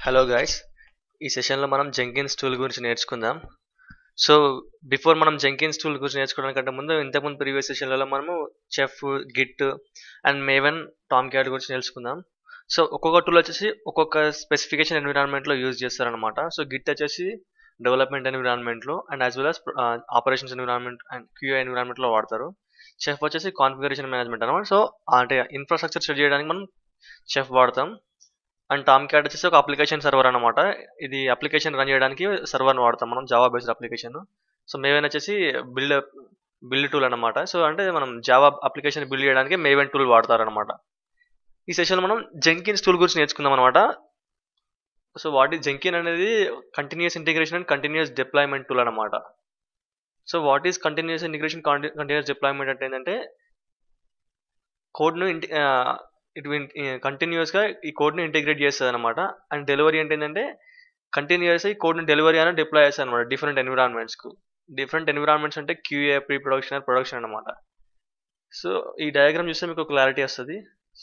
Hello guys ఈ సెషన్లో మనం జెంకిన్స్ టూల్ గురించి నేర్చుకుందాం సో బిఫోర్ మనం జెంకిన్స్ టూల్ గురించి నేర్చుకోవడానికంటే ముందు ఇంతకుముందు ప్రీవియస్ సెషన్లలో మనము Chef Git and Maven Tomcat గురించి నేర్చుకుందాం సో ఒక్కొక్క టూల్ వచ్చేసి ఒక్కొక్క స్పెసిఫికేషన్ ఎన్విరాన్మెంట్లో యూజ్ చేస్తారనమాట సో గిట్ వచ్చేసి డెవలప్మెంట్ ఎన్విరాన్మెంట్లో and as well as operations environment and QA ఎన్విరాన్మెంట్లో వాడతారు చెఫ్ వచ్చేసి కాన్ఫిగరేషన్ మేనేజ్మెంట్ అనమాట సో అంటే ఇన్ఫ్రాస్ట్రక్చర్ సెట్ చేయడానికి మనం చెఫ్ వాడతాం అండ్ టామ్ క్యాట్ వచ్చేసి ఒక అప్లికేషన్ సర్వర్ అనమాట ఇది అప్లికేషన్ రన్ చేయడానికి సర్వర్ని వాడతాం మనం Java based application so Maven వచ్చేసి బిల్డ్ బిల్డ్ టూల్ అనమాట సో అంటే మనం జావా అప్లికేషన్ బిల్డ్ చేయడానికి మేవెన్ టూల్ వాడతారనమాట ఈ సెషన్ మనం జెంకిన్స్ టూల్ గురించి నేర్చుకుందాం అనమాట సో వాట్ ఈస్ జెంకిన్ అనేది continuous integration and continuous deployment tool అనమాట so what is continuous integration continuous deployment అంటే ఏంటంటే కోడ్ను ఇంటి ఇటు కంటిన్యూస్గా ఈ కోడ్ని ఇంటిగ్రేట్ చేస్తుంది అనమాట అండ్ డెలివరీ అంటే ఏంటంటే కంటిన్యూస్ ఈ కోడ్ని డెలివరీ అని డిప్లాయ్ చేస్తుంది అనమాట డిఫరెంట్ ఎన్విరాన్మెంట్స్కు డిఫరెంట్ ఎన్విరాన్మెంట్స్ అంటే క్యూఏ ప్రీ ప్రొడక్షన్ ప్రొడక్షన్ అనమాట సో ఈ డయాగ్రామ్ చూస్తే మీకు క్లారిటీ వస్తుంది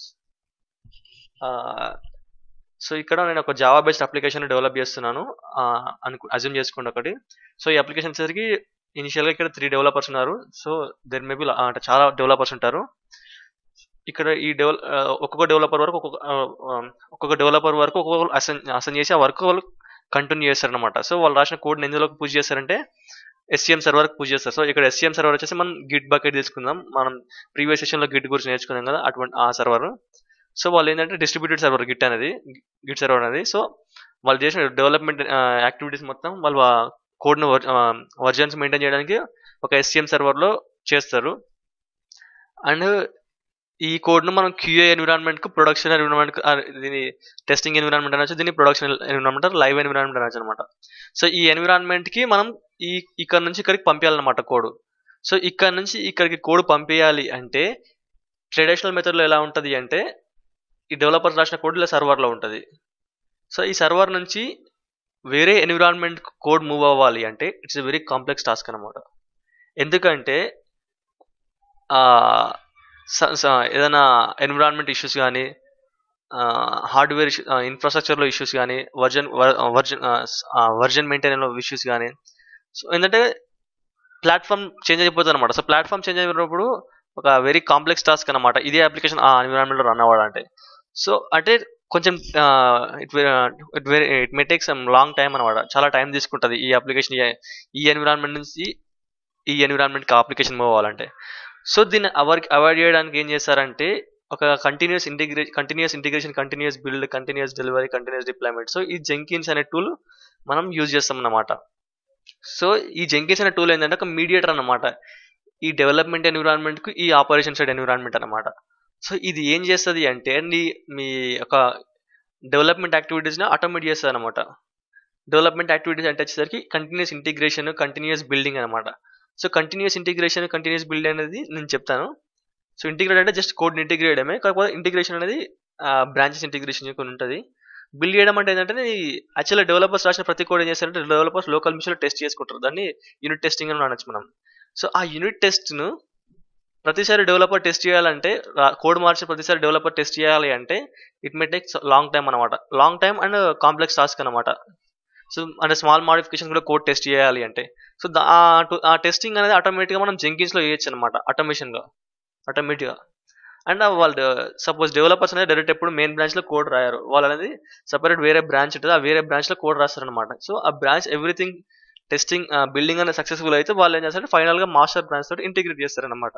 సో ఇక్కడ నేను ఒక జావా బేస్డ్ అప్లికేషన్ డెవలప్ చేస్తున్నాను అనుకు అజ్యూమ్ చేసుకోండి ఒకటి సో ఈ అప్లికేషన్ వచ్చేసరికి ఇనిషియల్గా ఇక్కడ త్రీ డెవలపర్స్ ఉన్నారు సో దెర్ మేబీ అంటే చాలా డెవలపర్స్ ఉంటారు ఇక్కడ ఈ డెవల ఒక్కొక్క డెవలపర్ వరకు ఒక్కొక్క ఒక్కొక్క డెవలపర్ వరకు ఒక్కొక్క అసైన్ అసైన్ చేసి ఆ వర్క్ వాళ్ళు కంటిన్యూ చేస్తారనమాట సో వాళ్ళు రాసిన కోడ్ని ఎందులోకి పూజ చేస్తారంటే ఎస్సీఎం సర్వర్కి పూజ చేస్తారు సో ఇక్కడ ఎస్సీఎం సర్వర్ వచ్చేసి మనం గిట్ బకెట్ తీసుకుందాం మనం ప్రీవియస్ సెషన్లో గిట్ గురించి నేర్చుకున్నాం కదా అటువంటి ఆ సర్వర్ సో వాళ్ళు ఏంటంటే డిస్ట్రిబ్యూటెడ్ సర్వర్ గిట్ అనేది గిట్ సర్వర్ అనేది సో వాళ్ళు చేసిన డెవలప్మెంట్ యాక్టివిటీస్ మొత్తం వాళ్ళు కోడ్ను వర్జన్స్ మెయింటైన్ చేయడానికి ఒక ఎస్సీఎం సర్వర్లో చేస్తారు అండ్ ఈ కోడ్ను మనం క్యూఏ ఎన్విరాన్మెంట్కు ప్రొడక్షన్ ఎన్విరాన్మెంట్ దీని టెస్టింగ్ ఎన్విరాన్మెంట్ అనొచ్చు దీన్ని ప్రొడక్షన్ ఎన్విరాన్మెంట్ లైవ్ ఎన్విరాన్మెంట్ అనొచ్చు అనమాట సో ఈ ఎన్విరాన్మెంట్కి మనం ఈ ఇక్కడ నుంచి ఇక్కడికి పంపించాలన్నమాట కోడ్ సో ఇక్కడ నుంచి ఇక్కడికి కోడ్ పంపించాలి అంటే ట్రెడిషనల్ మెథడ్లో ఎలా ఉంటుంది అంటే ఈ డెవలపర్స్ రాసిన కోడ్ ఇలా సర్వర్లో ఉంటుంది సో ఈ సర్వర్ నుంచి వేరే ఎన్విరాన్మెంట్ కోడ్ మూవ్ అవ్వాలి అంటే it's a very complex task అనమాట ఎందుకంటే ఏదైనా ఎన్విరాన్మెంట్ ఇష్యూస్ కానీ హార్డ్వేర్ ఇన్ఫ్రాస్ట్రక్చర్లో ఇష్యూస్ కానీ version version version maintain issues కానీ సో ఏంటంటే ప్లాట్ఫామ్ చేంజ్ అయిపోతుంది అనమాట సో ప్లాట్ఫామ్ చేంజ్ అయినప్పుడు ఒక వెరీ కాంప్లెక్స్ టాస్క్ అనమాట ఇదే అప్లికేషన్ ఆ ఎన్విరాన్మెంట్లో రన్ అవ్వాలంటే సో అంటే కొంచెం it it very it may take some long time అనమాట చాలా టైం తీసుకుంటుంది ఈ అప్లికేషన్ ఈ ఎన్విరాన్మెంట్ నుంచి ఈ ఎన్విరాన్మెంట్కి అప్లికేషన్ మూవ్ అవ్వాలంటే సో దీన్ని అవర్కి అవాయిడ్ చేయడానికి ఏం చేస్తారంటే ఒక continuous integrate continuous integration continuous build continuous delivery continuous deployment so ఈ జెంకిన్స్ అనే టూల్ మనం యూజ్ చేస్తాం అన్నమాట సో ఈ జెంకిన్స్ అనే టూల్ ఏంటంటే ఒక మీడియేటర్ అనమాట ఈ డెవలప్మెంట్ ఎన్విరాన్మెంట్కు ఈ ఆపరేషన్ సైడ్ ఎన్విరాన్మెంట్ అనమాట సో ఇది ఏం చేస్తుంది అంటే నీ మీ ఒక డెవలప్మెంట్ యాక్టివిటీస్ని ఆటోమేట్ చేస్తుంది అనమాట డెవలప్మెంట్ యాక్టివిటీస్ అంటే వచ్చేసరికి కంటిన్యూస్ ఇంటిగ్రేషన్ కంటిన్యూస్ బిల్డింగ్ అనమాట so continuous integration continuous build అనేది నేను చెప్తాను సో ఇంటిగ్రేట్ అంటే జస్ట్ కోడ్ని ఇంటిగ్రేట్ చేయడమే కాకపోతే ఇంటిగ్రేషన్ అనేది బ్రాంచెస్ ఇంటిగ్రేషన్ కొన్ని ఉంటుంది బిల్డ్ చేయడం అంటే ఏంటంటే యాక్చువల్గా డెవలపర్స్ రాసిన ప్రతి కోడ్ ఏం చేస్తారంటే డెవలపర్స్ లోకల్ మిషన్లో టెస్ట్ చేసుకుంటారు దాన్ని యూనిట్ టెస్టింగ్ అని అనొచ్చు మనం సో ఆ యూనిట్ టెస్ట్ను ప్రతిసారి డెవలపర్ టెస్ట్ చేయాలంటే కోడ్ మార్చి ప్రతిసారి డెవలపర్ టెస్ట్ చేయాలి అంటే it may take long time అనమాట long time and complex task అనమాట సో అంటే స్మాల్ మాడిఫికేషన్ కూడా కోడ్ టెస్ట్ చేయాలి అంటే సో ఆ టెస్టింగ్ అనేది ఆటోమేటిక్గా మనం జెంకిన్స్లో చేయొచ్చు అనమాట ఆటోమేషన్గా ఆటోమేటిక్గా అండ్ వాళ్ళు సపోజ్ డెవలపర్స్ అనేది డైరెక్ట్ ఎప్పుడు మెయిన్ బ్రాంచ్లో కోడ్ రాయారు వాళ్ళు అనేది సపరేట్ వేరే బ్రాంచ్ ఉంటుంది ఆ వేరే బ్రాంచ్లో కోడ్ రాస్తారనమాట సో ఆ బ్రాంచ్ ఎవ్రీథింగ్ టెస్టింగ్ బిల్డింగ్ అనేది సక్సెస్ఫుల్ అయితే వాళ్ళు ఏం చేస్తారు ఫైనల్గా మాస్టర్ బ్రాంచ్ తోటి ఇంటిగ్రేట్ చేస్తారనమాట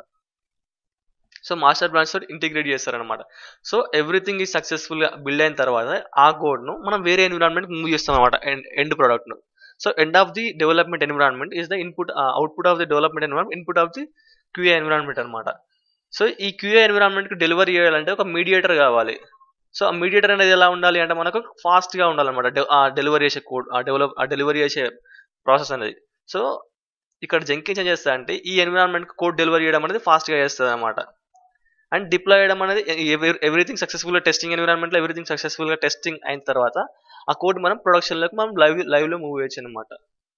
సో మాస్టర్ బ్రాంచ్ తోటి ఇంటిగ్రేట్ చేస్తారనమాట సో ఎవ్రీథింగ్ ఈ సక్సెస్ఫుల్గా బిల్డ్ అయిన తర్వాత ఆ కోడ్ను మనం వేరే ఎన్విరాన్మెంట్ మూవ్ చేస్తాం అనమాట ఎండ్ ప్రోడక్ట్ను so end of the development environment is the input output of the development environment input of the QA environment అనమాట సో ఈ క్యూఏ ఎన్విరాన్మెంట్కి డెలివరీ చేయాలంటే ఒక మీడియేటర్ కావాలి సో ఆ మీడియేటర్ అనేది ఎలా ఉండాలి అంటే మనకు ఫాస్ట్గా ఉండాలన్నమాట ఆ డెలివరీ చేసే కోడ్ ఆ డెవలప్ ఆ డెలివరీ చేసే ప్రాసెస్ అనేది సో ఇక్కడ జంకిన్స్ ఏం చేస్తా అంటే ఈ ఎన్విరాన్మెంట్ కోడ్ డెలివరీ చేయడం అనేది ఫాస్ట్గా చేస్తుంది అనమాట అండ్ డిప్లాయ్ చేయడం అనేది ఎవ్రీథింగ్ సక్సెస్ఫుల్గా టెస్టింగ్ ఎన్విరాన్మెంట్లో ఎవ్రీథింగ్ సక్సెస్ఫుల్గా టెస్టింగ్ అయిన తర్వాత ఆ కోడ్ మనం ప్రొడక్షన్లోకి మనం లైవ్ లైవ్లో మూవ్ చేయొచ్చు అనమాట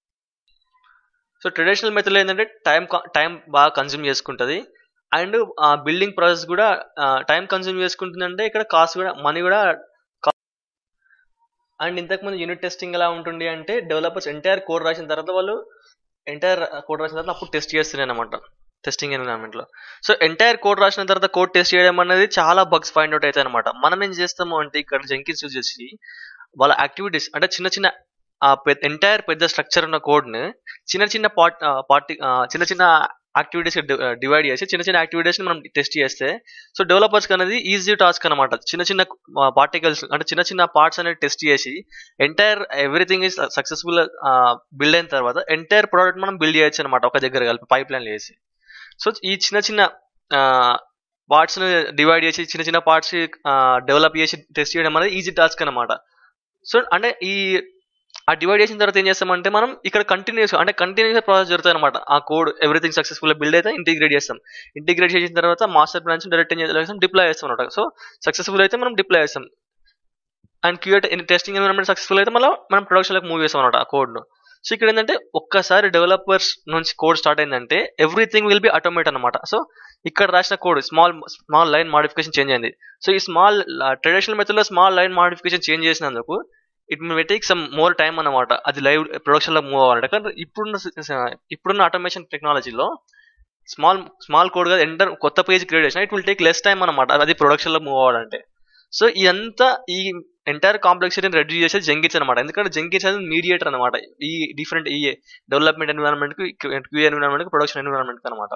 సో ట్రెడిషనల్ మెథడ్లో ఏంటంటే టైం టైం బాగా కన్జ్యూమ్ చేసుకుంటుంది అండ్ ఆ బిల్డింగ్ ప్రాసెస్ కూడా టైం కన్జ్యూమ్ చేసుకుంటుందంటే ఇక్కడ కాస్ట్ కూడా మనీ కూడా అండ్ ఇంతకుముందు యూనిట్ టెస్టింగ్ ఎలా ఉంటుంది అంటే డెవలపర్స్ ఎంటైర్ కోడ్ రాసిన తర్వాత వాళ్ళు ఎంటైర్ కోడ్ రాసిన తర్వాత అప్పుడు టెస్ట్ చేస్తున్నాయి అనమాట టెస్టింగ్ ఎన్విరాన్మెంట్ లో సో ఎంటైర్ కోడ్ రాసిన తర్వాత కోడ్ టెస్ట్ చేయడం అనేది చాలా బగ్స్ ఫైండ్ అవుట్ అవుతాయి అనమాట మనం ఏం చేస్తాము అంటే ఇక్కడ జంకిన్స్ యూజ్ చేసి వాళ్ళ యాక్టివిటీస్ అంటే చిన్న చిన్న ఆ ఎంటైర్ పెద్ద స్ట్రక్చర్ ఉన్న కోడ్ ని చిన్న చిన్న పార్ట్ పార్టీ చిన్న చిన్న యాక్టివిటీస్ డివైడ్ చేసి చిన్న చిన్న యాక్టివిటీస్ ని మనం టెస్ట్ చేస్తే సో డెవలపర్స్ అనేది ఈజీ టాస్క్ అనమాట చిన్న చిన్న పార్టికల్స్ అంటే చిన్న చిన్న పార్ట్స్ అనేది టెస్ట్ చేసి entire everything is successful build అయిన తర్వాత ఎంటైర్ ప్రోడక్ట్ మనం బిల్డ్ చేయొచ్చు అనమాట ఒక దగ్గర కలిపి పైప్ లైన్ చేసి సో ఈ చిన్న చిన్న పార్ట్స్ ని డివైడ్ చేసి చిన్న చిన్న పార్ట్స్ డెవలప్ చేసి టెస్ట్ చేయడం అనేది ఈజీ టాస్క్ అనమాట సో అంటే ఈ ఆ డివైడ్ చేసిన తర్వాత ఏం చేస్తామంటే మనం ఇక్కడ కంటిన్యూస్ అంటే కంటిన్యూస్ ప్రాసెస్ జరుగుతుంది అనమాట ఆ కోడ్ ఎవ్రీథింగ్ సక్సెస్ఫుల్ బిల్డ్ అయితే ఇంటిగ్రేట్ చేస్తాం ఇంటిగ్రేట్ చేసిన తర్వాత మాస్టర్ బ్రాంచ్ డైరెక్ట్ ఏం చేస్తాం డిప్లాయ్ చేస్తాం అనమాట సో సక్సెస్ఫుల్ అయితే మనం డిప్లాయ్ చేస్తాం and cute testing environment successful అయితే మళ్ళీ మనం ప్రొడక్షన్లోకి మూవ్ చేస్తాం అనమాట ఆ కోడ్ను సో ఇక్కడ ఏంటంటే ఒక్కసారి డెవలపర్స్ నుంచి కోడ్ స్టార్ట్ అయిందంటే ఎవ్రీథింగ్ విల్ బి ఆటోమేట్ అనమాట సో ఇక్కడ రాసిన code small small line modification change అయింది సో ఈ స్మాల్ ట్రెడిషనల్ మెథడ్ లో స్మాల్ లైన్ మాడిఫికేషన్ చేంజ్ చేసినందుకు it may take some more time అనమాట అది లైవ్ ప్రొడక్షన్ లో మూవ్ అవ్వాలంటే కానీ ఇప్పుడున్న ఇప్పుడున్న ఆటోమేషన్ టెక్నాలజీలో స్మాల్ స్మాల్ కోడ్ గా ఎంటర్ కొత్త పేజ్ క్రియేట్ చేసిన it will take less time అనమాట అది ప్రొడక్షన్ లో మూవ్ అవ్వాలంటే సో ఇదంతా ఈ ఎంటైర్ కాంప్లెక్సిటీని రెడ్యూస్ చేసేది జంకిన్స్ అనమాట ఎందుకంటే జంకిన్స్ అనేది మీడియేటర్ అనమాట ఈ డిఫరెంట్ ఈ డెవలప్మెంట్ ఎన్విరాన్మెంట్ కి క్యూ ఎన్విరాన్మెంట్ కి ప్రొడక్షన్ ఎన్విరాన్మెంట్ అనమాట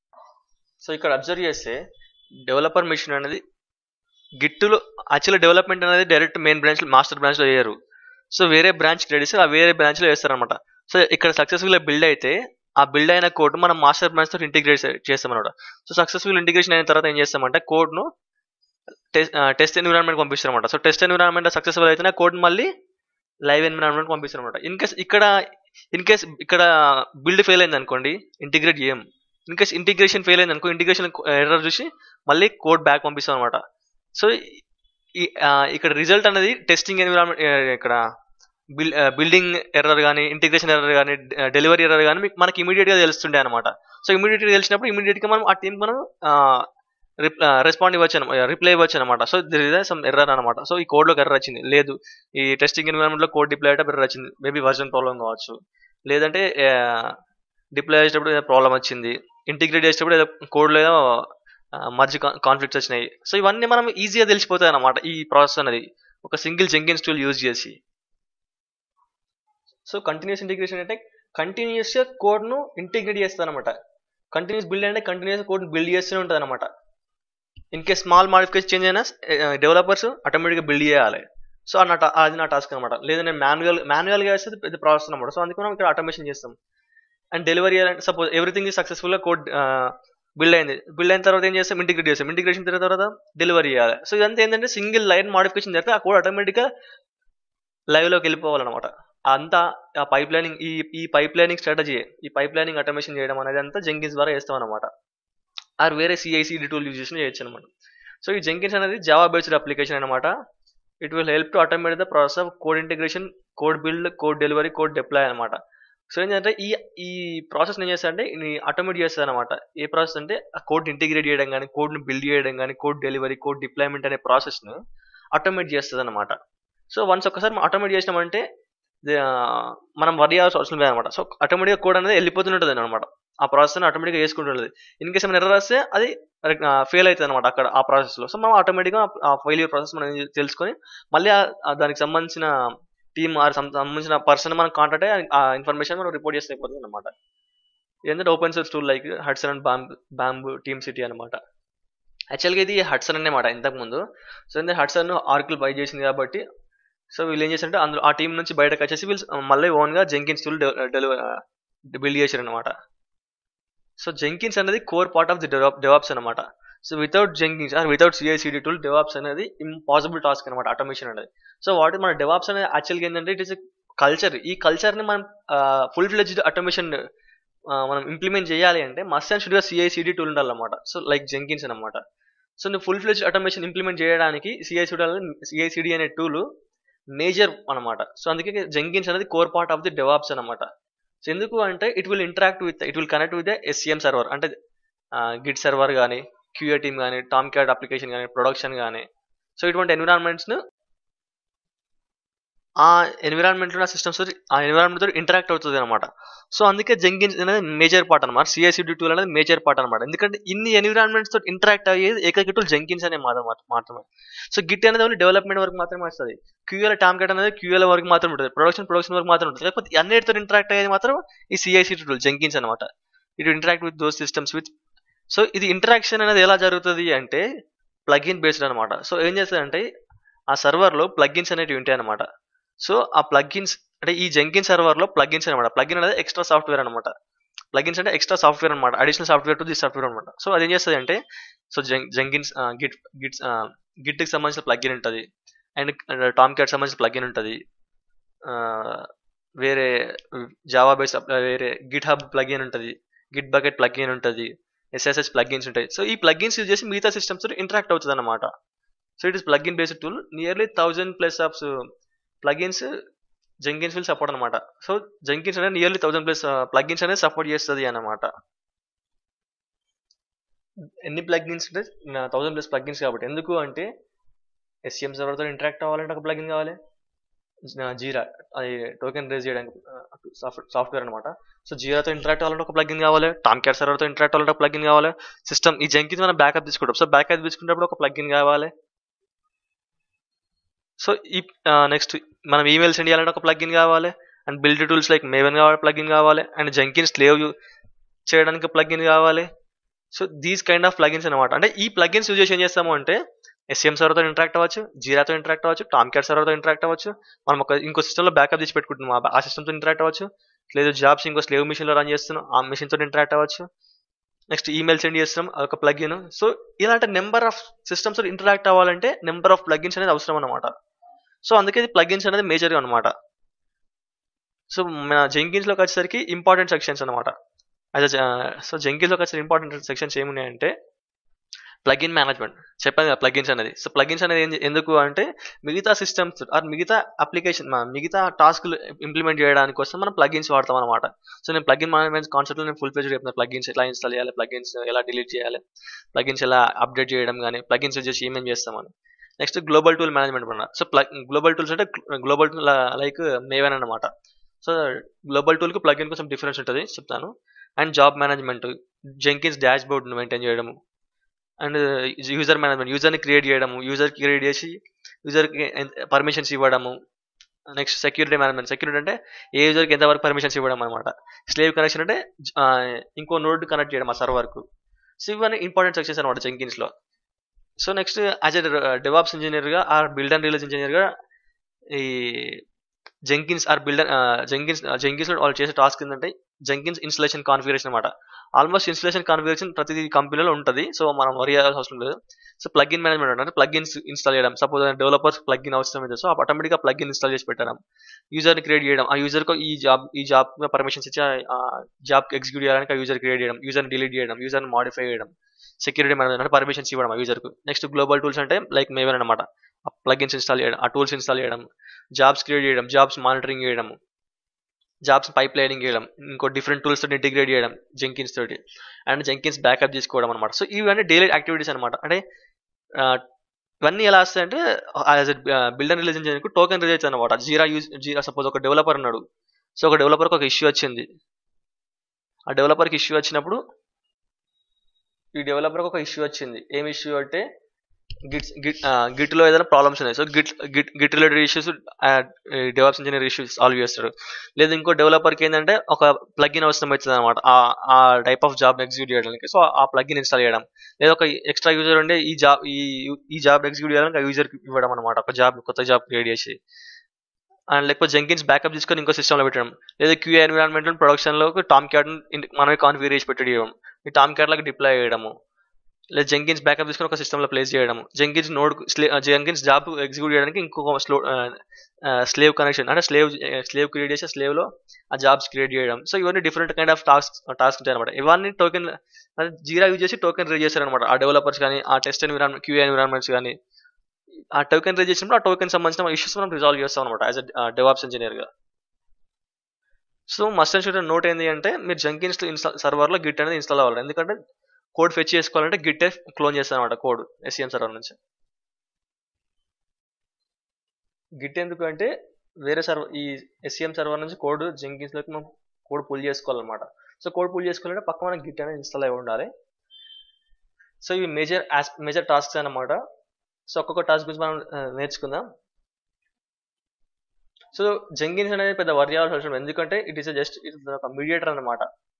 సో ఇక్కడ అబ్జర్వ్ చేస్తే డెవలపర్ మిషన్ అనేది గిట్టులో యాక్చువల్లీ డెవలప్మెంట్ అనేది direct main branch master branch లో వేయరు సో వేరే బ్రాంచ్ క్రెడిట్స్ ఆ వేరే బ్రాంచ్ లో వేస్తారనమాట సో ఇక్కడ సక్సెస్ఫుల్ బిల్డ్ అయితే ఆ బిల్డ్ అయిన కోడ్ మనం మాస్టర్ బ్రాంచ్ తో ఇంటిగ్రేట్ చేస్తాం అనమాట సో సక్సెస్ఫుల్ ఇంటిగ్రేషన్ అయిన తర్వాత ఏం చేస్తామంటే కోడ్ ను టెస్ట్ ఎన్విరాన్మెంట్ పంపిస్తారు అనమాట సో టెస్ట్ ఎన్విరాన్మెంట్ సక్సెస్ఫుల్ అయితేనే కోడ్ మళ్ళీ లైవ్ ఎన్విరాన్మెంట్ పంపిస్తారు అనమాట ఇన్ కేస్ ఇక్కడ ఇన్ కేస్ ఇక్కడ బిల్డ్ ఫెయిల్ అయింది అనుకోండి ఇంటిగ్రేట్ చేయం ఇన్ కేస్ ఇంటిగ్రేషన్ ఫెయిల్ అయింది అనుకో ఇంటిగ్రేషన్ ఎర్రర్ చూసి మళ్ళీ కోడ్ బ్యాక్ పంపిస్తాం అనమాట సో ఇక్కడ రిజల్ట్ అనేది టెస్టింగ్ ఎన్విరాన్మెంట్ ఇక్కడ బిల్డింగ్ ఎర్రర్ కానీ ఇంటిగ్రేషన్ ఎర్రర్ కానీ డెలివరీ ఎర్రర్ కానీ మనకి ఇమీడియట్ గా తెలుస్తుండే అనమాట సో ఇమీడియట్ గా తెలిసినప్పుడు ఇమీడియట్ గా మనం ఆ టీం మనం రెస్పాండ్ ఇవ్వచ్చు రిప్లై ఇవ్వచ్చు అనమాట so there is some error అనమాట సో ఈ కోడ్ లోకి ఎర్రర్ వచ్చింది లేదు ఈ టెస్టింగ్ ఎన్విరాన్మెంట్ లో కోడ్ డిప్లై అయ్యేటప్పుడు ఎర్రర్ వచ్చింది మేబీ వర్జన్ ప్రాబ్లం కావచ్చు లేదంటే డిప్లై చేసేటప్పుడు ఏదో ప్రాబ్లం వచ్చింది ఇంటిగ్రేట్ చేసేటప్పుడు ఏదో కోడ్ లో మర్జ్ కాన్ఫ్లిక్ట్స్ వచ్చినాయి సో ఇవన్నీ మనం ఈజీగా తెలిసిపోతాయి అనమాట ఈ ప్రాసెస్ అనేది ఒక సింగిల్ జంకిన్స్ టూల్ యూజ్ చేసి సో కంటిన్యూస్ ఇంటిగ్రేషన్ అంటే కంటిన్యూస్ గా కోడ్ ను ఇంటిగ్రేట్ చేస్తుంది అనమాట కంటిన్యూస్ బిల్డ్ అంటే కంటిన్యూస్ కోడ్ బిల్డ్ చేస్తూనే ఉంటుంది అనమాట in case small modification change అయినా డెవలపర్స్ ఆటోమేటిక్ గా బిల్డ్ చేయాలి సో నా అది నా టాస్క్ అనమాట లేదా నేను మాన్యువల్ మాన్యువల్ గా చేస్తే పెద్ద ప్రాసెస్ అనమాట సో అందుకే మనం ఇక్కడ ఆటోమేషన్ చేస్తాం అండ్ డెలివరీ చేయాలంటే సపోజ్ ఎవ్రీథింగ్ ఈ సక్సెస్ఫుల్ గా కోడ్ బిల్డ్ అయింది బిల్డ్ అయిన తర్వాత ఏం చేస్తాం ఇంటిగ్రేట్ చేస్తాం ఇంటిగ్రేషన్ జరిగిన తర్వాత డెలివరీ చేయాలి సో ఇదంతా ఏంటంటే సింగిల్ లైన్ మాడిఫికేషన్ జరిగితే ఆ కోడ్ ఆటోమేటిక్ గా లైవ్ లోకి వెళ్ళిపోవాలన్నమాట అంతా ఆ పైప్ లైనింగ్ ఈ ఈ పైప్ లైనింగ్ స్ట్రాటజీ ఈ పైప్ లైనింగ్ ఆటోమేషన్ చేయడం అనేది అంతా జెంకిన్స్ ద్వారా చేస్తాం అనమాట ఆర్ వేరే సిఐసిడి టూల్ యూజ్ చేసి చేయొచ్చు అనమాట సో ఈ జెంకిన్స్ అనేది జావా బేస్డ్ అప్లికేషన్ అనమాట it will help to automate the process of code integration code build code delivery code deploy అనమాట సో ఏంటంటే ఈ ఈ ప్రాసెస్ ఏం చేస్తా అంటే ఆటోమేట్ చేస్తుంది అనమాట ఏ ప్రాసెస్ అంటే ఆ కోడ్ ఇంటిగ్రేట్ చేయడం కానీ కోడ్ ని బిల్డ్ చేయడం కానీ కోడ్ డెలివరీ కోడ్ డిప్లాయ్మెంట్ అనే ప్రాసెస్ ను ఆటోమేట్ చేస్తుంది అనమాట సో వన్స్ ఒకసారి ఆటోమేట్ చేసినామంటే మనం వరి అవ్వాల్సిన అవసరం లేదనమాట సో ఆటోమేటిక్గా కోడ్ అనేది వెళ్ళిపోతుంటుంది అనమాట ఆ ప్రాసెస్ ఆటోమేటిక్గా చేసుకుంటుంది ఇన్ కేస్ ఏమైనా ఎర్రర్ వస్తే అది ఫెయిల్ అవుతుంది అనమాట అక్కడ ఆ ప్రాసెస్ లో సో మనం ఆటోమేటిక్గా ఆ ఫెయిల్యూర్ ప్రాసెస్ మనం తెలుసుకొని మళ్ళీ దానికి సంబంధించిన టీమ్ ఆర్ సంబంధించిన పర్సన్ మనం కాంటాక్ట్ అయ్యి ఆ ఇన్ఫర్మేషన్ మనం రిపోర్ట్ చేస్తే అయిపోతుంది అనమాట ఏంటంటే open source tool like Hudson and Bamboo Bamboo TeamCity అనమాట యాక్చువల్గా ఇది హడ్సన్ అన్నమాట ఇంతకు ముందు సో ఏంటంటే హడ్సన్ ఆర్కిల్ బై చేసింది కాబట్టి సో వీళ్ళు ఏం చేశారంటే అందులో ఆ టీం నుంచి బయటకు వచ్చేసి వీళ్ళు మళ్ళీ ఓన్గా జెంకిన్స్ టూల్ డెలివర్ బిల్డ్ చేశారు అనమాట సో జెంకిన్స్ అనేది core part of the DevOps అనమాట so without Jenkins or without CICD tool DevOps అనేది ఇంపాసిబుల్ టాస్క్ అనమాట ఆటోమేషన్ అనేది సో వాటి మన డెవాప్స్ అనేది యాక్చువల్గా ఏంటంటే ఇట్ ఇస్ కల్చర్ ఈ కల్చర్ని మనం ఫుల్ ఫ్లెజ్డ్ ఆటోమేషన్ మనం ఇంప్లిమెంట్ చేయాలి అంటే మస్ట్ అండ్ షుడ్గా సిఐసిడి టూల్ ఉండాలన్నమాట సో లైక్ జెంకిన్స్ అనమాట సో నువ్వు ఫుల్ ఫ్లెజ్ ఆటోమేషన్ ఇంప్లిమెంట్ చేయడానికి సిఐసిడి సిఐసిడి అనే టూల్ మేజర్ అనమాట సో అందుకే జెంకిన్స్ అనేది core part of the DevOps అనమాట సో ఎందుకు అంటే it will interact with it will connect with SCM server అంటే గిట్ సర్వర్ కానీ క్యూఏ టీమ్ కానీ టామ్ క్యాడ్ అప్లికేషన్ కానీ ప్రొడక్షన్ కానీ సో ఇటువంటి ఎన్విరాన్మెంట్స్ను ఆ ఎన్విరాన్మెంట్లో ఆ సిస్టమ్స్ ఆ ఎన్విరాన్మెంట్ తోటి ఇంటరాక్ట్ అవుతుంది అనమాట సో అందుకే జంకిన్స్ అనేది మేజర్ పార్ట్ అనమాట సిఐసిడి టూల్ అనేది మేజర్ పార్ట్ అనమాట ఎందుకంటే ఇన్ని ఎన్విరాన్మెంట్స్ తోటి ఇంటరాక్ట్ అయ్యేది ఏకైక టూల్ జంకిన్స్ అనే మాట మాత్రమే సో గిట్ అనేది ఓన్లీ డెవలప్మెంట్ వరకు మాత్రమే వస్తుంది క్యూఎల్ టామ్ కట్ అనేది క్యూఎల్ వరకు మాత్రం ఉంటుంది ప్రొడక్షన్ ప్రొడక్షన్ వరకు మాత్రం ఉంటుంది లేకపోతే అన్నిటితో ఇంటరాక్ట్ అయ్యేది మాత్రం ఈ సిఐసిడి టూల్ జంకిన్స్ అనమాట it interact with those systems with so ఇది ఇంటరాక్షన్ అనేది ఎలా జరుగుతుంది అంటే ప్లగిన్ బేస్డ్ అనమాట సో ఏం చేస్తుందంటే ఆ సర్వర్లో ప్లగిన్స్ అనేవి ఉంటాయి అనమాట సో ఆ ప్లగిన్స్ అంటే ఈ జంకిన్ సర్వర్లో ప్లగిన్స్ అనమాట ప్లగిన్ అనేది ఎక్స్ట్రా సాఫ్ట్వేర్ అనమాట ప్లగిన్స్ అంటే ఎక్స్ట్రా సాఫ్ట్వేర్ అనమాట additional software to the software అనమాట సో అది ఏం చేస్తుంది అంటే సో జంకిన్స్ గిట్ గిట్స్ గిట్కి సంబంధించిన ప్లగిన్ ఉంటుంది అండ్ టామ్ క్యాట్ సంబంధించిన ప్లగిన్ ఉంటుంది వేరే జావా బేస్ వేరే గిట్ హబ్ ప్లగిన్ ఉంటుంది గిట్ బకెట్ ప్లగిన్ ఉంటుంది ఎస్ఎస్ఎస్ ప్లగిన్స్ ఉంటాయి సో ఈ ప్లగిన్స్ యూజ్ చేసి మిగతా సిస్టమ్స్ ఇంటరాక్ట్ అవుతుంది అనమాట so it is plugin based tool nearly thousand plus of plugins Jenkins will support అనమాట సో జంకిన్స్ అనేది నియర్లీ థౌసండ్ ప్లస్ ప్లగిన్స్ అనేది సపోర్ట్ చేస్తుంది అనమాట ఎన్ని ప్లగిన్స్ అంటే థౌసండ్ ప్లస్ ప్లగిన్స్ కాబట్టి ఎందుకు అంటే ఎస్ఎం సర్వర్తో ఇంటరాక్ట్ అవ్వాలంటే ఒక ప్లగిన్ కావాలి జీరా అది టోకెన్ రేజ్ చేయడానికి సాఫ్ట్వేర్ అనమాట సో జీరాతో ఇంటరాక్ట్ అవ్వాలంటే ఒక ప్లగిన్ కావాలి టామ్ క్యాట్ సర్వర్తో ఇంటరాక్ట్ అవ్వాలంటే ఒక ప్లగిన్ కావాలి సిస్టమ్ ఈ జంకిన్స్ మనం బ్యాకప్ తీసుకుంటాం సో బ్యాకప్ తీసుకున్నప్పుడు ఒక ప్లగిన్ కావాలి సో ఈ నెక్స్ట్ మనం ఈమెయిల్ సెండ్ చేయాలంటే ఒక ప్లగిన్ కావాలి and build tools like Maven కావాలి ప్లగిన్ కావాలి అండ్ జంకిన్ స్లేవ్ చేయడానికి ప్లగిన్ కావాలి so these kind of plugins అనమాట అంటే ఈ ప్లగిన్స్ యూజ్ చేసి ఏం చేస్తాము అంటే ఎస్ఎం సర్వర్తో ఇంటరాక్ట్ అవ్వచ్చు జీరాతో ఇంటరాక్ట్ అవ్వచ్చు టామ్ క్యాట్ సర్వర్తో ఇంటరాక్ట్ అవ్వచ్చు మనం ఒక ఇంకో సిస్టంలో బ్యాకప్ తీసి పెట్టుకుంటున్నాం ఆ సిస్టమ్తో ఇంటరాక్ట్ అవ్వచ్చు లేదు జాబ్స్ ఇంకో స్లేవ్ మిషన్లో రన్ చేస్తున్నాం ఆ మిషన్తో ఇంటరాక్ట్ అవ్వచ్చు నెక్స్ట్ ఈమెయిల్ సెండ్ చేస్తున్నాం అదొక ప్లగిన్ సో ఇలాంటి నెంబర్ ఆఫ్ సిస్టమ్స్ ఇంటరాక్ట్ అవ్వాలంటే నెంబర్ ఆఫ్ ప్లగిన్స్ అనేది అవసరం అనమాట సో అందుకే ఇది ప్లగిన్స్ అనేది మేజర్ అనమాట సో మన జెంకిన్స్లోకి వచ్చేసరికి ఇంపార్టెంట్ సెక్షన్స్ అనమాట అదే సో జెంకిన్స్లోకి వచ్చే ఇంపార్టెంట్ సెక్షన్స్ ఏమున్నాయంటే ప్లగిన్ మేనేజ్మెంట్ చెప్పాను కదా ప్లగిన్స్ అనేది సో ప్లగిన్స్ అనేది ఎందుకు అంటే మిగతా సిస్టమ్స్ ఆర్ మిగతా అప్లికేషన్ మిగతా టాస్క్లు ఇంప్లిమెంట్ చేయడానికి కోసం మనం ప్లగిన్స్ వాడతాం అనమాట సో నేను ప్లగిన్ మేనేజ్మెంట్ కాన్సెప్ట్లో నేను ఫుల్ పేజ్ చెప్తాను ప్లగిన్స్ ఎలా ఇన్స్టాల్ చేయాలి ప్లగిన్స్ ఎలా డిలీట్ చేయాలి ప్లగిన్స్ ఎలా అప్డేట్ చేయడం కానీ ప్లగిన్స్ వచ్చేసి ఏమేమి చేస్తామని నెక్స్ట్ గ్లోబల్ టూల్ మేనేజ్మెంట్ అన్నమాట సో ప్లగ్ గ్లోబల్ టూల్స్ అంటే గ్లోబల్ టూల్ లైక్ మేవెన్ అనమాట సో గ్లోబల్ టూల్కి ప్లగిన్ కొంచెం డిఫరెన్స్ ఉంటుంది చెప్తాను అండ్ జాబ్ మేనేజ్మెంట్ జెంకిన్స్ డాష్ బోర్డ్ను మెయింటైన్ చేయడము అండ్ యూజర్ మేనేజ్మెంట్ యూజర్ని క్రియేట్ చేయడము యూజర్ క్రియేట్ చేసి యూజర్కి పర్మిషన్స్ ఇవ్వడము నెక్స్ట్ సెక్యూరిటీ మేనేజ్మెంట్ సెక్యూరిటీ అంటే ఏ యూజర్కి ఎంతవరకు పర్మిషన్స్ ఇవ్వడం అనమాట స్లేవ్ కనెక్షన్ అంటే ఇంకో నోడ్ కనెక్ట్ చేయడం ఆ సర్వర్కు సో ఇవన్నీ ఇంపార్టెంట్ సెక్షన్స్ అనమాట జెంకిన్స్లో so next as a DevOps ఇంజనీర్గా ఆర్ బిల్డ్ అండ్ రిలీజ్ ఇంజనీర్గా ఈ Jenkins or builder Jenkins Jenkins వాళ్ళు చేసే టాస్క్ ఏంటంటే జెంకిన్స్ ఇన్స్టలేషన్ కాన్ఫిగరేషన్ అనమాట ఆల్మోస్ట్ ఇన్స్టలేషన్ కాన్ఫిగరేషన్ ప్రతి కంపెనీలో ఉంటుంది సో మనం వరి అవసరం లేదు సో ప్లగిన్ మేనేజ్మెంట్ అంటే ప్లగిన్స్ ఇన్స్టాల్ చేయడం సపోజ్ డెవలపర్స్ ప్లగిన్ అవసరం అయితే సో ఆటోమేటిక్గా ప్లగిన్ ఇన్స్టాల్ చేసి పెట్టడం యూజర్ని క్రియేట్ చేయడం ఆ యూజర్కి ఈ జాబ్ ఈ జాబ్ పర్మిషన్స్ ఇచ్చి ఆ జాబ్ ఎగ్జిక్యూట్ చేయడానికి ఆ యూజర్ క్రియేట్ చేయడం యూజర్ని డిలీట్ చేయడం యూజర్ని మాడిఫై చేయడం సెక్యూరిటీ మేనేజ్మెంట్ అంటే పర్మిషన్స్ ఇవ్వడం ఆ యూజర్కు నెక్స్ట్ గ్లోబల్ టూల్స్ అంటే లైక్ మేవెన్ అనమాట ఆ ప్లగిన్స్ ఇన్స్టాల్ చేయడం ఆ టూల్స్ ఇన్స్టాల్ చేయడం జాబ్స్ క్రియేట్ చేయడం జాబ్స్ మానిటరింగ్ చేయడం జాబ్స్ పైప్ లైనింగ్ చేయడం ఇంకో డిఫరెంట్ టూల్స్ తోటి ఇంటిగ్రేట్ చేయడం జెంకిన్స్ తోటి అండ్ జెంకిన్స్ బ్యాకప్ చేసుకోవడం అనమాట సో ఇవన్నీ డైలీ యాక్టివిటీస్ అనమాట అంటే ఇవన్నీ ఎలా వస్తాయంటే యాజ్ బిల్డర్ రిలీజ్ చేయడానికి టోకెన్ రిలీజ్ అనమాట జీరా యూజ్ జీరా సపోజ్ ఒక డెవలపర్ ఉన్నాడు సో ఒక డెవలపర్కి ఒక ఇష్యూ వచ్చింది ఆ డెవలపర్కి ఇష్యూ వచ్చినప్పుడు ఈ డెవలపర్కి ఒక ఇష్యూ వచ్చింది ఏం ఇష్యూ అంటే గిట్ గిట్ గిట్లో ఏదైనా ప్రాబ్లమ్స్ ఉన్నాయి so git git git related issues DevOps engineer issues solve చేస్తాడు లేదా ఇంకో డెవలపర్కి ఏంటంటే ఒక ప్లగిన్ అవసరం అవుతుంది అనమాట ఆ టైప్ ఆఫ్ జాబ్ ఎగ్జిక్యూట్ చేయడానికి సో ఆ ప్లగిన్ ఇన్స్టాల్ చేయడం లేదా ఒక ఎక్స్ట్రా యూజర్ ఉండే ఈ జాబ్ ఈ ఈ జాబ్ ఎగ్జిక్యూట్ చేయడానికి ఆ యూజర్కి ఇవ్వడం అనమాట ఒక జాబ్ కొత్త జాబ్ క్రియేట్ చేసి అండ్ లేకపోతే జెంకిన్స్ బ్యాకప్ తీసుకొని ఇంకో సిస్టంలో పెట్టడం లేదా క్యూఏ ఎన్విరాన్మెంట్ ప్రొడక్షన్లో టామ్ క్యాట్ మనమే కాన్ఫిగర్ చేసి పెట్టడం ఈ టామ్ క్యాట్లకు డిప్లాయ్ చేయడము లేదా జెంకిన్స్ బ్యాకప్ తీసుకొని ఒక సిస్టంలో ప్లేస్ చేయడం Jenkins node Jenkins job execute చేయడానికి ఇంకొక స్లో స్లేవ్ కనెక్షన్ అంటే స్లేవ్ స్లేవ్ క్రియేట్ చేసి స్లేవ్లో ఆ జాబ్స్ క్రియేట్ చేయడం సో ఇవన్నీ different kind of task task ఉంటాయి అనమాట ఇవన్నీ టోకెన్ జీరా యూజ్ చేసి టోకెన్ రేజ్ చేస్తారు అనమాట ఆ డెవలపర్స్ కానీ ఆ టెస్ట్ ఎన్విరాన్మెంట్ క్యూఏ ఎన్విరాన్మెంట్స్ కానీ ఆ టోకెన్ రేజ్ చేసినప్పుడు ఆ టోకెన్ సంబంధించిన ఇష్యూస్ మనం రిజాల్వ్ చేస్తాం అనమాట యాజ్ అ డెవాప్స్ ఇంజనీర్గా so must and should note ఏంటి అంటే మీరు జంకిన్స్ ఇన్స్టాల్ సర్వర్లో గిట్ అనేది ఇన్స్టాల్ అవ్వాలి ఎందుకంటే కోడ్ ఫెచ్ చేసుకోవాలంటే గిట్టే క్లోన్ చేస్తాను అనమాట కోడ్ ఎస్ఈఎం సర్వర్ నుంచి గిట్ ఎందుకు అంటే వేరే సర్వర్ ఈ ఎస్సీఎం సర్వర్ నుంచి కోడ్ జెంకిన్స్లోకి మనం కోడ్ పుల్ చేసుకోవాలన్నమాట సో కోడ్ పుల్ చేసుకోవాలంటే పక్క మనకి గిట్ అనేది ఇన్స్టాల్ అయి ఉండాలి సో ఇవి మేజర్ మేజర్ టాస్క్స్ అన్నమాట సో ఒక్కొక్క టాస్క్ గురించి మనం ఆ, నేర్చుకుందాం సో జెంకిన్స్ అనేది పెద్ద వరి అవ్వాల్సిన అవసరం లేదు. ఎందుకంటే ఇట్ ఈస్ జస్ట్ ఇట్ ఒక మీడియేటర్ అన్నమాట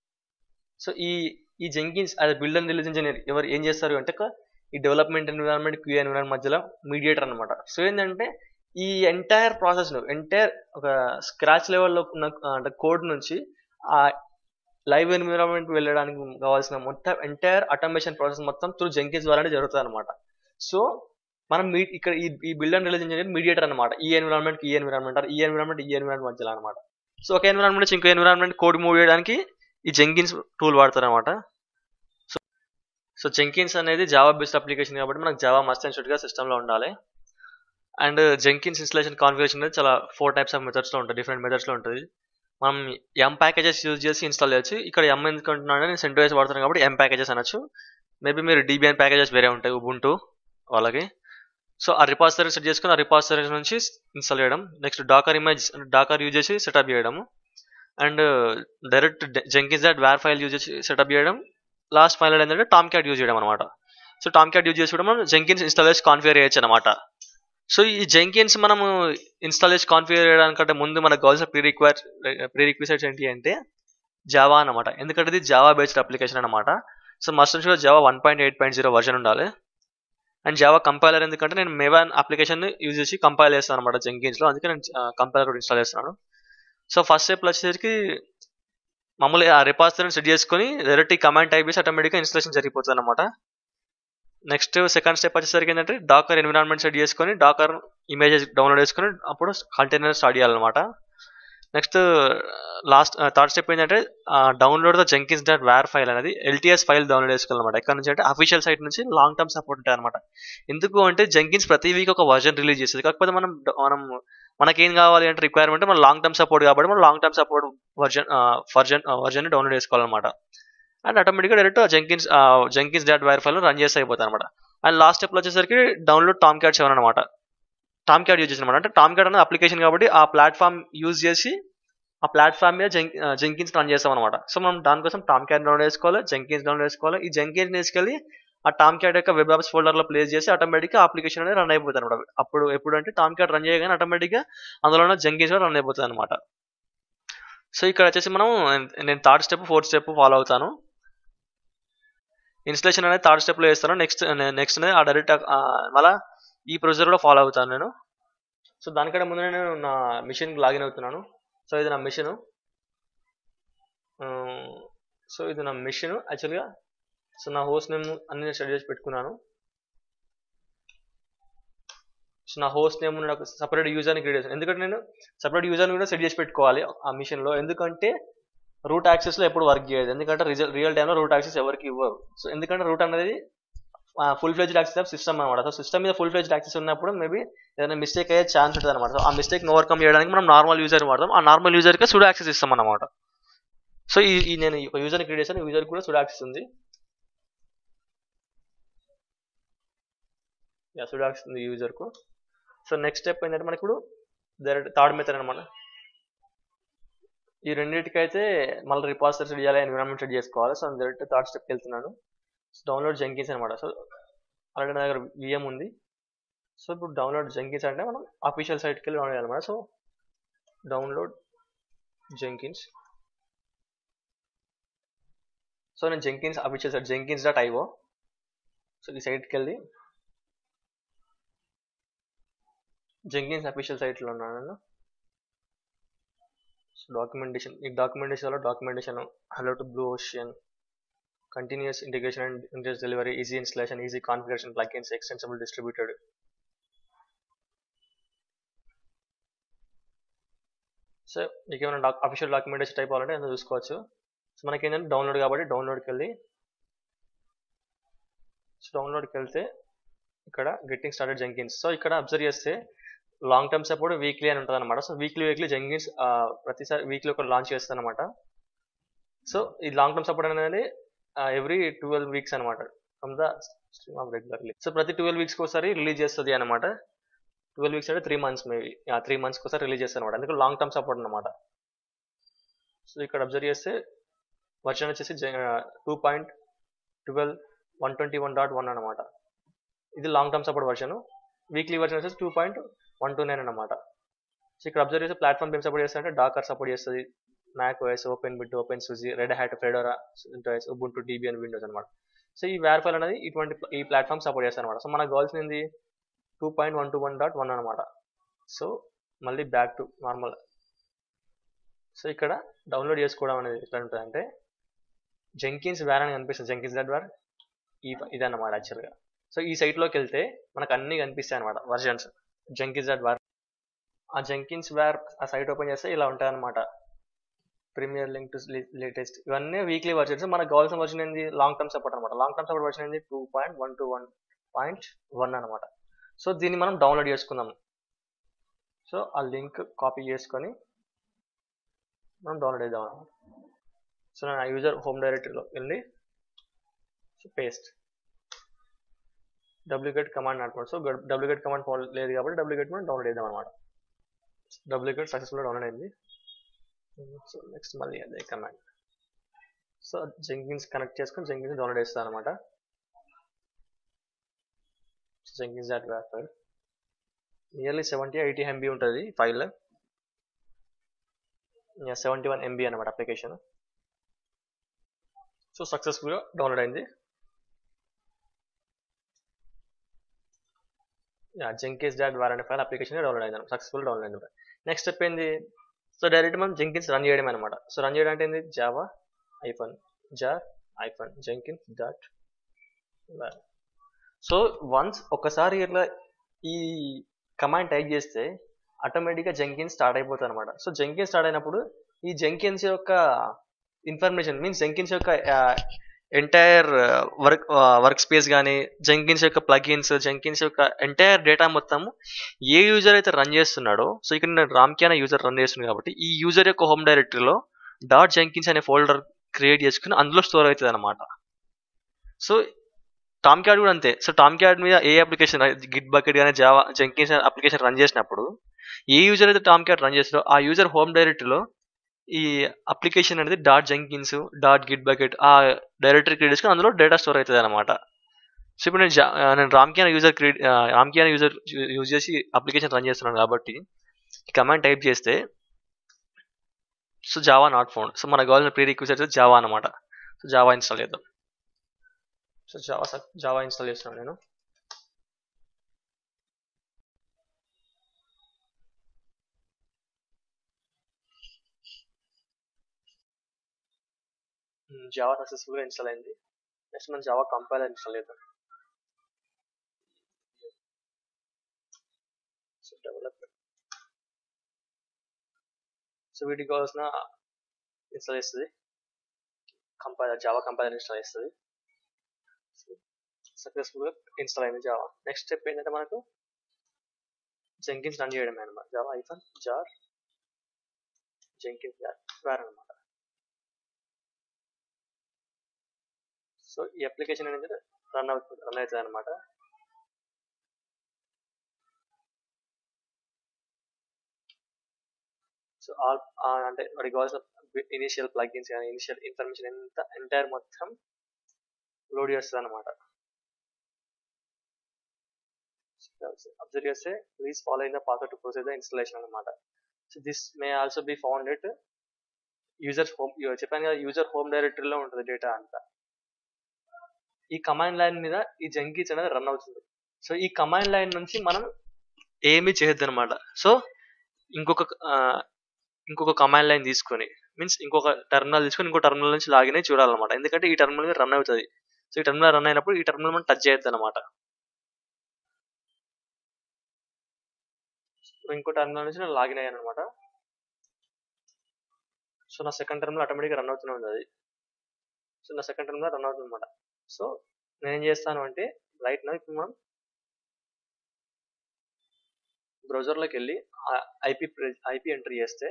సో ఈ ఈ జెంకిన్స్ అది బిల్డ్ అండ్ రిలీజ్ ఇంజనీర్ ఎవరు ఏం చేస్తారు అంటే ఒక ఈ డెవలప్మెంట్ ఎన్విరాన్మెంట్ క్యూ ఎన్విరాన్మెంట్ మధ్యలో మీడియేటర్ అన్నమాట సో ఏంటంటే ఈ ఎంటైర్ ప్రాసెస్ ను ఎంటైర్ ఒక స్క్రాచ్ లెవెల్లో ఉన్న ఆ, అంటే కోడ్ నుంచి ఆ లైవ్ ఎన్విరాన్మెంట్ వెళ్ళడానికి కావాల్సిన మొత్తం ఎంటైర్ ఆటోమేషన్ ప్రాసెస్ మొత్తం త్రూ జెంకిన్స్ ద్వారానే జరుగుతుంది అనమాట సో మనం మీ ఇక్కడ ఈ ఈ build and release engineer mediator అనమాట ఈ ఎన్విరాన్మెంట్ ఈ ఎన్విరాన్మెంట్ ఈ ఎన్విరాన్మెంట్ ఈ ఎన్విరాన్మెంట్ మధ్యలో అనమాట సో ఒక ఎన్విరాన్మెంట్ నుంచి ఇంకో ఎన్విరాన్మెంట్ కోడ్ మూవ్ చేయడానికి ఈ జెంకిన్స్ టూల్ వాడతారు అనమాట సో సో జెంకిన్స్ అనేది జావా బేస్డ్ అప్లికేషన్ కాబట్టి మనకు జావా మస్ట్ అండ్ గా సిస్టమ్ లో ఉండాలి అండ్ జెంకిన్స్ ఇన్స్టలేషన్ కాన్ఫిగరేషన్ అనేది చాలా ఫోర్ టైప్స్ ఆఫ్ మెథడ్స్ లో ఉంటుంది డిఫరెంట్ మెథడ్స్ లో ఉంటుంది మనం ఎం ప్యాకేజెస్ యూజ్ చేసి ఇన్స్టాల్ చేయొచ్చు ఇక్కడ ఎం ఎందుకు అంటున్నాను నేను సెంటోస్ వాడుతాను కాబట్టి ఎం ప్యాకేజెస్ అనొచ్చు మేబీ మీరు డిబిఎన్ ప్యాకేజెస్ వేరే ఉంటాయి ఉబుంటూ వాళ్ళకి సో ఆ రిపాజిటరీ సెట్ చేసుకుని ఆ రిపాజిటరీ నుంచి ఇన్స్టాల్ చేయడం next Docker image Docker use చేసి సెటప్ చేయడము and direct Jenkins dot war file use చేసి సెటప్ చేయడం లాస్ట్ ఫైనల్ ఏంటంటే టామ్ క్యాట్ యూజ్ చేయడం అనమాట సో టామ్ క్యాట్ యూజ్ చేసి కూడా మనం జెంకిన్స్ ఇన్స్టాల్ చేసి కాన్ఫిగర్ చేయొచ్చు అనమాట సో ఈ జెంకిన్స్ మనము ఇన్స్టాల్ చేసి కాన్ఫిగర్ చేయడానికంటే ముందు మనకు కావాల్సిన ప్రీ రిక్వైర్ ప్రీ రిక్విజైట్స్ ఏంటి అంటే జావా అనమాట ఎందుకంటే ఇది జావా బేస్డ్ అప్లికేషన్ అనమాట సో మస్ట్ కూడా Java one point eight point zero version ఉండాలి అండ్ జావా కంపైలర్ ఎందుకంటే నేను మేవాన్ అప్లికేషన్ యూజ్ చేసి కంపైల్ చేస్తాను అనమాట జెంకిన్స్లో అందుకే నేను కంపైలర్ కూడా ఇన్స్టాల్ చేస్తున్నాను సో ఫస్ట్ స్టెప్ వచ్చేసరికి మామూలుగా ఆ రిపాజిటరీని సెట్ చేసుకొని డైరెక్ట్ ఈ కమాండ్ టైప్ చేసి ఆటోమేటిక్గా ఇన్స్టాలేషన్ జరిగిపోతుంది అనమాట నెక్స్ట్ సెకండ్ స్టెప్ వచ్చేసరికి ఏంటంటే డాకర్ ఎన్విరాన్మెంట్ సెట్ చేసుకొని డాకర్ ఇమేజెస్ డౌన్లోడ్ చేసుకొని అప్పుడు కంటైనర్ స్టార్ట్ చేయాలన్నమాట నెక్స్ట్ లాస్ట్ థర్డ్ స్టెప్ ఏంటంటే download the Jenkins dot war file అనేది ఎల్టీఎస్ ఫైల్ డౌన్లోడ్ చేసుకోవాలన్నమాట ఎక్కడ నుంచి అంటే అఫీషియల్ సైట్ నుంచి లాంగ్ టర్మ్ సపోర్ట్ ఉంటాయి అనమాట ఎందుకు అంటే జెంకిన్స్ ప్రతి వీక్ ఒక వర్జన్ రిలీజ్ చేస్తుంది కాకపోతే మనం మనం మనకేం కావాలి అంటే రిక్వైర్మెంట్ మనం లాంగ్ టర్మ్ సపోర్ట్ కాబట్టి మనం long term support version version version download చేసుకోవాలన్నమాట అండ్ ఆటోమేటిక్గా direct Jenkins Jenkins dot war file run చేసి అయిపోతుంది అనమాట అండ్ లాస్ట్ స్టెప్లో వచ్చేసరికి డౌన్లోడ్ టామ్ క్యాట్ సెవెన్ అనమాట టామ్ క్యాట్ యూజ్ చేసిన అనమాట అంటే టామ్ క్యాట్ అనేది అప్లికేషన్ కాబట్టి ఆ ప్లాట్ఫామ్ యూజ్ చేసి ఆ ప్లాట్ఫామ్ మీద జెం జెంకిన్స్ రన్ చేస్తాం అనమాట సో మనం దానికోసం టామ్ క్యాట్ డౌన్లోడ్ చేసుకోవాలి జెంకిన్స్ డౌన్లోడ్ చేసుకోవాలి ఈ జెంకిన్స్ తీసుకెళ్ళి ఆ టామ్ క్యాట్ యొక్క వెబ్ యాప్స్ ఫోల్డర్లో ప్లేస్ చేసి ఆటోమేటిక్గా అప్లికేషన్ అనేది రన్ అయిపోతుంది అనమాట అప్పుడు ఎప్పుడు అంటే టామ్ క్యాట్ రన్ చేయగానే ఆటోమేటిక్గా అందులో ఉన్న జెంకిన్స్ కూడా రన్ అయిపోతుంది అనమాట సో ఇక్కడ వచ్చేసి మనం నేను third step fourth step follow అవుతాను ఇన్స్టలేషన్ అనేది థర్డ్ స్టెప్లో వేస్తాను నెక్స్ట్ నెక్స్ట్ అనేది ఆ డైరెక్ట్ మళ్ళీ ఈ ప్రొసీజర్ కూడా ఫాలో అవుతాను నేను సో దానికంటే ముందు నేను నా మిషన్కి లాగిన్ అవుతున్నాను సో ఇది నా మిషన్ సో ఇది నా మిషన్ యాక్చువల్గా సో నా హోస్ట్ నేమ్ అన్ని సెట్ చేసి పెట్టుకున్నాను సో నా హోస్ట్ నేమ్ నాకు సపరేట్ యూజర్ని క్రియేట్ చేశాను ఎందుకంటే నేను సపరేట్ యూజర్ని కూడా సెట్ చేసి పెట్టుకోవాలి ఆ మిషన్లో ఎందుకంటే రూట్ యాక్సెస్లో ఎప్పుడు వర్క్ చేయదు ఎందుకంటే రిజల్ రియల్ టైంలో రూట్ యాక్సెస్ ఎవరికి ఇవ్వరు సో ఎందుకంటే రూట్ అనేది full fledged access of system అనమాట సో సిస్టమ్ మీద ఫుల్ ఫ్లెజ్డ్ యాక్సెస్ ఉన్నప్పుడు మేబీ ఏదైనా మిస్టేక్ అయ్యే ఛాన్స్ ఉంటుంది అనమాట సో ఆ మిస్టేక్ ఓవర్కమ్ చేయడానికి మనం నార్మల్ యూజర్ వాడతాం ఆ నార్మల్ యూజర్కి సుడు యాక్సెస్ ఇస్తాం అనమాట సో ఈ ఈ నేను ఒక యూజర్ని క్రియేట్ చేశాను యూజర్ కూడా సుడు యాక్సెస్ ఉంది యా సుడు యాక్సెస్ ఉంది యూజర్కు సో నెక్స్ట్ స్టెప్ ఏంటంటే మనకి ఇప్పుడు డైరెక్ట్ థర్డ్ మెథడ్ అనమాట ఈ రెండింటికైతే మళ్ళీ రిపాజిటరీ సెట్ చేయాలి ఎన్విరాన్మెంట్ సెట్ చేసుకోవాలి సో డైరెక్ట్ థర్డ్ స్టెప్కి వెళ్తున్నాను డౌన్లోడ్ జంకిన్స్ అనమాట సో అలాగే నా దగ్గర విఎం ఉంది సో ఇప్పుడు డౌన్లోడ్ జంకిన్స్ అంటే మనం అఫీషియల్ సైట్కి వెళ్ళి డౌన్లోడ్ చేయాలన్నమాట సో డౌన్లోడ్ జంకిన్స్ సో నేను Jenkins official site Jenkins dot IO so ఈ సైట్కి వెళ్ళి జంకిన్స్ అఫీషియల్ సైట్లో ఉన్నాను నేను సో డాక్యుమెంటేషన్ ఈ డాక్యుమెంటేషన్లో documentation hello to blue ocean continuous integration and continuous delivery, easy installation, easy configuration, plugins, extensible distributed. So మీకు ఏమైనా డాక్ అఫీషియల్ డాక్యుమెంటేషన్ టైప్ అవ్వాలంటే అందులో చూసుకోవచ్చు సో మనకి ఏంటంటే డౌన్లోడ్ కాబట్టి డౌన్లోడ్కి వెళ్ళి సో డౌన్లోడ్కి వెళ్తే ఇక్కడ గెట్టింగ్ స్టార్టెడ్ జంకిన్స్ సో ఇక్కడ అబ్జర్వ్ చేస్తే లాంగ్ టర్మ్ సపోర్ట్ వీక్లీ అని ఉంటుంది అనమాట సో వీక్లీ వీక్లీ జంకిన్స్ ప్రతిసారి వీక్లీ ఒక లాంచ్ చేస్తాను అనమాట సో ఈ లాంగ్ టర్మ్ సపోర్ట్ అనేది ఎవ్రీ ట్వెల్వ్ వీక్స్ అనమాట from the stream of regularly so ప్రతి ట్వెల్వ్ వీక్స్కి ఒకసారి రిలీజ్ చేస్తుంది అనమాట ట్వెల్వ్ వీక్స్ అంటే త్రీ మంత్స్ మేబీ త్రీ మంత్స్కి ఒకసారి రిలీజ్ చేస్తారు అనమాట అందుకే లాంగ్ టర్మ్ సపోర్ట్ అనమాట సో ఇక్కడ అబ్జర్వ్ చేస్తే వర్షన్ వచ్చేసి two point twelve one twenty one dot one అనమాట ఇది long term support version weekly version వచ్చేసి two point one two nine అనమాట సో ఇక్కడ అబ్జర్వ్ చేస్తే ప్లాట్ఫామ్ ఏం సపోర్ట్ చేస్తుంది అంటే డాకర్ సపోర్ట్ చేస్తుంది Mac OS open bit open SUSE Red Hat Fedora Ubuntu Debian Windows అనమాట సో ఈ వేర్ ఫైల్ అనేది ఇటువంటి ఈ ప్లాట్ఫామ్ సపోర్ట్ చేస్తారు అనమాట సో మనకు కావాల్సింది two point one two one dot one అనమాట సో మళ్ళీ బ్యాక్ టు నార్మల్ సో ఇక్కడ డౌన్లోడ్ చేసుకోవడం అనేది ఎట్లా ఉంటుంది అంటే జంకిన్స్ వేర్ అని కనిపిస్తుంది జంకిన్స్ దట్ వేర్ ఈ ఇదన్నమాట యాక్చువల్గా సో ఈ సైట్లోకి వెళ్తే మనకు అన్ని కనిపిస్తాయి అనమాట వర్జన్స్ జంకిన్స్ దట్ వేర్ ఆ జంకిన్స్ వేర్ ఆ సైట్ ఓపెన్ చేస్తే ఇలా ఉంటాయి అనమాట ప్రీమియర్ లింక్ టు లేటెస్ట్ ఇవన్నీ వీక్లీ వర్షన్స్ మనకు కావాల్సిన వర్షన్ ఏంది లాంగ్ టర్మ్ సపోర్ట్ అనమాట లాంగ్ టర్మ్ సపోర్ట్ వర్షన్ ఏంది two point one two one point one అనమాట సో దీన్ని మనం డౌన్లోడ్ చేసుకుందాం సో ఆ లింక్ కాపీ చేసుకొని మనం డౌన్లోడ్ చేద్దాం అనమాట సో నేను యూజర్ హోమ్ డైరెక్టరీలో వెళ్ళి సో పేస్ట్ డబ్ల్యూగెట్ కమాండ్ అనుకోండి సో డబ్ల్యూగెట్ కమాండ్ లేదు కాబట్టి డబ్ల్యూగెట్ మనం డౌన్లోడ్ చేద్దాం అనమాట డబ్ల్యూగెట్ సక్సెస్ఫుల్ డౌన్లోడ్ అయింది సో నెక్స్ట్ మళ్ళీ అదే కమాండ్ సో జెంకిన్స్ కనెక్ట్ చేసుకొని జెంకిన్స్ డౌన్లోడ్ చేస్తాను అనమాట Jenkins dot war file nearly seventy eighty MB ఉంటుంది ఫైల్ సెవెంటీ వన్ ఎంబీ అనమాట అప్లికేషన్ సో సక్సెస్ఫుల్గా డౌన్లోడ్ అయింది జెంకిన్స్ డాట్ వేర్ అనే ఫైల్ అప్లికేషన్ డౌన్లోడ్ అయింది సక్సెస్ఫుల్ డౌన్లోడ్ అయింది నెక్స్ట్ స్టెప్ ఏంది సో డైరెక్ట్ మనం జెంకిన్స్ రన్ చేయడం అనమాట సో రన్ చేయడం అంటే ఏంది Java hyphen jar hyphen Jenkins dot so once ఒకసారి ఇట్లా ఈ కమాండ్ టైప్ చేస్తే ఆటోమేటిక్గా జెంకిన్స్ స్టార్ట్ అయిపోతుంది అనమాట సో జెంకిన్స్ స్టార్ట్ అయినప్పుడు ఈ జెంకిన్స్ యొక్క ఇన్ఫర్మేషన్ మీన్స్ జెంకిన్స్ యొక్క ఎంటైర్ వర్క్ వర్క్ స్పేస్ కానీ జెంకిన్స్ యొక్క ప్లగిన్స్ జెంకిన్స్ యొక్క ఎంటైర్ డేటా మొత్తం ఏ యూజర్ అయితే రన్ చేస్తున్నాడో సో ఇక్కడ నేను రామ్కి అనే యూజర్ రన్ చేస్తున్నాను కాబట్టి ఈ యూజర్ యొక్క హోమ్ డైరెక్టరీలో డాట్ జెంకిన్స్ అనే ఫోల్డర్ క్రియేట్ చేసుకుని అందులో స్టోర్ అవుతుంది అనమాట సో టామ్ క్యాడ్ కూడా అంతే సో టామ్ క్యాడ్ మీద ఏ అప్లికేషన్ గిట్ బకెట్ కానీ జావా జెంకిన్స్ అప్లికేషన్ రన్ చేసినప్పుడు ఏ యూజర్ అయితే టామ్ క్యాడ్ రన్ చేస్తారో ఆ యూజర్ హోమ్ డైరెక్టరీలో ఈ అప్లికేషన్ అనేది dot Jenkins dot git bucket ఆ డైరెక్టరీ క్రియేట్ చేసుకుని అందులో డేటా స్టోర్ అవుతుంది అనమాట సో ఇప్పుడు నేను నేను రామ్కి అనే యూజర్ క్రియేట్ రామ్కి అనే యూజర్ యూజ్ చేసి అప్లికేషన్ రన్ చేస్తున్నాను కాబట్టి ఈ కమాండ్ టైప్ చేస్తే so Java not found so మనకు కావాల్సిన ప్రీ రిక్వెస్ట్ జావా అనమాట సో జావా ఇన్స్టాల్ చేద్దాం సో జావా జావా ఇన్స్టాల్ చేస్తున్నాను నేను జావా సక్సెస్ఫుల్గా ఇన్స్టాల్ అయింది నెక్స్ట్ మనం జావా కంపైలర్ ఇన్స్టాల్ చేద్దాం సో డెవలప్మెంట్ సో వీటికి కావాల్సిన ఇన్స్టాల్ చేస్తుంది కంపైలర్ జావా కంపైలర్ ఇన్స్టాల్ చేస్తుంది సక్సెస్ఫుల్గా ఇన్స్టాల్ అయింది జావా నెక్స్ట్ స్టెప్ ఏంటంటే మనకు జెంకిన్స్ రన్ చేయడమే అనమాట Java hyphen jar Jenkins war అనమాట సో ఈ అప్లికేషన్ అనేది రన్ అవుతుంది రన్ అవుతుంది అనమాట సో ఆల్ అంటే వాడికి కావాల్సిన ఇనిషియల్ ప్లగ్ఇన్స్ కానీ ఇనిషియల్ ఇన్ఫర్మేషన్ ఎంత ఎంటైర్ మొత్తం లోడ్ చేస్తుంది అనమాట అబ్జర్వ్ చేస్తే please follow in the password to proceed the installation అనమాట so this may also be found it user home చెప్పాను కదా యూజర్ హోమ్ డైరెక్టరీలో ఉంటుంది డేటా అంతా ఈ కమాండ్ లైన్ మీద ఈ జంకీస్ అనేది రన్ అవుతుంది సో ఈ కమాండ్ లైన్ నుంచి మనం ఏమీ చేయొద్దు అనమాట సో ఇంకొక ఇంకొక కమాండ్ లైన్ తీసుకొని మీన్స్ ఇంకొక టర్మినల్ తీసుకొని ఇంకో టర్మినల్ నుంచి లాగిన్ అయి చూడాలన్నమాట ఎందుకంటే ఈ టర్మినల్ మీద రన్ అవుతుంది సో ఈ టర్మినల్ రన్ అయినప్పుడు ఈ టర్మినల్ మనం టచ్ చేయొద్దు అనమాట ఇంకో టర్మినల్ నుంచి నేను లాగిన్ అయ్యాను అనమాట సో నా సెకండ్ టర్మినల్ ఆటోమేటిక్గా రన్ అవుతూనే ఉంది అది సో నా సెకండ్ టర్మినల్ రన్ అవుతుంది అనమాట సో నేను ఏం చేస్తాను అంటే రైట్ నా ఇప్పుడు మనం బ్రౌజర్లోకి వెళ్ళి ఐపీ ఐపీ ఎంట్రీ చేస్తే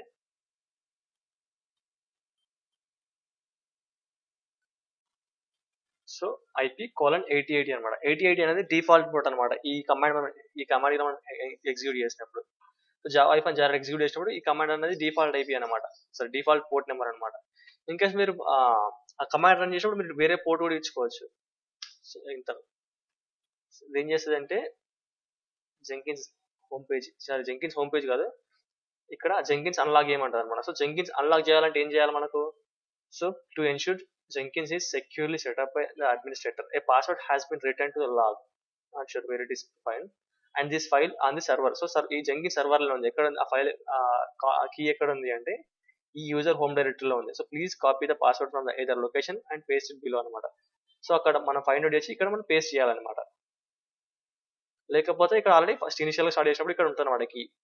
so so IP colon eighty eighty అనమాట ఎయిటీ ఎయిటీ అనేది డిఫాల్ట్ పోర్ట్ అనమాట ఈ కమాండ్ మనం ఈ కమాండ్ మనం ఎగ్జిక్యూట్ చేసినప్పుడు జావా ఐఫోన్ జారా ఎగ్జిక్యూట్ చేసినప్పుడు ఈ కమాండ్ అనేది డిఫాల్ట్ ఐపీ అనమాట సో డిఫాల్ట్ పోర్ట్ నెంబర్ అనమాట ఇన్ కేస్ మీరు ఆ కమాండ్ రన్ చేసినప్పుడు మీరు వేరే పోర్ట్ కూడా ఇచ్చుకోవచ్చు సో ఇంత ఇది ఏం చేస్తుంది అంటే Jenkins home page sorry Jenkins home page కాదు ఇక్కడ జెంకిన్స్ అన్లాక్ చేయమంటారు అనమాట సో జెంకిన్స్ అన్లాక్ చేయాలంటే ఏం చేయాలి మనకు so to ensure Jenkins is securely set up by the administrator a password has been written to the log not sure where it is file and this file on the server so sir ఈ Jenkin server లో ఉంది ఎక్కడ ఉంది ఆ file key ఎక్కడ ఉంది అంటే ఈ యూజర్ హోమ్ డైరెక్టరీలో ఉంది so please copy the password from the either location and paste it below అనమాట సో అక్కడ మనం ఫైండ్ అవుట్ చేసి ఇక్కడ మనం పేస్ట్ చేయాలన్నమాట లేకపోతే ఇక్కడ ఆల్రెడీ ఫస్ట్ ఇనిషియల్ గా స్టార్ట్ చేసినప్పుడు ఇక్కడ ఉంటుంది అనమాట కీ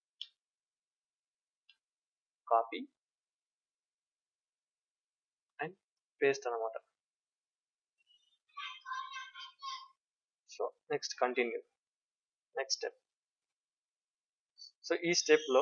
కాపీ అండ్ పేస్ట్ అనమాట so next continue next step so ఈ స్టెప్ లో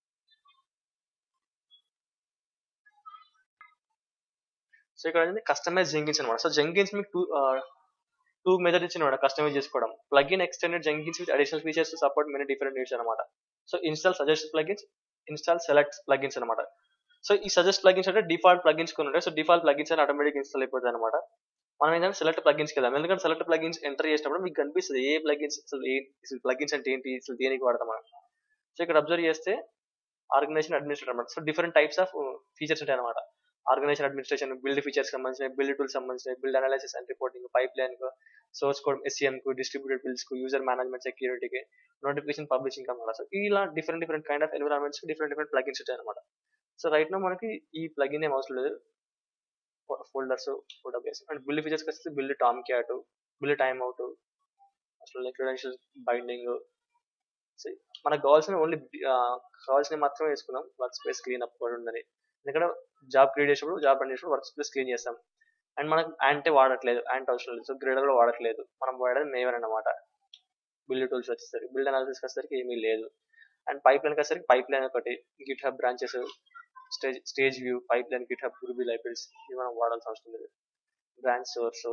సో ఇక్కడ ఏంటంటే కస్టమైజ్ జెంకిన్స్ అనమాట సో జెంకిన్స్ మీకు టూ టూ మెథడ్ ఇచ్చిన కస్టమైజ్ చేసుకోవడం plugin extended Jenkins with additional features support many different needs అనమాట so install suggest plugins install select plugins అనమాట సో ఈ సజెస్ట్ ప్లగిన్స్ అంటే డిఫాల్ట్ ప్లగిన్స్ కొన్ని ఉంటాయి సో డిఫాల్ట్ ప్లగిన్స్ అని ఆటోమేటిక్ ఇన్స్టాల్ అయిపోతుంది అనమాట మనం ఏంటంటే సెలెక్ట్ ప్లగిన్స్ వెళ్దాం ఎందుకంటే సెలెక్ట్ ప్లగిన్స్ ఎంటర్ చేసినప్పుడు మీకు కనిపిస్తుంది ఏ ప్లగిన్స్ అసలు ఏ ప్లగిన్స్ అంటే ఏంటి అసలు దేనికి వాడతాం మనం సో ఇక్కడ అబ్జర్వ్ చేస్తే ఆర్గనైజేషన్ అడ్మినిస్ట్రేటర్ అనమాట so different types of features ఉంటాయి అనమాట ఆర్గనైజేషన్ అడ్మినిస్ట్రేషన్ బిల్డ్ ఫీచర్స్ సంబంధించిన బిల్డ్ టూల్స్ సంబంధించిన build analysis and reporting pipeline కు సోర్స్ కోడ్ ఎస్సీఎం కు డిస్ట్రిబ్యూటెడ్ బిల్స్ కు యూజర్ మేనేజ్మెంట్ సెక్యూరిటీకి నోటిఫికేషన్ పబ్లిషింగ్ అనమాట సో ఇలా different different kind of environments different different plugins ఉంటాయి అనమాట సో రైట్ నా మనకి ఈ ప్లగిన్ ఏం అవసరం లేదు folders photo base and build features వస్తే build Tomcat build time out అసలు క్రెడెన్షియల్స్ బైండింగ్ మనకు కావాల్సిన ఓన్లీ కావాల్సిన మాత్రమే వేసుకుందాం వర్క్ స్పేస్ క్లీన్ అప్ కూడా ఉండని ఎందుకంటే జాబ్ క్రియేట్ చేసినప్పుడు జాబ్ రన్ చేసినప్పుడు వర్క్ స్పేస్ క్లీన్ చేస్తాం అండ్ మనకు యాంటే వాడట్లేదు యాంట్ అవసరం లేదు సో గ్రేడర్ కూడా వాడట్లేదు మనం వాడేది మేవన్ అనమాట బిల్డ్ టూల్స్ వచ్చేసరికి బిల్డ్ అనాలిసిస్ వచ్చేసరికి ఏమీ లేదు అండ్ పైప్ లైన్ వచ్చేసరికి పైప్ లైన్ ఒకటి GitHub branches stage stage view pipeline GitHub Ruby libraries ఇవి మనం వాడాల్సిన అవసరం లేదు branch source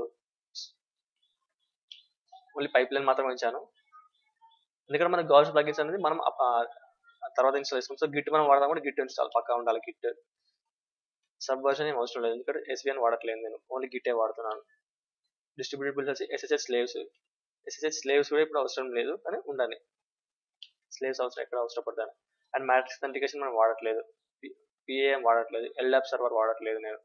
only pipeline మాత్రం ఉంచాను ఎందుకంటే మనకు కావాల్సిన ప్లగిన్స్ అనేది మనం తర్వాత ఇన్స్టాల్ చేసుకుంటాం సో గిట్ మనం వాడదాం కూడా గిట్ ఇన్స్టాల్ పక్కా ఉండాలి గిట్ సబ్ వర్షన్ ఏం అవసరం లేదు ఎందుకంటే ఎస్విఎన్ వాడట్లేదు నేను ఓన్లీ గిట్టే వాడుతున్నాను డిస్ట్రిబ్యూటెడ్ బిల్స్ వచ్చి ఎస్ఎస్హెచ్ స్లేవ్స్ ఎస్ఎస్హెచ్ స్లేవ్స్ కూడా ఇప్పుడు అవసరం లేదు కానీ ఉండాలి స్లేవ్స్ అవసరం ఎక్కడ అవసరం పడతాను అండ్ మ్యాట్రిక్స్ అథెంటికేషన్ మనం వాడట్లేదు పిఏఎం వాడట్లేదు ఎల్ఆప్ సర్వర్ వాడట్లేదు నేను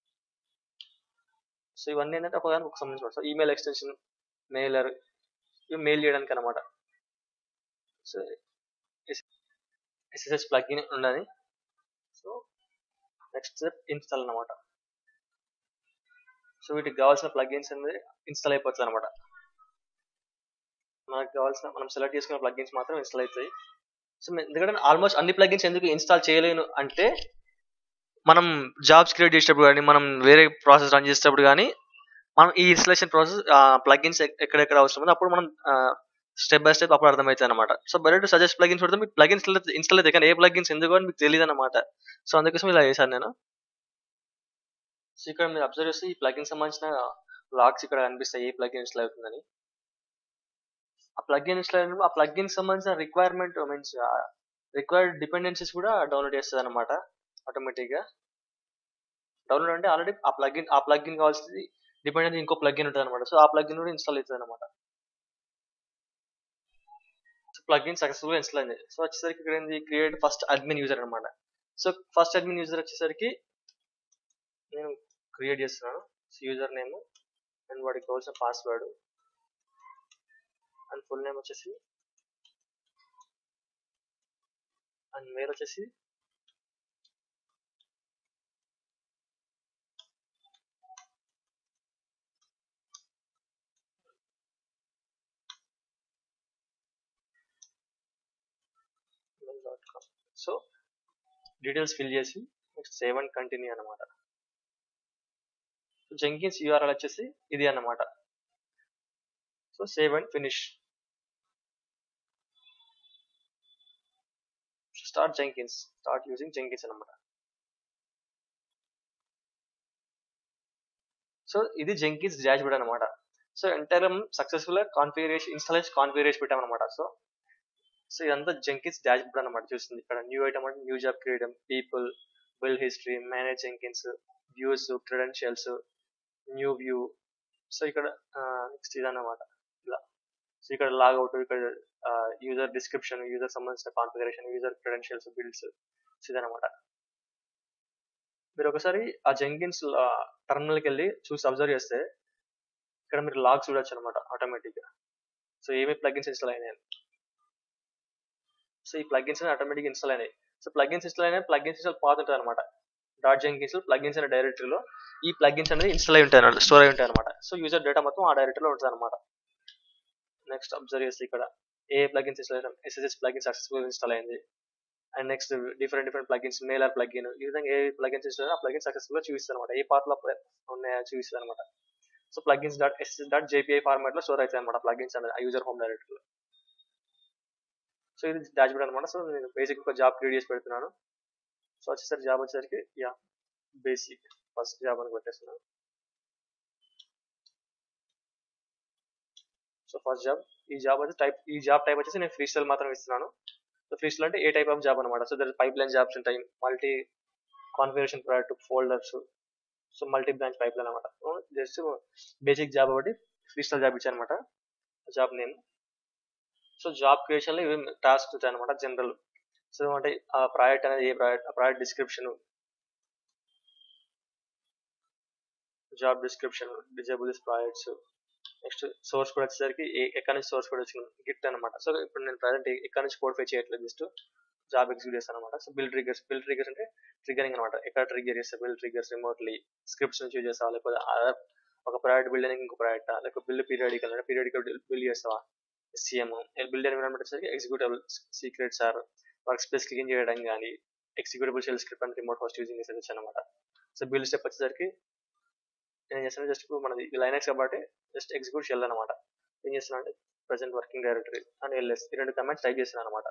సో ఇవన్నీ ఏంటంటే ఒకదానికి ఒక సంబంధించిన సో ఈమెయిల్ ఎక్స్టెన్షన్ మెయిలర్ ఇవి మెయిల్ చేయడానికి అనమాట సో ఎస్ఎస్హెచ్ ప్లగ్ఇన్ ఉండాలి సో నెక్స్ట్ స్టెప్ ఇన్స్టాల్ అనమాట సో వీటికి కావాల్సిన ప్లగ్ఇన్స్ అనేది ఇన్స్టాల్ అయిపోతుంది అనమాట మనకు కావాల్సిన మనం సెలెక్ట్ చేసుకున్న ప్లగ్ఇన్స్ మాత్రం ఇన్స్టాల్ అవుతాయి సో ఎందుకంటే ఆల్మోస్ట్ అన్ని ప్లగ్ఇన్స్ ఎందుకు ఇన్స్టాల్ చేయలేను అంటే మనం జాబ్స్ క్రియేట్ చేసేటప్పుడు కానీ మనం వేరే ప్రాసెస్ రన్ చేసేటప్పుడు కానీ మనం ఈ ఇన్స్టలేషన్ ప్రాసెస్ ప్లగ్ఇన్స్ ఎక్కడెక్కడ అవసరం ఉందో అప్పుడు మనం స్టెప్ బై స్టెప్ అప్పుడు అర్థమవుతుంది అనమాట సో బయట టు సజెస్ట్ ప్లగిన్స్ పెడితే మీకు ప్లగిన్స్ ఇన్స్టాల్ అయితే కానీ ఏ ప్లగిన్స్ ఎందుకు అని మీకు తెలియదు అనమాట సో అందుకోసం ఇలా చేశాను నేను సో ఇక్కడ మీరు అబ్జర్వ్ చేస్తే ఈ ప్లగిన్ సంబంధించిన లాగ్స్ ఇక్కడ కనిపిస్తాయి ఏ ప్లగిన్ ఇన్స్టాల్ అవుతుందని ఆ ప్లగిన్ ఇన్స్టాల్ అయినప్పుడు ఆ ప్లగిన్ సంబంధించిన రిక్వైర్మెంట్ మీన్స్ రిక్వైర్డ్ డిపెండెన్సీస్ కూడా డౌన్లోడ్ చేస్తుంది అనమాట ఆటోమేటిక్గా డౌన్లోడ్ అంటే ఆల్రెడీ ఆ ప్లగిన్ ఆ ప్లగిన్ కావాల్సింది డిపెండెన్స్ ఇంకో ప్లగిన్ ఉంటుంది అనమాట సో ఆ ప్లగిన్ కూడా ఇన్స్టాల్ అవుతుంది అనమాట ప్లగిన్ సక్సెస్ఫుల్ ఇన్స్టాల్ అయింది సో వచ్చేసరికి ఇక్కడ ఏంది క్రియేట్ ఫస్ట్ అడ్మిన్ యూజర్ అనమాట సో ఫస్ట్ అడ్మిన్ యూజర్ వచ్చేసరికి నేను క్రియేట్ చేస్తున్నాను యూజర్ నేమ్ అండ్ వాడికి కావాల్సిన పాస్వర్డ్ అండ్ ఫుల్ నేమ్ వచ్చేసి అండ్ మెయిల్ వచ్చేసి dot com so details fill చేసి నెక్స్ట్ సేవ్ అండ్ కంటిన్యూ అనమాట జెంకిన్స్ యూఆర్ఎల్ వచ్చేసి ఇది అన్నమాట so save and finish start Jenkins start using Jenkins అనమాట సో సో ఇది జెంకిన్స్ డాష్బోర్డ్ అనమాట so entire successful configuration installation configuration పెట్టామన్నమాట సో సో ఇదంతా జెంకిన్స్ డాష్బోర్డ్ అనమాట చూస్తుంది ఇక్కడ న్యూ ఐటమ్ అంటే న్యూ జాబ్ క్రియేటం people build history manage Jenkins views credentials new view so ఇక్కడ నెక్స్ట్ ఇదన్నమాట ఇలా సో ఇక్కడ లాగౌట్ ఇక్కడ యూజర్ డిస్క్రిప్షన్ యూజర్ సంబంధించిన కాన్ఫిగరేషన్ యూజర్ క్రెడెన్షియల్స్ బిల్డ్స్ ఇదనమాట మీరు ఒకసారి ఆ జెంకిన్స్ టర్మినల్కి వెళ్ళి చూసి అబ్జర్వ్ చేస్తే ఇక్కడ మీరు లాగ్ చూడొచ్చు అనమాట ఆటోమేటిక్గా సో ఏమి ప్లగిన్స్ ఇన్స్టాల్ అయినాయి సో ఈ ప్లగిన్స్ ఆటోమేటిక్ ఇన్స్టాల్ అయినాయి సో ప్లగిన్స్ ఇన్స్టాల్ అయినా ప్లగిన్స్ ఇన్స్టాల్ పాత్ ఉంటుంది అనమాట డాట్ జెంకిన్స్ ప్లగిన్స్ అనే డైరెక్టరీలో ఈ ప్లగిన్స్ అనేది ఇన్స్టాల్ అయి ఉంటాయి అనమాట స్టోర్ అయి ఉంటాయి అనమాట సో యూజర్ డేటా మొత్తం ఆ డైరెక్టరీలో ఉంటుంది అనమాట నెక్స్ట్ అబ్జర్వ్ చేస్తే ఇక్కడ ఏ ప్లగిన్స్ ఇన్స్టాల్ అయినా ఎస్ఎస్ఎస్ ప్లగిన్ సక్సెస్ఫుల్ ఇన్స్టాల్ అయింది and next different different plugins mailer plugin ఈ విధంగా ఏ ప్లగిన్స్ ఇన్స్టాల్ ఆ ప్లగిన్ సక్సెస్ఫుల్ గా చూపిస్తుంది అనమాట ఏ పార్ట్ లో ఉన్నాయో చూపిస్తుంది అనమాట so plugins dot SS dot JPI format లో స్టోర్ అవుతాయి అనమాట ప్లగిన్స్ అనేది యూజర్ హోమ్ డైరెక్టరీలో సో ఇది డాష్బోర్డ్ అనమాట సో నేను బేసిక్ ఒక జాబ్ క్రియేట్ చేసి పెడుతున్నాను సో వచ్చేసరికి జాబ్ వచ్చేసరికి యా బేసిక్ ఫస్ట్ జాబ్ అని పెట్టేస్తున్నాను సో ఫస్ట్ జాబ్ ఈ జాబ్ వచ్చి టైప్ ఈ జాబ్ టైప్ వచ్చేసి నేను ఫ్రీ స్టైల్ మాత్రం ఇస్తున్నాను సో ఫ్రీ స్టైల్ అంటే ఏ టైప్ ఆఫ్ జాబ్ అనమాట so other pipeline jobs ఉంటాయి multi configuration product folders so multi branch pipeline అనమాట జస్ట్ బేసిక్ జాబ్ ఒకటి ఫ్రీ స్టైల్ జాబ్ ఇచ్చాను అనమాట job name so job creation లో ఇవి టాస్క్ ఉంటాయి అనమాట జనరల్ సో అంటే ఆ ప్రాజెక్ట్ అనేది ఏ ప్రాజెక్ట్ ఆ project description job description disable projects next source code వచ్చేసరికి ఎక్కడి నుంచి సోర్స్ కోడ్ వచ్చింది గిట్ అనమాట సో ఇప్పుడు నేను ప్రజెంట్ ఎక్కడి నుంచి కోడ్ ఫై చేయట్లేదు జస్ట్ జాబ్ ఎగ్జిక్యూట్ చేస్తాను అనమాట so build triggers build triggers అంటే ట్రిగరింగ్ అనమాట ఎక్కడ ట్రిగర్ చేస్తే బిల్ ట్రిగర్స్ రిమోట్లీ స్క్రిప్ట్స్ నుంచి యూజ్ చేస్తావా లేకపోతే ఒక ప్రాజెక్ట్ బిల్డ్ అనేది ఇంకో ప్రాజెక్ట్ లేకపోతే బిల్ పీరియడికల్ అంటే పీరియడికల్ బిల్ చేస్తావా ఎస్సీఎం బిల్డ్ ఎన్విరాన్మెంట్ వచ్చేసరికి executable secrets or work space clean చేయడం కానీ executable shell script and remote host using చేసేది అనమాట సో బిల్ స్టెప్ వచ్చేసరికి నేను చేస్తాను జస్ట్ ఇప్పుడు మనది లైనక్స్ కాబట్టి జస్ట్ ఎగ్జిక్యూట్ షెల్ అనమాట ఏం చేస్తున్నా అంటే present working directory and LS ఈ రెండు కమెంట్స్ టైప్ చేస్తున్నాను అనమాట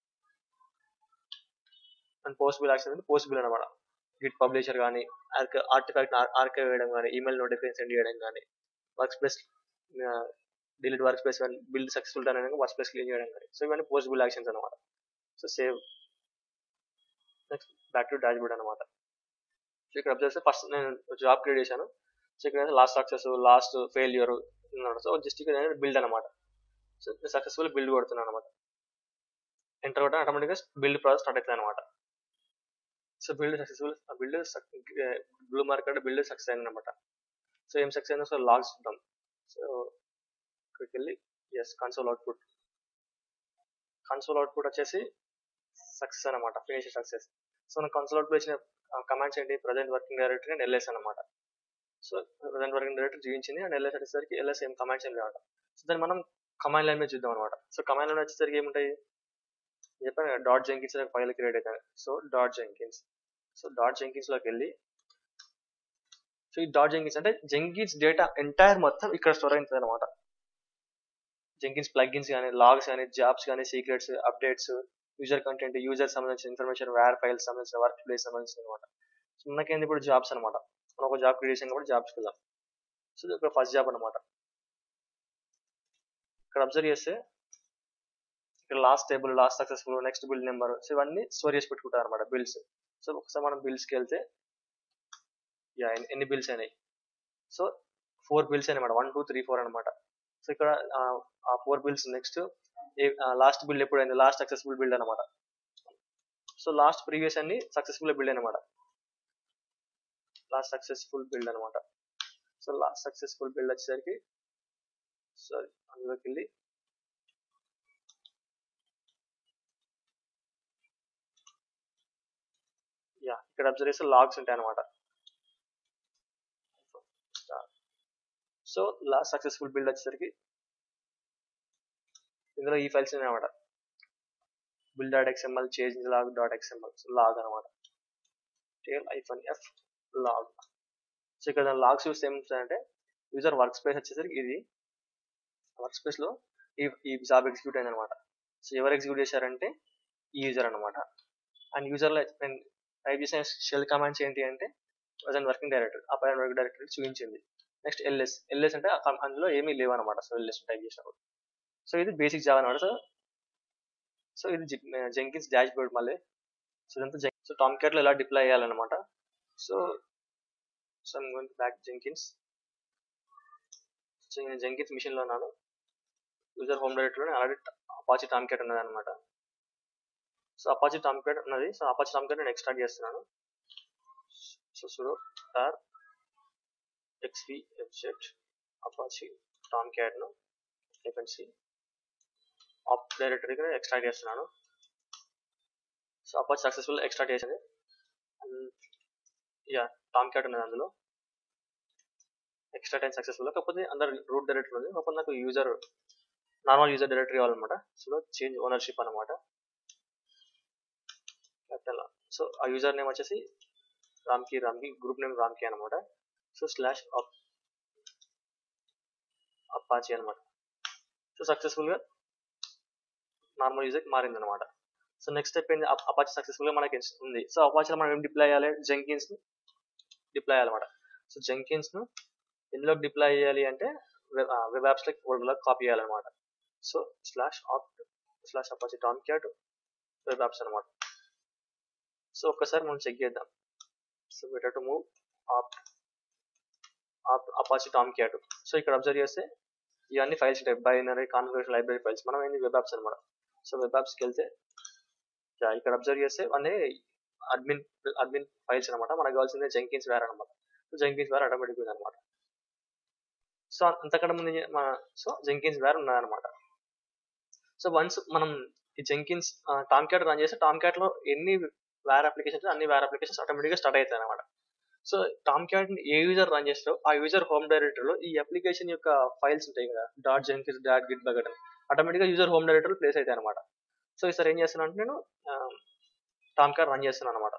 and post build action post build అనమాట గిట్ పబ్లిషర్ కానీ ఆర్టిఫాక్ట్ ఆర్కైవ్ వేయడం కానీ ఈమెయిల్ నోటిఫికేషన్ సెండ్ చేయడం కానీ work space delete work space build successful అనేది వర్క్ స్పేస్ క్లీన్ చేయడం కానీ సో ఇవన్నీ పోస్ట్ బిల్ యాక్షన్స్ అనమాట so save next back to dashboard అనమాట సో ఇక్కడ అబ్జర్వ్ చేస్తే ఫస్ట్ నేను జాబ్ క్రియేట్ చేశాను సో ఇక్కడ last success last failure so just ఇక్కడ బిల్డ్ అనమాట సో సక్సెస్ఫుల్ బిల్డ్ కొడుతున్నాను అనమాట ఎంటర్ కొట్టడం ఆటోమేటిక్గా బిల్డ్ ప్రాసెస్ స్టార్ట్ అవుతుంది అనమాట so build successful build blue market build success అయింది అనమాట సో ఏం సక్సెస్ అయిందో సో లాగ్స్ చూద్దాం సో ఇక్కడికి వెళ్ళి yes console output console output వచ్చేసి సక్సెస్ అనమాట ఫినిష్ సక్సెస్ సో మన కన్సోల్ అవుట్పుట్ వచ్చిన కమాండ్స్ ఏంటి present working directory and LS అనమాట సో ప్రజెంట్ వర్కింగ్ డైరెక్టరీ చూపించింది అండ్ ఎల్ఎస్ వచ్చేసరికి ఎల్ఎస్ ఏం కమాండ్స్ ఏం అనమాట సో దాన్ని మనం కమాండ్ లైన్ మీద చూద్దాం అనమాట సో కమాండ్ లైన్ వచ్చేసరికి ఏముంటాయి చెప్పాను డాట్ జెంకిన్స్ అనే ఫైల్ క్రియేట్ అవుతాయి so dot Jenkins so dot Jenkins లోకి వెళ్ళి సో ఈ డాట్ జెంకిన్స్ అంటే జెంకిన్స్ డేటా ఎంటైర్ మొత్తం ఇక్కడ స్టోర్ అవుతుంది అనమాట జెంకిన్స్ ప్లగిన్స్ కానీ లాగ్స్ కానీ జాబ్స్ కానీ secrets updates user content user సంబంధించిన ఇన్ఫర్మేషన్ వేర్ ఫైల్స్ సంబంధించిన వర్క్ ప్లేస్ సంబంధించిన అనమాట సో మనకేంది ఇప్పుడు జాబ్స్ అనమాట మనం ఒక జాబ్ క్రియేట్ చేసాం కాబట్టి జాబ్స్కి వెళ్దాం సో ఇది ఇక్కడ ఫస్ట్ జాబ్ అనమాట ఇక్కడ అబ్జర్వ్ చేస్తే ఇక్కడ last table last successful next bill number so ఇవన్నీ స్టోర్ చేసి పెట్టుకుంటారు అనమాట బిల్స్ సో ఒకసారి మనం బిల్స్కి వెళ్తే యా ఎన్ని బిల్స్ అయినాయి సో ఫోర్ బిల్స్ అనమాట వన్ టూ త్రీ ఫోర్ అనమాట సో ఇక్కడ ఆ four bills next last bill ఎప్పుడైంది లాస్ట్ సక్సెస్ఫుల్ బిల్డ్ అనమాట సో లాస్ట్ ప్రీవియస్ అన్ని సక్సెస్ఫుల్ బిల్డ్ అనమాట లాస్ట్ సక్సెస్ఫుల్ బిల్డ్ అనమాట సో లాస్ట్ సక్సెస్ఫుల్ బిల్డ్ వచ్చేసరికి సారీ అందులోకి వెళ్ళి యా ఇక్కడ అబ్జర్వ్ చేస్తే లాగ్స్ ఉంటాయి అనమాట సో లాస్ట్ సక్సెస్ఫుల్ బిల్డ్ వచ్చేసరికి ఇందులో ఈ ఫైల్స్ అనమాట bill dot XML change log dot XML log అనమాట tail hyphen F log so ఇక్కడ లాగ్స్ చూస్తే ఏమంటే యూజర్ వర్క్ స్పేస్ వచ్చేసరికి ఇది వర్క్ స్పేస్ లో ఈ ఈ జాబ్ ఎగ్జిక్యూట్ అయింది అనమాట సో ఎవరు ఎగ్జిక్యూట్ చేశారంటే ఈ యూజర్ అనమాట అండ్ యూజర్ లో నేను టైప్ చేసిన షెల్ కమాండ్స్ ఏంటి అంటే ప్రజెంట్ వర్కింగ్ డైరెక్టర్ ఆ ప్రజెంట్ వర్కింగ్ డైరెక్టర్ చూపించింది నెక్స్ట్ ఎల్ఎస్ ఎల్ఎస్ అంటే ఆ కం- అందులో ఏమీ లేవు అనమాట సో ఎల్ఎస్ టైప్ చేసినప్పుడు సో ఇది బేసిక్ జావా అనమాట సో సో ఇది జెంకిన్స్ డాష్ బోర్డ్ మళ్ళీ సో ఇదంతా సో టామ్ క్యాట్ లో ఎలా డిప్లాయ్ చేయాలన్నమాట so so back Jenkins so నేను జెంకిన్స్ మిషన్ లో ఉన్నాను యూజర్ హోమ్ డైరెక్టరీలో ఆల్రెడీ అపాచి టామ్ క్యాట్ ఉన్నది అనమాట సో అపాచి టామ్ క్యాట్ ఉన్నది సో అపాచి టామ్ క్యాట్ నేను ఎక్స్ట్రాక్ట్ చేస్తున్నాను so sudo tar XV FZ Apache Tomcat ను ఎఫ్ఎన్సి ఆప్ డైరెక్టరీకి ఎక్స్ట్రాక్ట్ చేస్తున్నాను సో అపాచి సక్సెస్ఫుల్ ఎక్స్ట్రాక్ట్ చేసింది యా టామ్ క్యాట్ ఉన్నది అందులో ఎక్స్ట్రా టైం సక్సెస్ఫుల్ కాకపోతే అందరు రూట్ డైరెక్టరీ ఉంది కాకపోతే నాకు యూజర్ నార్మల్ యూజర్ డైరెక్టరీ కావాలన్నమాట సో చేంజ్ ఓనర్షిప్ అనమాట క్యాపిటల్ సో ఆ యూజర్ నేమ్ వచ్చేసి రామ్కి రామ్కి గ్రూప్ నేమ్ రామ్కి అనమాట సో స్లాష్ అప్ అపాచి అనమాట సో సక్సెస్ఫుల్గా నార్మల్ యూజర్కి మారింది అనమాట సో నెక్స్ట్ స్టెప్ ఏంటి అపాచి సక్సెస్ఫుల్గా మనకి ఉంది సో అపాచిలో మనం ఏం డిప్లాయ్ చేయాలి జెంకిన్స్ డిప్లాయ్ చేయాలన్నమాట సో జెంకిన్స్ ను ఎందులో డిప్లాయ్ చేయాలి అంటే వెబ్ యాప్స్ లైక్ ఫోల్డర్లో కాపీ చేయాలన్నమాట so slash opt slash Apache Tomcat web apps అనమాట సో ఒక్కసారి మనం చెక్ చేద్దాం so better to move opt opt Apache Tomcat so ఇక్కడ అబ్జర్వ్ చేస్తే ఇవన్నీ ఫైల్స్ ఉంటాయి బైనరీ కాన్ఫిగరేషన్ లైబ్రరీ ఫైల్స్ మనం ఏంది వెబ్ యాప్స్ అనమాట సో వెబ్ యాప్స్కి వెళ్తే యా, ఇక్కడ అబ్జర్వ్ చేస్తే అన్నీ అడ్మిన్ అడ్మిన్ ఫైల్స్ అనమాట మనకు కావాల్సిందే జెంకిన్స్ వేర్ అనమాట సో జెంకిన్స్ వేర్ ఆటోమేటిక్ ఉంది అనమాట సో అంతకన్నా ముందు ఏ- మన సో జెంకిన్స్ వేర్ ఉన్నదన్నమాట సో వన్స్ మనం ఈ జెంకిన్స్ టామ్ క్యాట్ రన్ చేస్తే టామ్ క్యాట్ లో ఎన్ని వేర్ అప్లికేషన్స్ అన్ని వేర్ అప్లికేషన్స్ ఆటోమేటిక్ గా స్టార్ట్ అవుతాయి అనమాట సో టామ్ క్యాట్ ని ఏ యూజర్ రన్ చేస్తారో ఆ యూజర్ హోమ్ డైరెక్టరీలో ఈ అప్లికేషన్ యొక్క ఫైల్స్ ఉంటాయి కదా dot Jenkins dot Git bucket automatic గా యూజర్ హోమ్ డైరెక్టరీ ప్లేస్ అవుతాయి అనమాట సో ఈసారి ఏం చేస్తున్నాను అంటే నేను టామ్ క్యాట్ రన్ చేస్తున్నాను అనమాట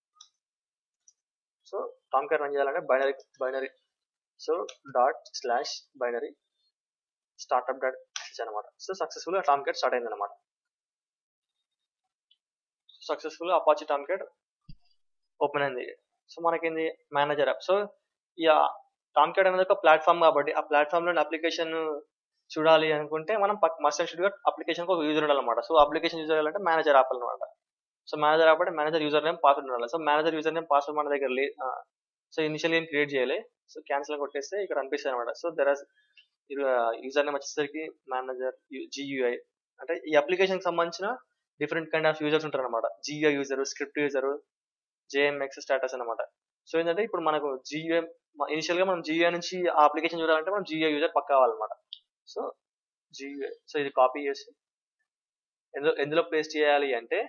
సో టామ్ క్యాట్ రన్ చేయాలంటే binary binary so dot slash binary startup dot అనమాట so successful Tomcat start అయింది అనమాట successful Apache Tomcat open అయింది సో మనకేంది మేనేజర్ యాప్ సో ఇక టామ్ క్యాట్ అనేది ఒక ప్లాట్ఫామ్ కాబట్టి ఆ ప్లాట్ఫామ్ లో అప్లికేషన్ చూడాలి అనుకుంటే మనం మస్ట్ అండ్ షుడ్గా అప్లికేషన్ ఒక యూజర్ ఉండాలన్నమాట సో అప్లికేషన్ యూజర్ అంటే మేనేజర్ యాప్ అనమాట సో మేనేజర్ యాప్ అంటే మేనేజర్ యూజర్ నేమ్ పాస్వర్డ్ ఉండాలి so manager user name password మన దగ్గర లేదు సో ఇనిషియల్ ఏం క్రియేట్ చేయాలి సో క్యాన్సిల్ కొట్టేస్తే ఇక్కడ అనిపిస్తుంది అనమాట so there as user name వచ్చేసరికి మేనేజర్ జియుఐ అంటే ఈ అప్లికేషన్ సంబంధించిన డిఫరెంట్ కైండ్ ఆఫ్ యూజర్స్ ఉంటారు అనమాట GUI user script user JMX status అనమాట సో ఏంటంటే ఇప్పుడు మనకు జియో ఇనిషియల్ గా మనం జియో నుంచి ఆ అప్లికేషన్ చూడాలంటే మనం జియో యూజర్ పక్క కావాలన్నమాట సో జియో సో ఇది కాపీ చేసి ఎందులో ఎందులో ప్లేస్ చేయాలి అంటే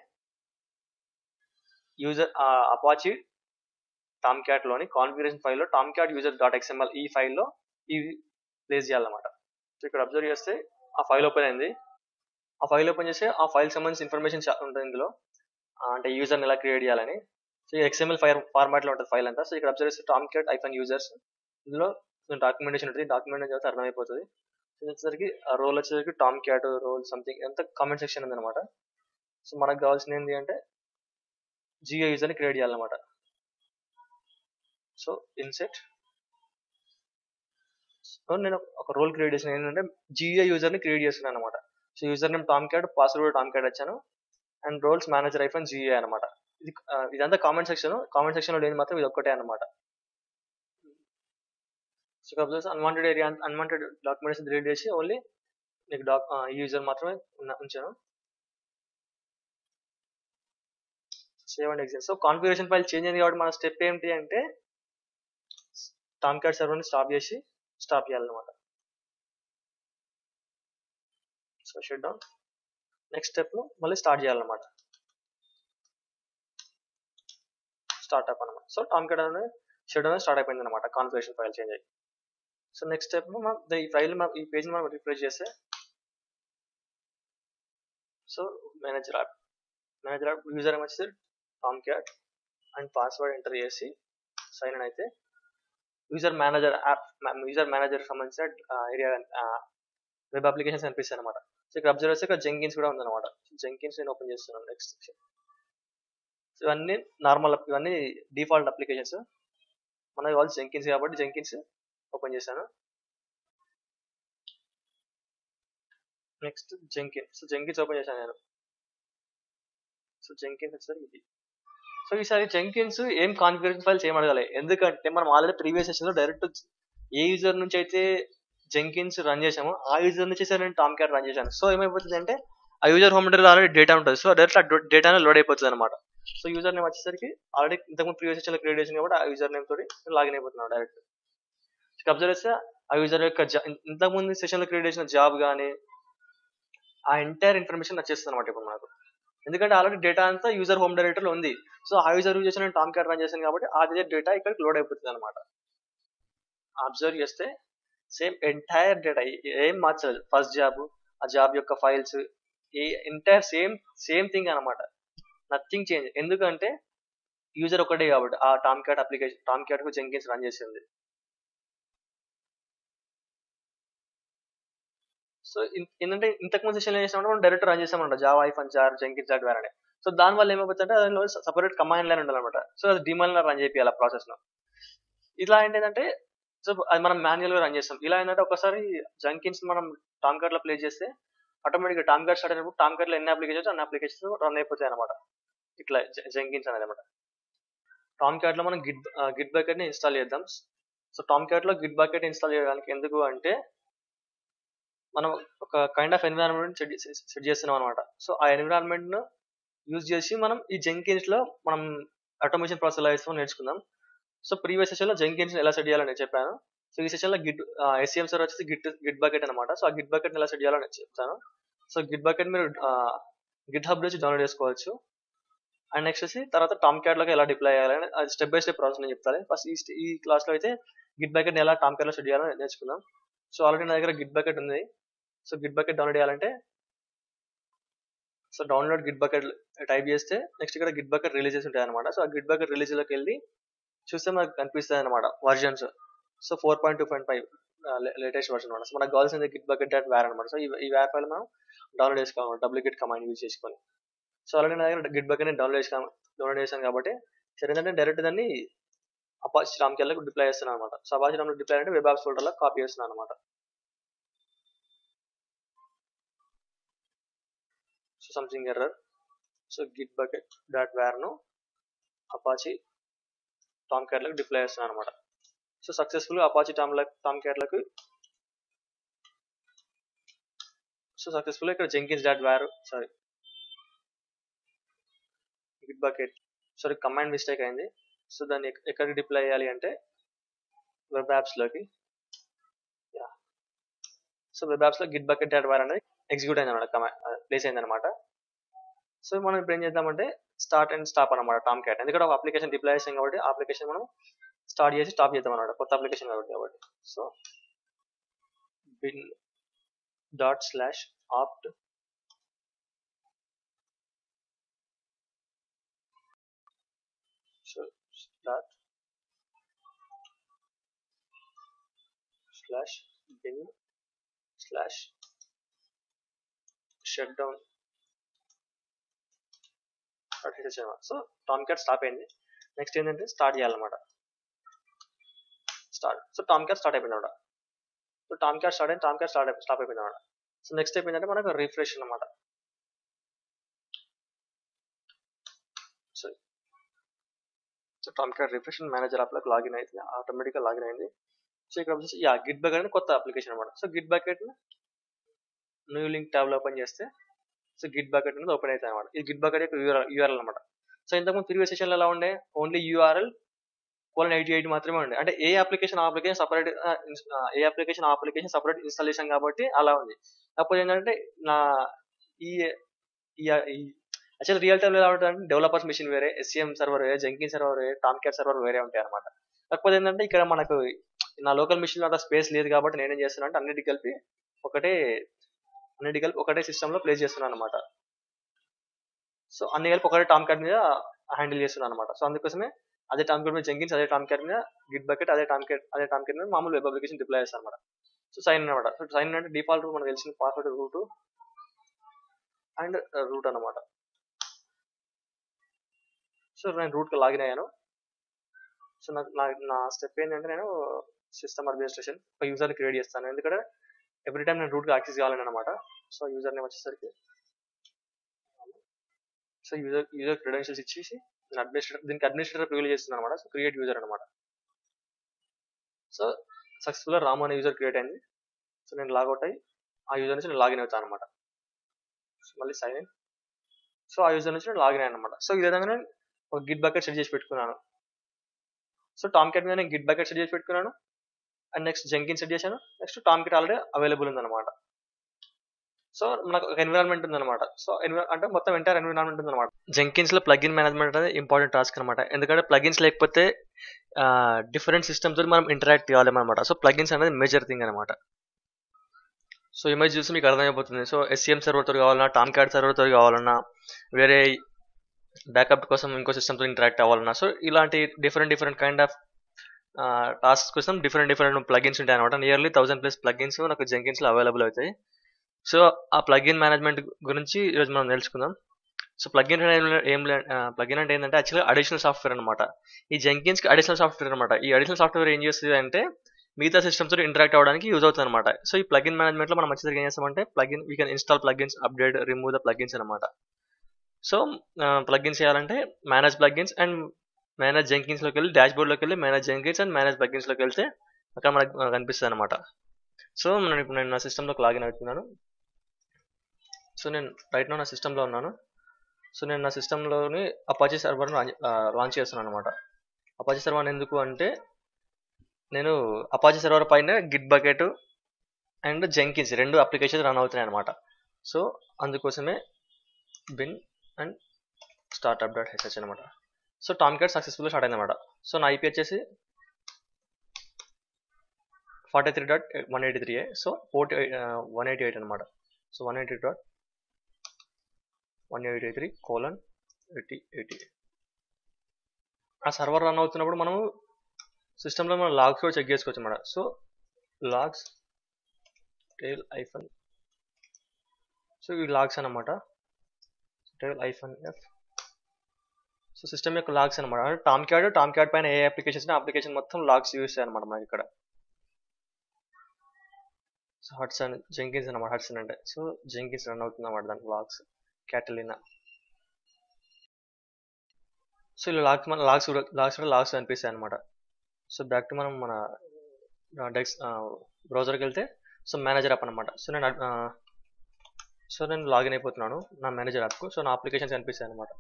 యూజర్ అపాచి టామ్ క్యాట్ లోని కాన్ఫిగరేషన్ ఫైల్లో Tomcat user dot XML ఈ ఫైల్లో ఇవి ప్లేస్ చేయాలన్నమాట సో ఇక్కడ అబ్జర్వ్ చేస్తే ఆ ఫైల్ ఓపెన్ అయింది ఆ ఫైల్ ఓపెన్ చేస్తే ఆ ఫైల్ సంబంధించిన ఇన్ఫర్మేషన్ ఉంటుంది ఇందులో ఆ, అంటే యూజర్ని ఎలా క్రియేట్ చేయాలని సో ఎక్స్ఎంఎల్ ఫైర్ ఫార్మాట్ లో ఉంటుంది ఫైల్ అంతా సో ఇక్కడ అబ్జర్వ్ చేస్తే టామ్ క్యాట్ ఐఫన్ యూజర్స్ ఇందులో డాక్యుమెంటేషన్ ఉంటుంది డాక్యుమెంటేషన్ చదివితే అర్థమైపోతుంది సో ఇది వచ్చేసరికి ఆ రోల్ వచ్చేసరికి టామ్ క్యాట్ రోల్ సంథింగ్ ఎంత కామెంట్ సెక్షన్ ఉంది అనమాట సో మనకు కావాల్సింది ఏంటి అంటే జియో యూజర్ని క్రియేట్ చేయాలన్నమాట సో ఇన్సెట్ సో నేను ఒక రోల్ క్రియేట్ చేసిన ఏంటంటే జియో యూజర్ని క్రియేట్ చేస్తున్నాను అనమాట so user name Tomcat password Tomcat వచ్చాను and roles manager hyphen GUI అనమాట ఇది ఆ, ఇదంతా కామెంట్ సెక్షన్ కామెంట్ సెక్షన్ లో లేని మాత్రం ఇది ఒక్కటే అనమాట సో కాకపోతే unwanted area unwanted documents delete చేసి ఓన్లీ నీకు డాక్ యూజర్ మాత్రమే ఉన్న- ఉంచాను save and exit so configuration file change అయింది కాబట్టి మన స్టెప్ ఏంటి అంటే టామ్ క్యాట్ సర్వర్ని స్టాప్ చేసి స్టాప్ చేయాలన్నమాట so shut down next step మళ్ళీ స్టార్ట్ చేయాలన్నమాట స్టార్ట్అప్ అనమాట సో టామ్ క్యాట్ అనేది షట్ డౌన్ స్టార్ట్ అయిపోయింది అనమాట కాన్ఫిగరేషన్ ఫైల్ చేంజ్ అయ్యి సో నెక్స్ట్ స్టెప్ మనం ఈ ఫైల్ ఈ పేజ్ మనం రిఫ్రెష్ చేస్తే so manager app manager app user ఏం వచ్చేసి Tomcat and password enter చేసి సైన్ ఇన్ అయితే user manager app user manager సంబంధించిన ఏరియా వెబ్ అప్లికేషన్స్ కనిపిస్తాయి అనమాట సో ఇక్కడ అబ్జర్వ్ చేస్తే ఇక్కడ జెంకిన్స్ కూడా ఉందన్నమాట జెంకిన్స్ నేను ఓపెన్ చేస్తున్నాను నెక్స్ట్ సో ఇవన్నీ నార్మల్ ఇవన్నీ డిఫాల్ట్ అప్లికేషన్స్ మనకి కావాలి జెంకిన్స్ కాబట్టి జెంకిన్స్ ఓపెన్ చేశాను next Jenkin so Jenkins open చేశాను నేను సో జెంకిన్స్ వచ్చేసరికి ఇది సో ఈసారి జెంకిన్స్ ఏం కాన్ఫిగరేషన్ ఫైల్స్ ఏం అడగాలి ఎందుకంటే మనం ఆల్రెడీ ప్రీవియస్ సెషన్ లో డైరెక్ట్ ఏ యూజర్ నుంచి అయితే జెంకిన్స్ రన్ చేసామో ఆ యూజర్ నుంచి నేను టామ్ క్యాట్ రన్ చేశాను సో ఏమైపోతుంది అంటే ఆ user home directory already data ఉంటుంది సో డైరెక్ట్ ఆ డేటా లోడ్ అయిపోతుంది అనమాట సో యూజర్ నేమ్ వచ్చేసరికి ఆల్రెడీ ఇంతకుముందు ప్రీవియస్ సెషన్ లో క్రియేట్ చేసింది కాబట్టి ఆ యూజర్ నేమ్ తోటి లాగిన్ అయిపోతున్నాను డైరెక్ట్ అబ్జర్వ్ చేస్తే ఆ యూజర్ యొక్క జా- ఇంతకుముందు సెషన్ లో క్రియేట్ చేసిన జాబ్ కానీ ఆ ఎంటైర్ ఇన్ఫర్మేషన్ వచ్చేస్తుంది అనమాట ఇప్పుడు మనకు ఎందుకంటే ఆల్రెడీ డేటా అంతా యూజర్ హోమ్ డైరెక్టర్ లో ఉంది సో ఆ యూజర్ యూజ్ చేసిన టామ్ క్యాట్ రన్ చేశాను కాబట్టి అదే డేటా ఇక్కడికి లోడ్ అయిపోతుంది అనమాట అబ్జర్వ్ చేస్తే సేమ్ ఎంటైర్ డేటా ఏం మార్చలేదు ఫస్ట్ జాబ్ ఆ జాబ్ యొక్క ఫైల్స్ ఏ ఎంటైర్ సేమ్ సేమ్ థింగ్ అనమాట నథింగ్ చేంజ్ ఎందుకంటే యూజర్ ఒకటే కాబట్టి ఆ Tomcat application Tomcat కు జెంకిన్స్ రన్ చేసింది సో ఏంటంటే ఇంతకు ముందు సెషన్ చేసినప్పుడు మనం డైరెక్ట్ రన్ చేసామన్నమాట జావా ఐఫన్ జార్ జెంకిన్స్ జాట్ వేరే సో దాని వల్ల ఏమైపోతుంది అంటే దానిలో సపరేట్ కమాండ్ లైన్ ఉండాలన్నమాట సో అది డిమాండ్ లైన్ రన్ చేయాలి ఆ ప్రాసెస్ లో ఇలా ఏంటంటే సో అది మనం మాన్యువల్ గా రన్ చేస్తాం ఇలా ఏంటంటే ఒకసారి జంకిన్స్ మనం టామ్ కార్డ్ లో ప్లే చేస్తే ఆటోమేటిక్ గా టామ్ కార్డ్ స్టార్ట్ అయినప్పుడు టామ్ కార్డ్ లో ఎన్ని అప్లికేషన్స్ అన్ని అప్లికేషన్స్ రన్ అయిపోతాయి అనమాట ఇట్లా జంకిన్స్ అనేది అనమాట టామ్ కార్డ్ లో మనం గిట్ గిట్ బకెట్ ని ఇన్స్టాల్ చేద్దాం సో టామ్ కార్డ్ లో గిట్ బకెట్ ఇన్స్టాల్ చేయడానికి ఎందుకు అంటే మనం ఒక కైండ్ ఆఫ్ ఎన్విరాన్మెంట్ సెట్ చేస్తున్నాం అనమాట సో ఆ ఎన్విరాన్మెంట్ ను యూజ్ చేసి మనం ఈ జెంకిన్స్ లో మనం ఆటోమేషన్ ప్రాసెస్ ఎలా చేస్తామో నేర్చుకుందాం సో ప్రీవియస్ సెషన్ లో జెంకిన్స్ ఎలా సెట్ చేయాలని చెప్పాను సో ఈ సెషన్ లో గిట్ ఎస్సీఎం సర్వర్ వచ్చేసి గిట్ గిట్ బకెట్ అనమాట సో ఆ గిట్ బకెట్ ఎలా సెట్ చేయాలని చెప్తాను సో గిట్ బకెట్ మీరు గిట్ హబ్ నుంచి డౌన్లోడ్ చేసుకోవచ్చు అండ్ నెక్స్ట్ వచ్చి తర్వాత టామ్ క్యాట్ లోకి ఎలా డిప్లై చేయాలని అది స్టెప్ బై స్టెప్ ప్రాసెస్ నేను చెప్తాను ఫస్ట్ ఈ ఈ క్లాస్ లో అయితే గిట్ బకెట్ ఎలా టామ్ క్యాట్ లో సెట్ చేయాలని నేర్చుకుందాం సో ఆల్రెడీ నా దగ్గర గిట్ బకెట్ ఉంది సో గిట్ బకెట్ డౌన్లోడ్ చేయాలంటే so download Git bucket type చేస్తే నెక్స్ట్ ఇక్కడ గిట్ బకెట్ రిలీజెస్ ఉంటాయి అనమాట సో ఆ గిట్ బకెట్ రిలీజ్ లోకి వెళ్ళి చూస్తే మనకు కనిపిస్తాయి అనమాట versions so four point two point five latest version అనమాట సో మనకు కావాల్సింది గిట్ బకెట్ డాట్ వేర్ అనమాట సో ఈ వేర్ ఫైల్ మనం డౌన్లోడ్ చేసుకోవాలి డబ్ల్యూగిట్ కమాండ్ యూజ్ చేసుకొని సో ఆల్రెడీ నా దగ్గర గిట్ బకెట్ డౌన్లోడ్ చేసాను డౌన్లోడ్ చేశాను కాబట్టి సరే ఏంటంటే డైరెక్ట్ దాన్ని అపాచి రామ్కెళ్ళకు డిప్లై చేస్తున్నాను అనమాట సో అపాచి రామ్ డిప్లై అంటే వెబ్ యాప్స్ ఫోల్డర్లో కాపీ చేస్తున్నాను అనమాట so something error so Git bucket dot war ను అపాచి టామ్ క్యాట్లకు డిప్లై చేస్తున్నాను అనమాట సో సక్సెస్ఫుల్ అపాచి టామ్ టామ్ క్యాట్లకు సో సక్సెస్ఫుల్ ఇక్కడ Jenkins dot war sorry Git bucket sorry command mistake అయింది సో దాన్ని ఎక్కడికి డిప్లై చేయాలి అంటే వెబ్ యాప్స్ లోకి సో వెబ్ యాప్స్ లో గిట్ బకెట్ డాట్ వేర్ అనేది ఎగ్జిక్యూట్ అయింది అనమాట ప్లేస్ అయింది అనమాట సో మనం ఇప్పుడు ఏం చేద్దామంటే స్టార్ట్ అండ్ స్టాప్ అనమాట టామ్ క్యాట్ ఎందుకంటే ఒక అప్లికేషన్ డిప్లై చేసాం కాబట్టి ఆ అప్లికేషన్ మనం స్టార్ట్ చేసి స్టాప్ చేద్దాం అనమాట కొత్త అప్లికేషన్ కాబట్టి కాబట్టి so bin dot slash opt so dot slash bin slash shut down so Tomcat stop అయింది నెక్స్ట్ ఏంటంటే స్టార్ట్ చేయాలన్నమాట start so Tomcat start అయిపోయింది అనమాట సో టామ్ క్యాట్ స్టార్ట్ అయింది టామ్ క్యాట్ స్టార్ట్ స్టాప్ అయిపోయింది అనమాట so next step ఏంటంటే మనకు రిఫ్రెష్ అనమాట so so Tomcat refresh manager యాప్లోకి లాగిన్ అయితే ఆటోమేటిక్గా లాగిన్ అయింది సో ఇక్కడ వచ్చేసి యా గిట్ బకెట్ అనేది కొత్త అప్లికేషన్ అనమాట so Git bucket new link ట్యాబ్లో ఓపెన్ చేస్తే సో గిట్ బకెట్ అనేది ఓపెన్ అవుతాయి అనమాట ఈ గిట్ బకెట్ యొక్క యూఆర్ఎల్ అనమాట సో ఇంతకుముందు ప్రీవియస్ సెషన్లో ఎలా ఉండే only URL colon eighty eight మాత్రమే ఉండే అంటే ఏ అప్లికేషన్ అప్లికేషన్ సపరేట్ ఏ అప్లికేషన్ అప్లికేషన్ సపరేట్ ఇన్స్టాల్ చేసాం కాబట్టి అలా ఉంది కాకపోతే ఏంటంటే నా ఈ యాక్చువల్ రియల్ టైంలో ఎలా ఉంటుంది డెవలపర్స్ మిషన్ వేరే ఎస్సీఎం సర్వర్ వేరే జంకిన్ సర్వర్ వేరే టామ్ కేర్ సర్వర్ వేరే ఉంటాయి అనమాట కాకపోతే ఏంటంటే ఇక్కడ మనకు నా లోకల్ మిషన్ అంత స్పేస్ లేదు కాబట్టి నేనేం చేస్తున్నా అంటే అన్నిటి కలిపి ఒకటే అన్నిటి కలిపి ఒకటే సిస్టమ్ లో ప్లేస్ చేస్తున్నాను అనమాట సో అన్ని కలిపి ఒకటే టామ్ కార్డ్ మీద హ్యాండిల్ చేస్తున్నాను అనమాట సో అందుకోసమే అదే టామ్ కార్డ్ మీద జంకిన్స్ అదే టామ్ కార్డ్ మీద గిట్ బకెట్ అదే టామ్ కార్డ్ అదే టామ్ కార్డ్ మీద మామూలు వెబ్ అప్లికేషన్ డిప్లై చేస్తాను అనమాట సో సైన్ అనమాట సో సైన్ అంటే డిఫాల్ట్ మనకు తెలిసిన పాస్వర్డ్ రూట్ అండ్ రూట్ అనమాట సో నేను రూట్కి లాగిన్ అయ్యాను సో నాకు నా నా స్టెప్ ఏంటంటే నేను సిస్టమ్ అడ్మినిస్ట్రేషన్ ఒక యూజర్ని క్రియేట్ చేస్తాను ఎందుకంటే ఎవ్రీ టైం నేను రూట్గా యాక్సెస్ కావాలని అనమాట సో యూజర్ నేమ్ వచ్చేసరికి సో యూజర్ యూజర్ క్రెడెన్షియల్స్ ఇచ్చేసి నేను అడ్మినిస్ట్రేటర్ దీనికి అడ్మినిస్ట్రేటర్ ప్రివిలేజ్ చేస్తున్నాను అనమాట సో క్రియేట్ యూజర్ అనమాట సో సక్సెస్ఫుల్గా రామ్ అనే యూజర్ క్రియేట్ అయింది సో నేను లాగౌట్ అయ్యి ఆ యూజర్ నుంచి నేను లాగిన్ అవుతాను అనమాట మళ్ళీ సైన్ ఇన్ సో ఆ యూజర్ నుంచి నేను లాగిన్ అయ్యాను అనమాట సో ఈ విధంగా నేను ఒక గిట్ బకెట్ సెట్ చేసి పెట్టుకున్నాను సో టామ్ కిట్ మీద నేను గిట్ బకెట్ సెట్ చేసి పెట్టుకున్నాను అండ్ నెక్స్ట్ జంకిన్ సెట్ చేశాను next Tomcat already available ఉందన్నమాట సో మనకు ఒక ఎన్విరాన్మెంట్ ఉందన్నమాట సో అంటే మొత్తం ఎంటైర్ ఎన్విరాన్మెంట్ ఉందన్నమాట జంకిన్స్ లో ప్లగిన్ మేనేజ్మెంట్ అనేది ఇంపార్టెంట్ టాస్క్ అనమాట ఎందుకంటే ప్లగిన్స్ లేకపోతే డిఫరెంట్ సిస్టమ్స్ తో మనం ఇంటరాక్ట్ కావాలన్నమాట సో ప్లగిన్స్ అనేది మేజర్ థింగ్ అనమాట సో ఇమేజ్ చూసి మీకు అర్థమైపోతుంది సో ఎస్సీఎం సర్వర్ తో కావాలన్నా టామ్ క్యాడ్ సర్వర్ తో కావాలన్నా వేరే బ్యాకప్ కోసం ఇంకో సిస్టమ్తో ఇంటరాక్ట్ అవ్వాలన్నా సో ఇలాంటి different different kind of task కోసం డిఫరెంట్ డిఫరెంట్ ప్లగిన్స్ ఉంటాయి అనమాట నియర్లీ థౌసండ్ ప్లస్ ప్లగిన్స్ నాకు జెంకిన్స్లో అవైలబుల్ అవుతాయి సో ఆ ప్లగిన్ మేనేజ్మెంట్ గురించి ఈరోజు మనం తెలుసుకుందాం సో ప్లగిన్ ఏం ప్లగిన్ అంటే ఏంటంటే యాక్చువల్గా అడిషనల్ సాఫ్ట్వేర్ అనమాట ఈ జెంకిన్స్కి అడిషనల్ సాఫ్ట్వేర్ అనమాట ఈ అడిషనల్ సాఫ్ట్వేర్ ఏం చేస్తుంది అంటే మిగతా సిస్టమ్స్ తో ఇంటరాక్ట్ అవ్వడానికి యూజ్ అవుతుంది అనమాట సో ఈ ప్లగిన్ మేనేజ్మెంట్ లో మనం వచ్చేసరికి ఏం చేస్తామంటే plugin we can install plugins update remove the plugins అనమాట సో ప్లగిన్స్ చేయాలంటే manage plugins and manage Jenkins లోకి వెళ్ళి డాష్ బోర్డ్ లోకి వెళ్ళి manage Jenkins and manage plugins లోకి వెళ్తే అక్కడ మనకు కనిపిస్తుంది అనమాట సో నేను ఇప్పుడు నేను నా సిస్టంలోకి లాగిన్ అవుతున్నాను సో నేను రైట్ నా సిస్టంలో ఉన్నాను సో నేను నా సిస్టంలోని అపాచీ సర్వర్ లాంచ్ చేస్తున్నాను అనమాట అపాచీ సర్వర్ ఎందుకు అంటే నేను అపాచీ సర్వర్ పైన గిట్ బకెట్ అండ్ జెంకిన్స్ రెండు అప్లికేషన్స్ రన్ అవుతున్నాయి అనమాట సో అందుకోసమే bin and startup dot HH అనమాట సో టామ్ కార్డ్ సక్సెస్ఫుల్గా స్టార్ట్ అయింది అనమాట సో నా ఐపీ వచ్చేసి forty three dot one eighty three so forty one eighty eight అనమాట so one eighty dot one eighty three colon eighty eighty ఆ server run అవుతున్నప్పుడు మనము సిస్టంలో మనం లాగ్స్ కూడా చెక్ చేసుకోవచ్చు అన్నమాట so logs tail hyphen so ఈ లాగ్స్ అనమాట tail hyphen F so system యొక్క లాగ్స్ అనమాట టామ్ క్యాడ్ టామ్ క్యాడ్ పైన ఏ అప్లికేషన్స్ అప్లికేషన్ మొత్తం లాగ్స్ యూస్ అనమాట మనకి ఇక్కడ సో హట్సన్ జెంకిన్స్ అనమాట హట్సన్ అంటే సో జెంకిన్స్ రన్ అవుతుంది అనమాట దాని లాగ్స్ క్యాటలినా సో ఇలా లాగ్స్ మన లాగ్స్ లాగ్స్ కూడా లాగ్స్ అనిపిస్తాయి అనమాట సో బ్యాక్ టు మనం మన డెక్స్ బ్రౌజర్కి వెళ్తే సో మేనేజర్ యాప్ అనమాట సో నేను సో నేను లాగిన్ అయిపోతున్నాను నా మేనేజర్ యాప్కు సో నా అప్లికేషన్స్ కనిపిస్తాయి అనమాట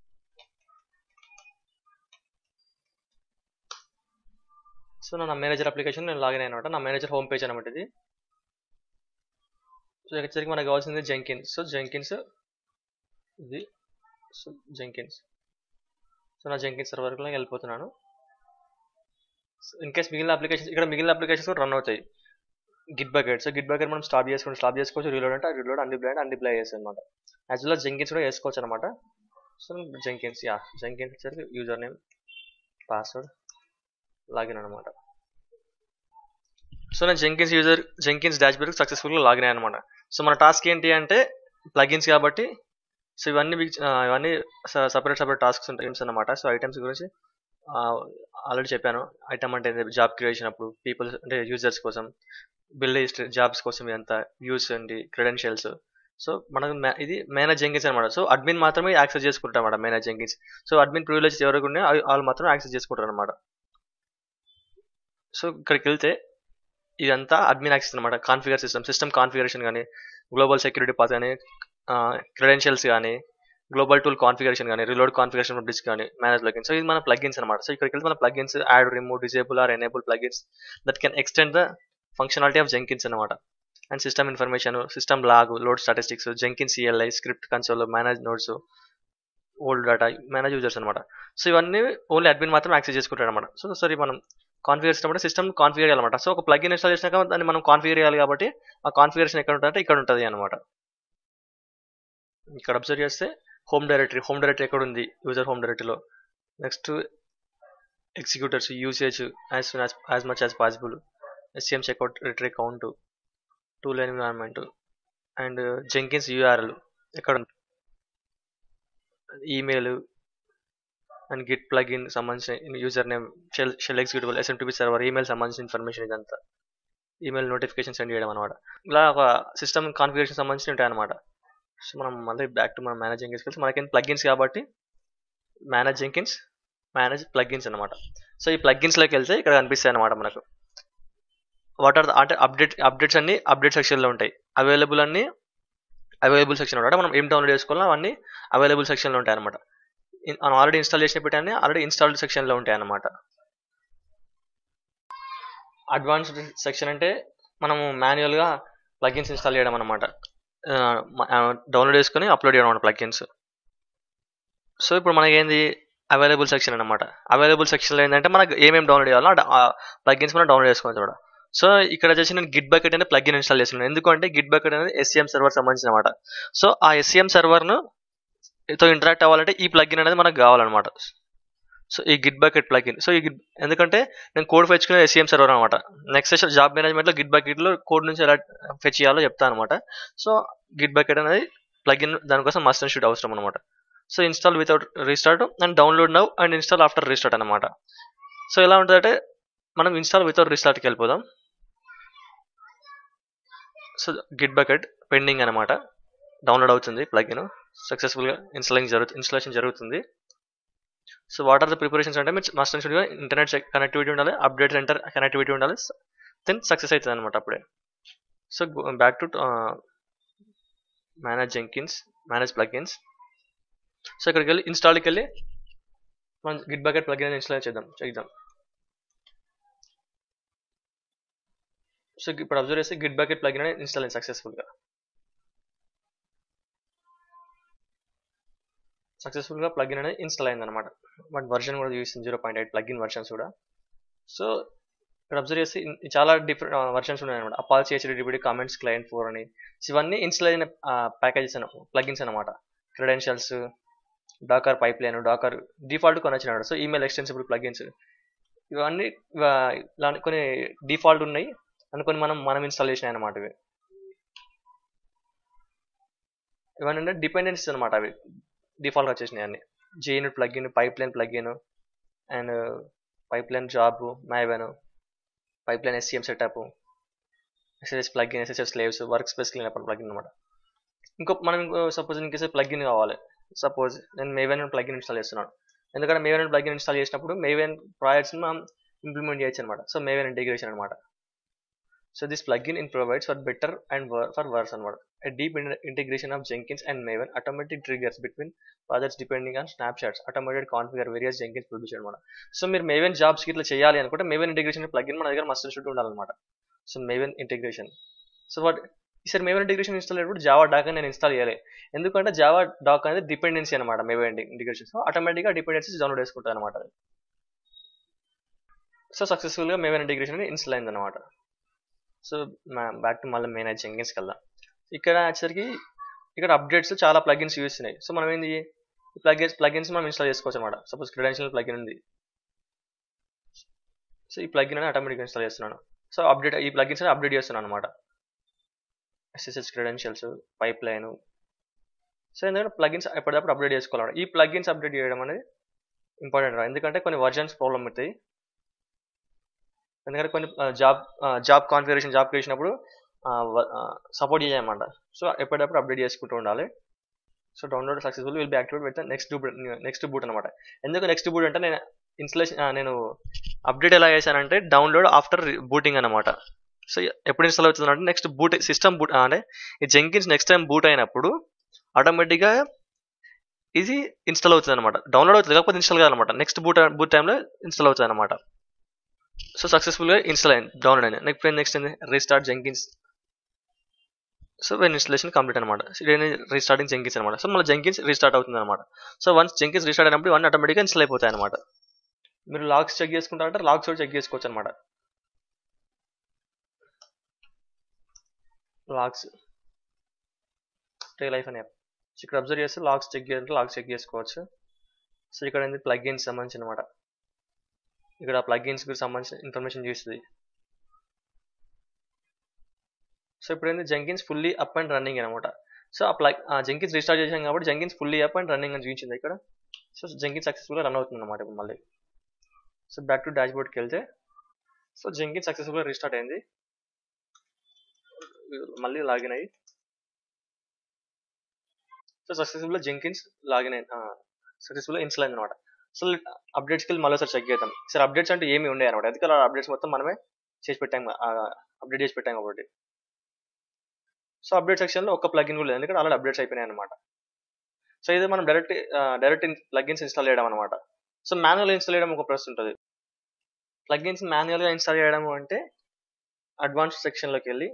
సో నా మేనేజర్ అప్లికేషన్ నేను లాగిన్ అయినమాట నా మేనేజర్ హోమ్ పేజ్ అనమాట ఇది సో వచ్చరికి మనకు కావాల్సింది జెంకిన్స్ సో జెంకిన్స్ ఇది సో జెంకిన్స్ సో నా జెంకిన్స్ సర్వర్కి వెళ్ళిపోతున్నాను ఇన్ కేస్ మిగిలిన అప్లికేషన్స్ ఇక్కడ మిగిలిన అప్లికేషన్స్ కూడా రన్ అవుతాయి git bucket so Git bucket మనం స్టాప్ చేసుకుంటే స్టాప్ చేసుకోవచ్చు రీలోడ్ అంటే రీలోడ్ అన్డిప్లై అంటే అన్డిప్లై చేస్తాం అనమాట యాజ్ వెల్ జెంకిన్స్ కూడా వేసుకోవచ్చు అనమాట సో జెంకిన్స్ యా జెంకిన్స్ వచ్చేసరికి యూజర్ నేమ్ పాస్వర్డ్ లాగిన్ అనమాట సో నేను Jenkins user Jenkins dashboard సక్సెస్ఫుల్గా లాగిన్ అయ్యాను అనమాట సో మన టాస్క్ ఏంటి అంటే ప్లగిన్స్ కాబట్టి సో ఇవన్నీ ఇవన్నీ సపరేట్ సపరేట్ టాస్క్స్ ఉంటాయి అనమాట సో ఐటమ్స్ గురించి ఆల్రెడీ చెప్పాను ఐటమ్ అంటే జాబ్ క్రియేట్ చేసినప్పుడు పీపుల్స్ అంటే యూజర్స్ కోసం బిల్ హిస్టరీ జాబ్స్ కోసం ఇదంతా వ్యూస్ అండి క్రెడెన్షియల్స్ సో మనకు ఇది మేనేజ్ జెంకిన్స్ అనమాట సో అడ్మిన్ మాత్రమే యాక్సెస్ చేసుకుంటాం అనమాట manage Jenkins so admin privilege ఎవరికి ఉన్నాయో వాళ్ళు మాత్రం యాక్సెస్ చేసుకుంటారు అనమాట సో ఇక్కడికి వెళ్తే ఇదంతా అడ్మిన్ యాక్సెస్ అనమాట కాన్ఫిగర్ సిస్టమ్ సిస్టమ్ కాన్ఫిగరేషన్ కానీ గ్లోబల్ సెక్యూరిటీ పాత్ కానీ క్రెడెన్షియల్స్ కానీ గ్లోబల్ టూల్ కాన్ఫిగరేషన్ కానీ రిలోడ్ కాన్ఫిగరేషన్ డిస్క్ కానీ మేనేజ్ ప్లగిన్స్ సో ఇది మన ప్లగిన్స్ అనమాట సో ఇక్కడికి వెళ్తే మన plugins add remove disable or enable plugins that can extend the functionality of Jenkins అనమాట and system information system log load statistics Jenkin CLI script console manage nodes old data manage users అనమాట so ఇవన్నీ only admin మాత్రం access చేసుకుంటారు అనమాట so సరే మనం configure చేసినప్పుడు system configure చేయాలన్నమాట సో ఒక ప్లగిన్ ఇన్స్టాల్ చేసినాక దాన్ని మనం కాన్ఫిగర్ చేయాలి కాబట్టి ఆ కాన్ఫిగరేషన్ ఎక్కడ ఉంటుందంటే ఇక్కడ ఉంటుంది అనమాట ఇక్కడ అబ్జర్వ్ చేస్తే హోమ్ డైరెక్టరీ హోమ్ డైరెక్టరీ ఎక్కడ ఉంది యూజర్ హోమ్ డైరెక్టరీలో next executors usage as soon as much as possible SCM checkout retry count tool environment and Jenkins URL ఎక్కడ ఉంది ఈమెయిల్ అండ్ గిట్ ప్లగిన్ సంబంధించిన user name shell shell executive SMTP server email సంబంధించిన information ఇదంతా email notification send చేయడం అనమాట ఇలా ఒక system configuration సంబంధించి ఉంటాయి అనమాట సో మనం మళ్ళీ బ్యాక్ టు మన మేనేజ్ జెంకిన్స్ కలిసి మనకి ప్లగిన్స్ కాబట్టి మేనేజ్ జెంకిన్స్ మేనేజ్ ప్లగిన్స్ అనమాట సో ఈ ప్లగిన్స్లోకి వెళ్తే ఇక్కడ కనిపిస్తాయి అనమాట మనకు వాట్ ఆర్ ద అంటే అప్డేట్ అప్డేట్స్ అన్ని అప్డేట్ సెక్షన్లో ఉంటాయి అవైలబుల్ అన్ని అవైలబుల్ సెక్షన్ ఉంటాయి మనం ఏం డౌన్లోడ్ చేసుకోవాలో అవన్నీ అవైలబుల్ సెక్షన్లో ఉంటాయి అనమాట మనం ఆల్రెడీ ఇన్స్టాల్ చేసిన పెట్టాన్ని ఆల్రెడీ ఇన్స్టాల్డ్ సెక్షన్లో ఉంటాయి అనమాట అడ్వాన్స్డ్ సెక్షన్ అంటే మనము మాన్యువల్గా ప్లగిన్స్ ఇన్స్టాల్ చేయడం అనమాట డౌన్లోడ్ చేసుకుని అప్లోడ్ చేయడం అనమాట ప్లగిన్స్ సో ఇప్పుడు మనకి ఏంది అవైలబుల్ సెక్షన్ అనమాట అవైలబుల్ సెక్షన్లో ఏంటంటే మనకు ఏమేమి డౌన్లోడ్ చేయాలో ప్లగిన్స్ మనం డౌన్లోడ్ చేసుకోవచ్చు కూడా సో ఇక్కడ వచ్చేసి నేను గిట్ బకెట్ అనే ప్లగిన్ ఇన్స్టాల్ చేస్తున్నాను ఎందుకంటే గిట్ బకెట్ అనేది ఎస్సీఎం సర్వర్ సంబంధించిన అనమాట సో ఆ ఎస్సీఎం సర్వర్ను తో ఇంటరాక్ట్ అవ్వాలంటే ఈ ప్లగిన్ అనేది మనకు కావాలన్నమాట సో ఈ గిట్ బకెట్ ప్లగిన్ సో ఈ గిట్ ఎందుకంటే నేను కోడ్ ఫెచ్ చేసుకునే ఎస్సీఎం సర్వర్ అనమాట నెక్స్ట్ సెషన్ జాబ్ మేనేజ్మెంట్లో గిట్ బకెట్లో కోడ్ నుంచి ఎలా ఫెచ్ చేయాలో చెప్తాను అనమాట సో గిట్ బకెట్ అనేది ప్లగిన్ దానికోసం మస్ట్ అండ్ షూట్ అవసరం అనమాట so install without restart and download now and install after restart అనమాట సో ఎలా ఉంటుందంటే మనం ఇన్స్టాల్ వితౌట్ రీస్టార్ట్కి వెళ్ళిపోదాం సో గిట్ బకెట్ పెండింగ్ అనమాట డౌన్లోడ్ అవుతుంది ప్లగిన్ సక్సెస్ఫుల్గా ఇన్స్టాలింగ్ జరుగు ఇన్స్టాలేషన్ జరుగుతుంది so what are the preparations అంటే మీరు మస్ట్ అండ్ షుడ్గా ఇంటర్నెట్ కనెక్టివిటీ ఉండాలి అప్డేట్ సెంటర్ కనెక్టివిటీ ఉండాలి దెన్ సక్సెస్ అవుతుంది అనమాట అప్పుడే so back to manage Jenkins manage plugins so ఇక్కడికి వెళ్ళి ఇన్స్టాల్కి వెళ్ళి మనం గిట్ బకెట్ ప్లగిన్ ఇన్స్టాల్ చేద్దాం చేద్దాం సో ఇప్పుడు అబ్జర్వ్ చేస్తే గిట్ బకెట్ ప్లగిన్ అనేది ఇన్స్టాల్ అయింది సక్సెస్ఫుల్గా సక్సెస్ఫుల్గా ప్లగిన్ అనేది ఇన్స్టాల్ అయింది అనమాట బట్ వర్షన్ కూడా చూపిస్తుంది zero point eight plugin versions కూడా సో ఇక్కడ అబ్జర్వ్ చేసి చాలా డిఫరెంట్ వర్షన్స్ ఉన్నాయి అనమాట అపాల్సి హెచ్డిబిడి కామెంట్స్ క్లయింట్ ఫోర్ అని ఇవన్నీ ఇన్స్టాల్ అయిన ప్యాకేజెస్ అన్న ప్లగిన్స్ అనమాట credentials Docker pipeline Docker default కొనొచ్చినాడు సో ఈమెయిల్ ఎక్స్టెన్సిబుల్ ప్లగిన్స్ ఇవన్నీ ఇలా కొన్ని డిఫాల్ట్ ఉన్నాయి అనుకొని మనం మనం ఇన్స్టాల్ చేసినాయి అనమాట ఇవి ఇవన్నీ అంటే డిపెండెన్సీస్ అనమాట అవి డిఫాల్ట్గా వచ్చేసినాయి అన్ని JUnit plugin pipeline plugin and pipeline job Maven pipeline SCM setup SS plugin SSS slaves work space clean plugin అనమాట ఇంకో మనం ఇంకో సపోజ్ ఇంకేసే ప్లగిన్ కావాలి సపోజ్ నేను మేవెన్ ప్లగిన్ ఇన్స్టాల్ చేస్తున్నాను ఎందుకంటే మేవెన్ ప్లగిన్ ఇన్స్టాల్ చేసినప్పుడు మేవెన్ ప్రాజెక్ట్స్ని మనం ఇంప్లిమెంట్ చేయొచ్చు అనమాట సో మేవెన్ ఇంటిగ్రేషన్ అనమాట so this plugin in provides for better and wor- for worse అనమాట a deep in- integration of Jenkins and Maven automatic triggers between projects depending on snapshots automated configure various Jenkins produce అనమాట so మీరు Maven jobs కి ఇట్లా చేయాలి అనుకుంటే maven integration plugin మన దగ్గర must చుట్టూ ఉండాలన్నమాట so Maven integration so what ఈసారి మేవెన్ ఇంటిగ్రేషన్ ఇన్స్టాల్ అయినప్పుడు జావా డాక్ నేను ఇన్స్టాల్ చేయాలి ఎందుకంటే జావా డాక్ అనేది డిపెండెన్సీ అనమాట మేవెన్ ఇంటిగ్రేషన్ సో ఆటోమేటిక్గా డిపెండెన్సీస్ డౌన్లోడ్ చేసుకుంటుంది అనమాట సో సక్సెస్ఫుల్గా మేవెన్ ఇంటిగ్రేషన్ ఇన్స్టాల్ అయింది అనమాట సో బ్యాక్ టు మళ్ళీ మెయిన్ అయితే జెంకిన్స్కి వెళ్దాం ఇక్కడ వచ్చేసరికి ఇక్కడ అప్డేట్స్ చాలా ప్లగిన్స్ యూస్ ఉన్నాయి సో మనం ఏంది ఈ ప్లగిన్స్ ప్లగిన్స్ మనం ఇన్స్టాల్ చేసుకోవచ్చు అనమాట సపోజ్ క్రెడెన్షియల్ ప్లగిన్ ఉంది సో ఈ ప్లగిన్ అని ఆటోమేటిక్ ఇన్స్టాల్ చేస్తున్నాను సో అప్డేట్ ఈ ప్లగిన్స్ అప్డేట్ చేస్తున్నాను అనమాట SSH credentials pipeline so ఎందుకంటే ప్లగిన్స్ ఎప్పటికప్పుడు అప్డేట్ చేసుకోవాలి ఈ ప్లగిన్స్ అప్డేట్ చేయడం అనేది ఇంపార్టెంట్ ఎందుకంటే కొన్ని వర్జన్స్ ప్రాబ్లమ్ అవుతాయి ఎందుకంటే కొన్ని జాబ్ జాబ్ కాన్ఫిగరేషన్ జాబ్ చేసినప్పుడు సపోర్ట్ చేయమన్నమాట సో ఎప్పటికప్పుడు అప్డేట్ చేసుకుంటూ ఉండాలి so download successful will be activate with next next boot అనమాట ఎందుకు నెక్స్ట్ బూట్ అంటే నేను ఇన్స్టలేషన్ నేను అప్డేట్ ఎలా చేశానంటే డౌన్లోడ్ ఆఫ్టర్ బూటింగ్ అనమాట సో ఎప్పుడు ఇన్స్టాల్ అవుతుంది అంటే నెక్స్ట్ బూట్ సిస్టమ్ బూట్ అంటే ఈ జెంకిన్స్ నెక్స్ట్ టైం బూట్ అయినప్పుడు ఆటోమేటిక్గా ఇది ఇన్స్టాల్ అవుతుంది అనమాట డౌన్లోడ్ అవుతుంది కాకపోతే ఇన్స్టాల్ కాదనమాట నెక్స్ట్ బూట్ బూట్ టైంలో ఇన్స్టాల్ అవుతుంది అనమాట సో సక్సెస్ఫుల్గా ఇన్స్టాల్ అయింది డౌన్లోడ్ అయింది నెక్స్ట్ నెక్స్ట్ ఏంది restart Jenkins so when installation complete అనమాట రీస్టార్టింగ్ జెంకిన్స్ అనమాట సో మళ్ళీ జెంకిన్స్ రీస్టార్ట్ అవుతుంది అనమాట సో వన్స్ జెంకిన్స్ రీస్టార్ట్ అయినప్పుడు ఇవన్నీ ఆటోమేటిక్గా ఇన్స్టాల్ అయిపోతాయి అనమాట మీరు లాగ్స్ చెక్ చేసుకుంటారంటే లాగ్స్ కూడా చెక్ చేసుకోవచ్చు అనమాట లాగ్స్ టే లైఫ్ అనే ఇక్కడ అబ్జర్వ్ చేస్తే లాగ్స్ చెక్ చేయాలంటే లాగ్స్ చెక్ చేసుకోవచ్చు సో ఇక్కడ ఏంది ప్లగ్ఇన్స్ సంబంధించి అనమాట ఇక్కడ ప్లగ్ఇన్స్ కి సంబంధించిన ఇన్ఫర్మేషన్ చూస్తుంది సో ఇప్పుడు ఏంది Jenkins fully up and running అనమాట సో ఆ ప్లగ్ జంకిన్స్ రీస్టార్ట్ చేసాం కాబట్టి Jenkins fully up and running అని చూపించింది ఇక్కడ సో జెంకిన్ సక్సెస్ఫుల్గా రన్ అవుతుంది అనమాట ఇప్పుడు మళ్ళీ సో బ్యాక్ టు డాష్ బోర్డ్కి వెళ్తే సో జెంకిన్ సక్సెస్ఫుల్గా రీస్టార్ట్ అయింది మళ్ళీ లాగిన్ అయ్యి సో సక్సెస్ఫుల్గా జెంకిన్స్ లాగిన్ అయింది సక్సెస్ఫుల్గా ఇన్స్టాల్ అయింది అనమాట సో అప్డేట్స్కి వెళ్ళి మళ్ళీ సార్ చెక్ చేద్దాం సార్ అప్డేట్స్ అంటే ఏమి ఉండే అనమాట ఎందుకంటే అప్డేట్స్ మొత్తం మనమే చేసి పెట్టాం అప్డేట్ చేసి పెట్టాం కాబట్టి సో అప్డేట్ సెక్షన్లో ఒక ప్లగిన్ కూడా లేదు ఎందుకంటే ఆల్రెడీ అప్డేట్స్ అయిపోయినాయి అనమాట సో ఇది మనం డైరెక్ట్ డైరెక్ట్ ప్లగిన్స్ ఇన్స్టాల్ చేయడం అనమాట సో మాన్యువల్ ఇన్స్టాల్ చేయడం ఒక ప్రశ్న ఉంటుంది ప్లగిన్స్ మాన్యువల్గా ఇన్స్టాల్ చేయడం అంటే అడ్వాన్స్ సెక్షన్లోకి వెళ్ళి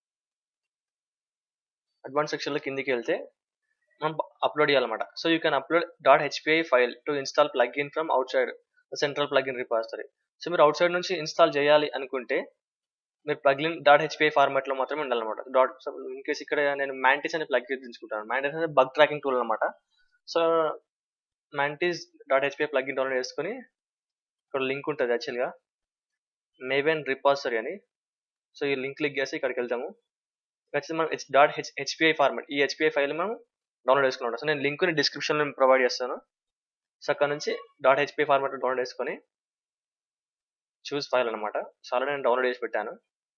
అడ్వాన్స్ సెక్షన్లో కిందికి వెళ్తే మనం అప్లోడ్ చేయాలన్నమాట so you can upload dot HPI file to install plugin from outside central plugin repository so మీరు అవుట్ సైడ్ నుంచి ఇన్స్టాల్ చేయాలి అనుకుంటే మీరు ప్లగిన్ డాట్ హెచ్పిఐ ఫార్మాట్లో మాత్రమే ఉండాలన్నమాట డాట్ ఇన్ కేస్ ఇక్కడ నేను మ్యాంటిస్ అనే ప్లగిన్ తీసుకుంటాను మ్యాంటిస్ అనేది బగ్ ట్రాకింగ్ టూల్ అనమాట so Mantis dot HPI plugin download చేసుకుని ఇక్కడ లింక్ ఉంటుంది యాక్చువల్గా మేవెన్ రిపాజిటరీ అని సో ఈ లింక్ క్లిక్ చేసి ఇక్కడికి వెళ్తాము ఖచ్చితంగా మనం H dot H HPI format ఈ హెచ్పిఐ ఫైల్ మనం డౌన్లోడ్ చేసుకున్నాం సో నేను లింక్ని డిస్క్రిప్షన్లో ప్రొవైడ్ చేస్తాను సో అక్కడ నుంచి డాట్ హెచ్పిఐ ఫార్మాట్ డౌన్లోడ్ చేసుకొని చూస్ ఫైల్ అనమాట సో ఆల్రెడీ నేను డౌన్లోడ్ చేసి పెట్టాను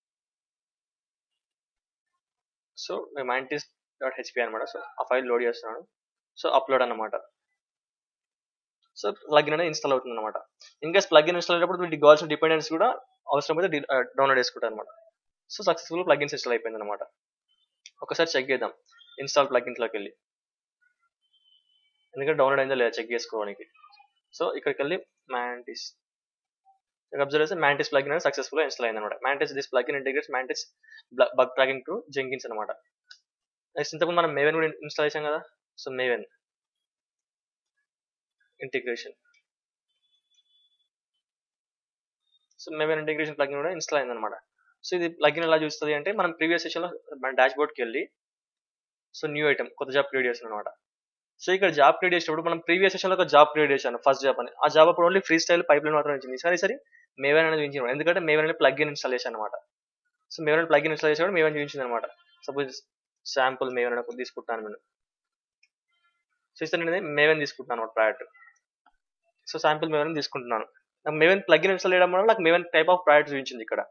సో మ్యాంటిస్ డాట్ హెచ్పిఐ అనమాట సో ఆ ఫైల్ లోడ్ చేస్తున్నాను సో అప్లోడ్ అనమాట సో ప్లగిన్ అనేది ఇన్స్టాల్ అవుతుంది అనమాట ఇంకా ప్లగిన్ ఇన్స్టాల్ అయ్యేటప్పుడు వీటికి కావాల్సిన డిపెండెన్స్ కూడా అవసరమైతే డౌన్లోడ్ చేసుకుంటాను అనమాట సో సక్సెస్ఫుల్ ప్లగిన్స్ ఇన్స్టాల్ అయిపోయింది అనమాట ఒకసారి చెక్ చేద్దాం ఇన్స్టాల్ ప్లగిన్స్లోకి వెళ్ళి ఎందుకంటే డౌన్లోడ్ అయిందో లేదా చెక్ చేసుకోవడానికి సో ఇక్కడికి వెళ్ళి మ్యాంటిస్ ఇక్కడ అబ్జర్వ్ చేస్తే మ్యాంటిస్ ప్లగిన్ అనేది సక్సెస్ఫుల్గా ఇన్స్టాల్ అయింది అనమాట Mantis this plugin integrates Mantis bug tracking to Jenkins అనమాట నెక్స్ట్ ఇంతకుముందు మనం మేవెన్ కూడా ఇన్స్టాల్ చేసాం కదా so Maven integration so Maven integration plugin కూడా ఇన్స్టాల్ అయింది అనమాట సో ఇది ప్లగిన్ ఎలా చూస్తుంది అంటే మనం ప్రీవియస్ సెషన్లో మన డాష్ బోర్డ్కి వెళ్ళి సో న్యూ ఐటమ్ కొత్త జాబ్ క్రియేట్ చేసిన అనమాట సో ఇక్కడ జాబ్ క్రియేట్ చేసినప్పుడు మనం ప్రీవియస్ సెషన్లో ఒక జాబ్ క్రియేట్ చేశాను ఫస్ట్ జాబ్ అని ఆ జాబ్ అప్పుడు only free style pipeline మాత్రం ఇచ్చింది సరే సరే మేవెన్ అనేది చూపించింది ఎందుకంటే మేవెన్ అనేది ప్లగిన్ ఇన్స్టాల్ చేశాను అనమాట సో మేవెన్ ప్లగిన్ ఇన్స్టాల్ చేసినప్పుడు మేవెన్ చూపించింది అనమాట సపోజ్ శాంపుల్ మేవెన్ అని తీసుకుంటాను నేను సో ఇస్తే నేను మేవెన్ తీసుకుంటున్నాను అనమాట ప్రాడక్ట్ సో శాంపుల్ మేవెన్ తీసుకుంటున్నాను నాకు మేవెన్ ప్లగిన్ ఇన్స్టాల్ చేయడం వల్ల నాకు మేవెన్ టైప్ ఆఫ్ ప్రాడక్ట్ చూపించింది ఇక్కడ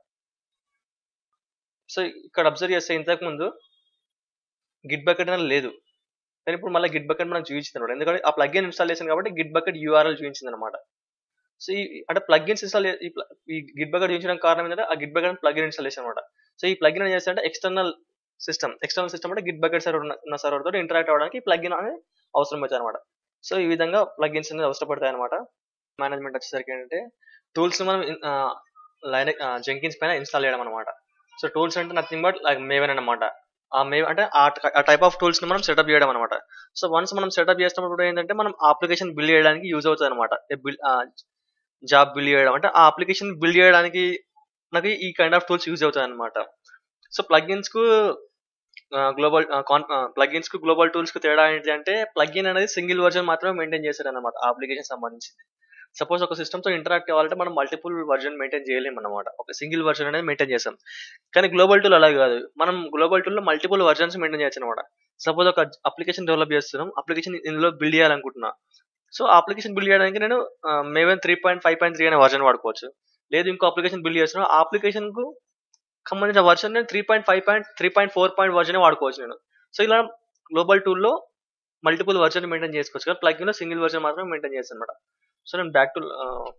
సో ఇక్కడ అబ్జర్వ్ చేస్తే ఇంతకు ముందు గిట్ బకెట్ అనేది లేదు కానీ ఇప్పుడు మళ్ళీ గిట్ బకెట్ మనం చూపించింది అనమాట ఎందుకంటే ఆ ప్లగిన్ ఇన్స్టాల్ చేసాను కాబట్టి గిట్ బకెట్ యూఆర్ఎల్ చూపించింది అనమాట సో ఈ అంటే ప్లగిన్స్ ఇన్స్టాల్ ఈ గిట్ బకెట్ చూపించడానికి కారణం ఏంటంటే ఆ గిట్ బకెట్ ప్లగిన్ ఇన్స్టాల్ చేసాను అనమాట సో ఈ ప్లగిన్ ఏం చేస్తే ఎక్స్టర్నల్ సిస్టమ్ ఎక్స్టర్నల్ సిస్టమ్ అంటే గిట్ బకెట్ సర్వర్ ఉన్న సర్వర్ తోటి ఇంటరాక్ట్ అవ్వడానికి ప్లగిన్ అనేది అవసరం అవుతుంది అనమాట సో ఈ విధంగా ప్లగిన్స్ అనేది అవసరపడతాయి అనమాట మేనేజ్మెంట్ వచ్చేసరికి ఏంటంటే టూల్స్ మనం లైన్ జెంకిన్స్ పైన ఇన్స్టాల్ చేయడం అనమాట సో టూల్స్ అంటే నథింగ్ బట్ లైక్ మేవెన్ అనమాట ఆ మే అంటే ఆ టైప్ ఆఫ్ టూల్స్ ని మనం సెటప్ చేయడం అనమాట సో వన్స్ మనం సెటప్ చేసినప్పుడు ఏంటంటే మనం అప్లికేషన్ బిల్డ్ చేయడానికి యూజ్ అవుతుంది అనమాట జాబ్ బిల్డ్ చేయడం అంటే ఆ అప్లికేషన్ బిల్డ్ చేయడానికి నాకు ఈ కైండ్ ఆఫ్ టూల్స్ యూజ్ అవుతాయి అనమాట సో ప్లగిన్స్ కు గ్లోబల్ ప్లగిన్స్ కు గ్లోబల్ టూల్స్ కు తేడా ఏంటి అంటే ప్లగిన్ అనేది సింగిల్ వర్జన్ మాత్రమే మెయింటైన్ చేశారు అనమాట ఆ అప్లికేషన్ సంబంధించింది సపోజ్ ఒక సిస్టమ్ తో ఇంటరాక్ట్ కావాలంటే మనం మల్టిపుల్ వర్జన్ మెయింటైన్ చేయలేము అనమాట ఒక సింగిల్ వర్జన్ అనేది మెయింటైన్ చేస్తాం కానీ గ్లోబల్ టూల్ అలా కాదు మనం గ్లోబల్ టూల్ లో మల్టిపుల్ వర్జన్స్ మెయింటైన్ చేయొచ్చు అనమాట సపోజ్ ఒక అప్లికేషన్ డెవలప్ చేస్తున్నాం అప్లికేషన్ ఇందులో బిల్డ్ చేయాలనుకుంటున్నా సో ఆ అప్లికేషన్ బిల్డ్ చేయడానికి నేను Maven three point five point three అనే వర్జన్ వాడుకోవచ్చు లేదు ఇంకో అప్లికేషన్ బిల్డ్ చేస్తున్నా ఆ అప్లికేషన్ కు సంబంధించిన వర్షన్ నేను three point five point three point four point version వాడుకోవచ్చు నేను సో ఇలా గ్లోబల్ టూల్లో మల్టిపుల్ వర్జన్ మెయింటైన్ చేసుకోవచ్చు కానీ ప్లగ్ లో సింగిల్ వర్జన్ మాత్రమే మెయింటైన్ చేస్తాను అనమాట సో నేను back to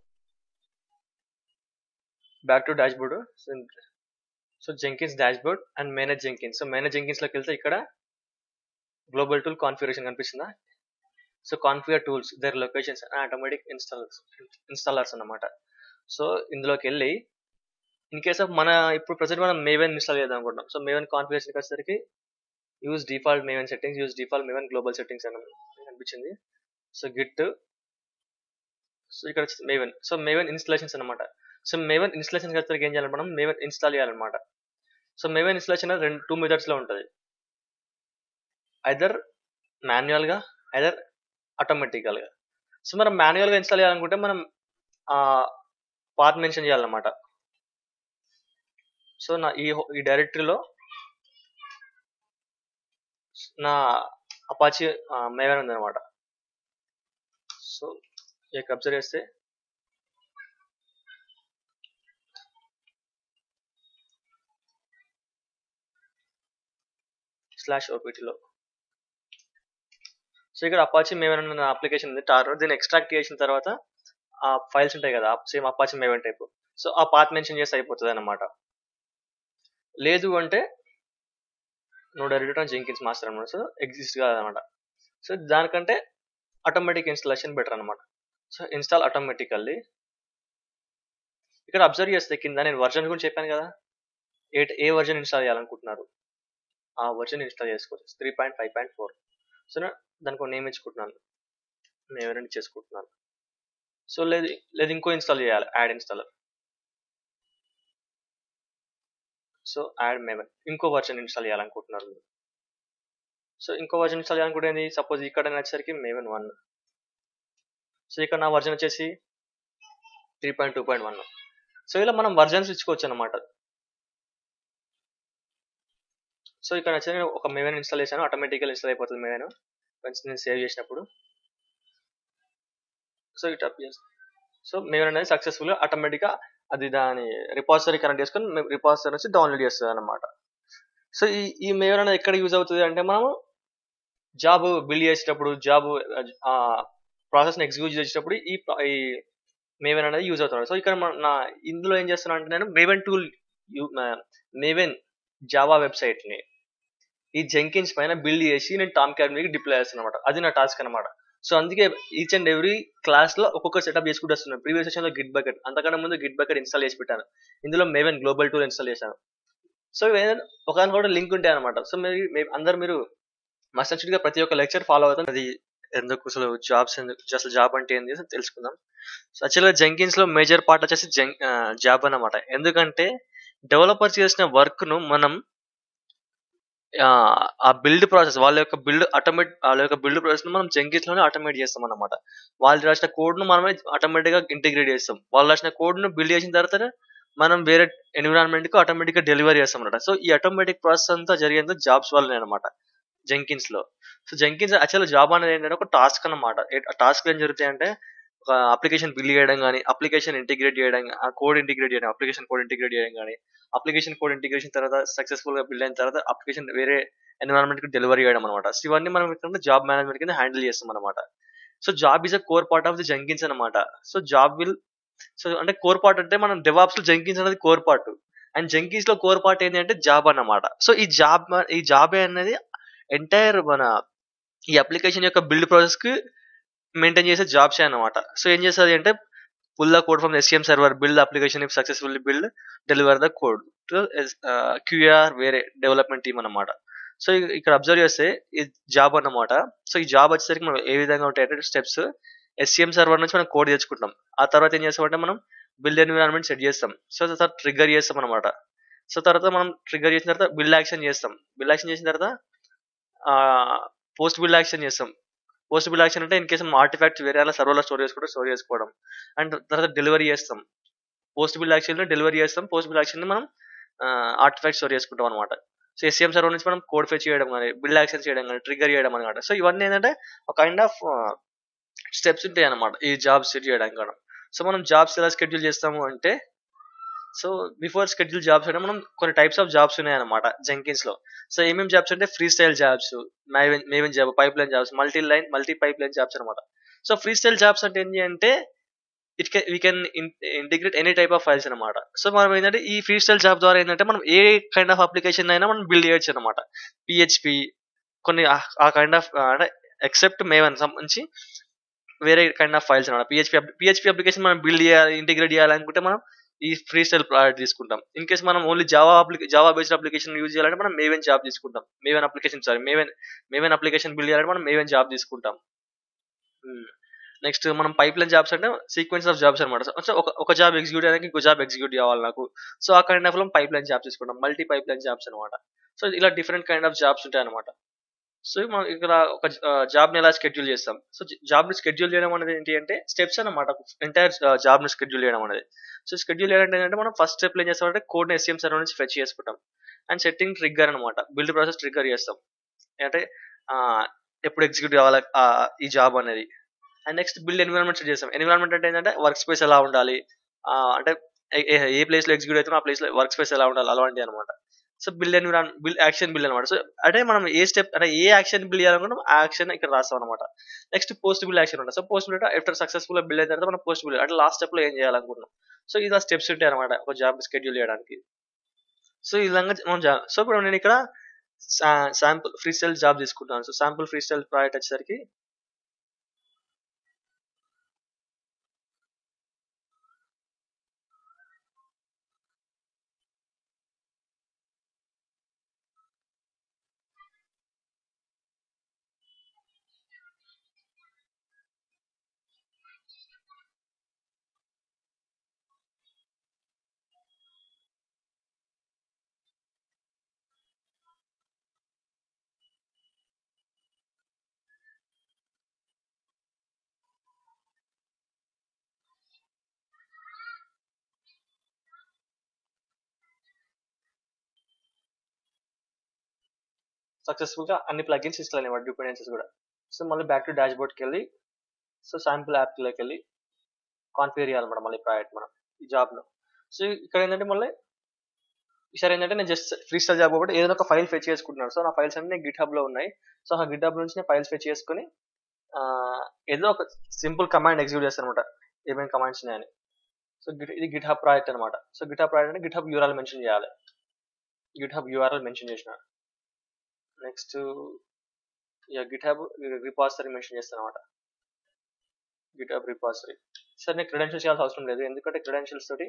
back to dashboard so Jenkins dashboard and manage Jenkins so manage Jenkins లోకి వెళ్తే ఇక్కడ గ్లోబల్ టూల్ కాన్ఫిగరేషన్ కనిపిస్తుందా so configure tools their locations automatic installs installers అనమాట so ఇందులోకి వెళ్ళి ఇన్ కేస్ ఆఫ్ మన ఇప్పుడు present మనం మేవెన్ ఇన్స్టాల్ చేద్దాం అనుకుంటాం సో మేవెన్ కాన్ఫిగరేషన్ వచ్చేసరికి use default Maven settings use default Maven global settings అని కనిపించింది సో గిట్ సో ఇక్కడ మేవెన్ సో మేవెన్ ఇన్స్టాలేషన్స్ అనమాట సో మేవెన్ ఇన్స్టాలేషన్ వచ్చేసరికి ఏం చేయాలి మనం మేవెన్ ఇన్స్టాల్ చేయాలన్నమాట సో మేవెన్ ఇన్స్టాలేషన్ రెండు టూ మెథడ్స్ లో ఉంటుంది ఐదర్ మాన్యువల్ గా ఐదర్ ఆటోమేటికల్ గా సో మనం మాన్యువల్ గా ఇన్స్టాల్ చేయాలనుకుంటే మనం పాత్ మెన్షన్ చేయాలన్నమాట సో నా ఈ ఈ డైరెక్టరీలో నా అపాచి మేవెన్ ఉందన్నమాట సో సో ఇక్కడ అబ్జర్వ్ చేస్తే స్లాష్ ఓపీటీలో సో ఇక్కడ అపాచి మేవెన్ అప్లికేషన్ ఉంది టార్ దీన్ని ఎక్స్ట్రాక్ట్ చేసిన తర్వాత ఆ ఫైల్స్ ఉంటాయి కదా same Apache Maven type so ఆ పాత్ మెన్షన్ చేస్తే అయిపోతుంది అనమాట లేదు అంటే నోడ్ రిటర్న్ జెంకిన్స్ మాస్టర్ అనమాట సో ఎగ్జిస్ట్ కాదనమాట సో దానికంటే ఆటోమేటిక్ ఇన్స్టాలేషన్ బెటర్ అనమాట సో ఇన్స్టాల్ ఆటోమేటికల్లీ ఇక్కడ అబ్జర్వ్ చేస్తే కింద నేను వర్జన్ గురించి చెప్పాను కదా ఏ ఏ వర్జన్ ఇన్స్టాల్ చేయాలనుకుంటున్నారు ఆ వర్జన్ ఇన్స్టాల్ చేసుకోవచ్చు three point five point four so దానికి నేమ్ ఇచ్చుకుంటున్నాను నేను ఎవరైనా చేసుకుంటున్నాను సో లేదు లేదు ఇంకో ఇన్స్టాల్ చేయాలి add installer so add Maven ఇంకో వర్జన్ ఇన్స్టాల్ చేయాలనుకుంటున్నారు మీరు సో ఇంకో వర్జన్ ఇన్స్టాల్ చేయాలనుకుంటే సపోజ్ ఇక్కడ వచ్చేసరికి మేవెన్ వన్ సో ఇక్కడ నా వర్జన్ వచ్చేసి three point two point one so ఇలా మనం వర్జన్స్ ఇచ్చుకోవచ్చు అనమాట సో ఇక్కడ వచ్చి నేను ఒక మేవెన్ ఇన్స్టాల్ చేశాను ఆటోమేటికల్ ఇన్స్టాల్ అయిపోతుంది మేవెన్ వన్స్ నేను సేవ్ చేసినప్పుడు సో ఇట్ సో మేవెన్ అనేది సక్సెస్ఫుల్ ఆటోమేటిక్గా అది దాని రిపాజిటరీ కనెక్ట్ చేసుకొని రిపాజిటరీ నుంచి డౌన్లోడ్ చేస్తుంది అనమాట సో ఈ ఈ మేవెన్ అనేది ఎక్కడ యూజ్ అవుతుంది అంటే మనము జాబ్ బిల్డ్ చేసేటప్పుడు జాబ్ ప్రాసెస్ని ఎగ్జిక్యూట్ చేసేటప్పుడు ఈ ఈ మేవెన్ అనేది యూజ్ అవుతున్నాడు సో ఇక్కడ నా ఇందులో ఏం చేస్తున్నా అంటే నేను మేవెన్ టూల్ మేవెన్ జావా వెబ్సైట్ని ఈ జెంకిన్స్ పైన బిల్డ్ చేసి నేను టామ్ క్యాబినెట్కి డిప్లై చేస్తాను అనమాట అది నా టాస్క్ అనమాట సో అందుకే ఈచ్ అండ్ ఎవ్రీ క్లాస్ లో ఒక్కొక్క సెటప్ చేసుకుంటూ వస్తున్నాను ప్రీవియస్ సెషన్ లో గిట్ బకెట్ అంతకన్నా ముందు గిట్ బకెట్ ఇన్స్టాల్ చేసి పెట్టాను ఇందులో మేవెన్ గ్లోబల్ టూల్ ఇన్స్టాల్ చేశాను సో ఒక కూడా లింక్ ఉంటాయి అనమాట సో మీరు అందరు మీరు మస్ట్ గా ప్రతి ఒక్క లెక్చర్ ఫాలో అవుతాం అది ఎందుకు అసలు జాబ్స్ ఎందుకు అసలు జాబ్ అంటే ఏంది తెలుసుకుందాం సో యాక్చువల్గా జంకిన్స్ లో మేజర్ పార్ట్ వచ్చేసి జంక్ జాబ్ అనమాట ఎందుకంటే డెవలపర్ చేసిన వర్క్ ను మనం ఆ బిల్డ్ ప్రాసెస్ వాళ్ళ యొక్క బిల్డ్ ఆటోమేట్ వాళ్ళ యొక్క బిల్డ్ ప్రాసెస్ ను మనం జంకిన్స్ లోనే ఆటోమేట్ చేస్తాం అనమాట వాళ్ళు రాసిన కోడ్ ను మనమే ఆటోమేటిక్ గా ఇంటిగ్రేట్ చేస్తాం వాళ్ళు రాసిన కోడ్ ను బిల్డ్ చేసిన తర్వాత మనం వేరే ఎన్విరాన్మెంట్ కు ఆటోమేటిక్ గా డెలివరీ చేస్తాం అనమాట సో ఈ ఆటోమేటిక్ ప్రాసెస్ అంతా జరిగేందుకు జాబ్స్ వల్లనే అనమాట జంకిన్స్ లో సో జంకిన్స్ యాక్చువల్ జాబ్ అనేది ఏంటంటే ఒక టాస్క్ అనమాట టాస్క్ ఏం జరుగుతాయి అంటే ఒక అప్లికేషన్ బిల్డ్ చేయడం కానీ అప్లికేషన్ ఇంటిగ్రేట్ చేయడం ఆ కోడ్ ఇంటిగ్రేట్ చేయడం అప్లికేషన్ కోడ్ ఇంటిగ్రేట్ చేయడం కానీ అప్లికేషన్ కోడ్ ఇంటిగ్రేషన్ తర్వాత సక్సెస్ఫుల్ గా బిల్డ్ అయిన తర్వాత అప్లికేషన్ వేరే ఎన్విరాన్మెంట్ కి డెలివరీ చేయడం అనమాట సో ఇవన్నీ మనం ఇక్కడ జాబ్ మేనేజ్మెంట్ కింద హ్యాండిల్ చేస్తాం అనమాట so job is a core part of the Jenkins అనమాట సో జాబ్ విల్ సో అంటే కోర్ పార్ట్ అంటే మనం డెవాప్స్ లో జంకిన్స్ అనేది కోర్ పార్ట్ అండ్ జంకిన్స్ లో కోర్ పార్ట్ ఏంటి అంటే జాబ్ అన్నమాట సో ఈ జాబ్ ఈ జాబ్ అనేది ఎంటైర్ మన ఈ అప్లికేషన్ యొక్క బిల్డ్ ప్రాసెస్ కి మెయింటైన్ చేసే జాబ్స్ అనమాట సో ఏం చేస్తుంది అంటే pull the code from SM server build application if successfully build deliver the code to QR వేరే డెవలప్మెంట్ టీమ్ అనమాట సో ఇక్కడ అబ్జర్వ్ చేస్తే ఈ జాబ్ అన్నమాట సో ఈ జాబ్ వచ్చేసరికి మనం ఏ విధంగా ఉంటాయంటే స్టెప్స్ ఎస్సీఎం సర్వర్ నుంచి మనం కోడ్ తెచ్చుకుంటాం ఆ తర్వాత ఏం చేస్తామంటే మనం బిల్డ్ ఎన్విరాన్మెంట్ సెట్ చేస్తాం సో తర్వాత ట్రిగ్గర్ చేస్తాం అనమాట సో తర్వాత మనం ట్రిగ్గర్ చేసిన తర్వాత బిల్డ్ యాక్షన్ చేస్తాం బిల్డ్ యాక్షన్ చేసిన తర్వాత పోస్ట్ బిల్డ్ యాక్షన్ చేస్తాం పోస్ట్ బిల్డ్ యాక్షన్ అంటే ఇన్ కేసు మనం ఆర్టిఫాక్ట్స్ వేరే సర్వర్లో స్టోర్ చేసుకుంటే స్టోర్ చేసుకోవడం అండ్ తర్వాత డెలివరీ చేస్తాం పోస్ట్ బిల్డ్ యాక్షన్ డెలివరీ చేస్తాం పోస్ట్ బిల్డ్ యాక్షన్ మనం ఆర్టిఫాక్ట్ స్టోర్ చేసుకుంటాం అనమాట సో ఎస్సీఎం సర్వర్ నుంచి మనం కోడ్ ఫెచ్ చేయడం కానీ బిల్డ్ యాక్షన్ చేయడం కానీ ట్రిగ్గర్ చేయడం అనమాట సో ఇవన్నీ ఏంటంటే ఒక కైండ్ ఆఫ్ స్టెప్స్ ఉంటాయి అనమాట ఈ జాబ్ సెట్ చేయడానికి కూడా సో మనం జాబ్స్ ఎలా షెడ్యూల్ చేస్తాము అంటే సో బిఫోర్ షెడ్యూల్ జాబ్స్ అంటే మనం కొన్ని టైప్స్ ఆఫ్ జాబ్స్ ఉన్నాయన్నమాట జంకిన్స్ లో సో ఏమేమి జాబ్స్ అంటే free style jobs Maven Maven job pipeline jobs multi line multi pipeline jobs అనమాట సో ఫ్రీ స్టైల్ జాబ్స్ అంటే ఏంటి అంటే it can we can integrate any type of files అనమాట so మనం ఏంటంటే ఈ ఫ్రీ స్టైల్ జాబ్ ద్వారా ఏంటంటే మనం ఏ కైండ్ ఆఫ్ అప్లికేషన్ అయినా మనం బిల్డ్ చేయొచ్చు అనమాట పిహెచ్పి కొన్ని ఆ కైండ్ ఆఫ్ అంటే ఎక్సెప్ట్ మేవన్ సంబంధించి వేరే కైండ్ ఆఫ్ ఫైల్స్ అనమాట పిహెచ్పి పిహెచ్పి అప్లికేషన్ మనం బిల్డ్ చేయాలి ఇంటిగ్రేట్ చేయాలనుకుంటే మనం ఈ ఫ్రీ స్టైల్ ప్రాడక్ట్ తీసుకుంటాం ఇన్ కేస్ మనం ఓన్లీ జావా అప్లికే జావా బేస్డ్ అప్లికేషన్ యూజ్ చేయాలంటే మనం మేవెన్ జాబ్ తీసుకుంటాం Maven application sorry Maven Maven application build చేయాలంటే మనం మేవెన్ జాబ్ తీసుకుంటాం నెక్స్ట్ మనం పైప్ లైన్ జాబ్స్ అంటే సీక్వెన్స్ ఆఫ్ జాబ్స్ అనమాట సో ఒక ఒక జాబ్ ఎగ్జిక్యూట్ చేయడానికి ఇంకో జాబ్ ఎగ్జిక్యూట్ కావాలి నాకు సో ఆ కైండ్ ఆఫ్ లో పైప్ లైన్ జాబ్స్ తీసుకుంటాం మల్టీ పైప్ లైన్ జాబ్స్ అనమాట సో ఇలా డిఫరెంట్ కైండ్ ఆఫ్ జాబ్స్ ఉంటాయి అనమాట సో మనం ఇక్కడ ఒక జాబ్ ని ఎలా షెడ్యూల్ చేస్తాం సో జాబ్ ని షెడ్యూల్ చేయడం అనేది ఏంటి అంటే స్టెప్స్ అనమాట ఎంటైర్ జాబ్ ని షెడ్యూల్ చేయడం అనేది సో షెడ్యూల్ చేయడం ఏంటంటే మనం ఫస్ట్ స్టెప్ ఏం చేస్తామంటే కోడ్ ని ఎస్ఎం సర్వర్ నుంచి ఫెచ్ చేసుకుంటాం అండ్ సెట్టింగ్ ట్రిగ్గర్ అనమాట బిల్డ్ ప్రాసెస్ ట్రిగ్గర్ చేస్తాం అంటే ఎప్పుడు ఎగ్జిక్యూట్ కావాలి ఈ జాబ్ అనేది and next build environment set చేస్తాం ఎన్విరాన్మెంట్ అంటే ఏంటంటే వర్క్ స్పేస్ ఎలా ఉండాలి ఆ, అంటే ఏ- ఏ- ఏ ప్లేస్ లో ఎగ్జిక్యూట్ అవుతున్నా ఆ ప్లేస్ లో వర్క్ స్పేస్ ఎలా ఉండాలి అలాంటివి అనమాట so build environ build action build అనమాట సో అంటే మనం ఏ స్టెప్ అంటే ఏ యాక్షన్ బిల్డ్ చేయాలనుకుంటాం ఆ యాక్షన్ ఇక్కడ రాస్తాం అనమాట నెక్స్ట్ పోస్ట్ బిల్డ్ యాక్షన్ ఉంటుంది so post build after successful build అయిన తర్వాత మనం పోస్ట్ బిల్డ్ అంటే లాస్ట్ స్టెప్ లో ఏం చేయాలనుకుంటున్నాం సో ఇది స్టెప్స్ ఉంటాయి అనమాట ఒక జాబ్ షెడ్యూల్ చేయడానికి సో ఈ విధంగా మనం జాబ్ సో ఇప్పుడు నేను ఇక్కడ శాంపుల్ ఫ్రీ స్టైల్ జాబ్ తీసుకుంటున్నాను so sample free style project వచ్చేసరికి సక్సెస్ఫుల్ గా అన్ని ప్లగిన్స్ ఇన్స్టాల్ అయ్యాయి డిపెండెన్సీస్ కూడా సో మళ్ళీ బ్యాక్ టు డాష్ బోర్డ్కి వెళ్ళి సో శాంపుల్ యాప్లోకి వెళ్ళి కాన్ఫిగర్ చేయాలన్నమాట మళ్ళీ ప్రాజెక్ట్ మనం ఈ జాబ్ లో సో ఇక్కడ ఏంటంటే మళ్ళీ ఈసారి ఏంటంటే నేను జస్ట్ ఫ్రీ స్టైల్ జాబ్ కాబట్టి ఏదైనా ఒక ఫైల్ ఫెచ్ చేసుకుంటున్నాను సో నా ఫైల్స్ అన్ని గిట్ హబ్ లో ఉన్నాయి సో ఆ గిట్ హబ్ నుంచి నేను ఫైల్స్ ఫెచ్ చేసుకుని ఆ, ఏదో ఒక సింపుల్ కమాండ్ ఎగ్జిక్యూట్ చేస్తాను అనమాట ఏమేమి కమాండ్స్ ఉన్నాయని సో గిట్ ఇది గిట్ హబ్ ప్రాజెక్ట్ అనమాట సో గిట్ హబ్ ప్రాజెక్ట్ అంటే గిట్ హబ్ యూఆర్ఎల్ మెన్షన్ చేయాలి గిట్ హబ్ యూఆర్ఎల్ మెన్షన్ చేసిన నెక్స్ట్ ఇక గిట్ హబ్ రిపాజిటరీ మెన్షన్ చేస్తాను అనమాట గిట్ హబ్ రిపాజిటరీ సార్ నేను క్రెడెన్షియల్స్ చేయాల్సిన అవసరం లేదు ఎందుకంటే క్రెడెన్షియల్స్ తోటి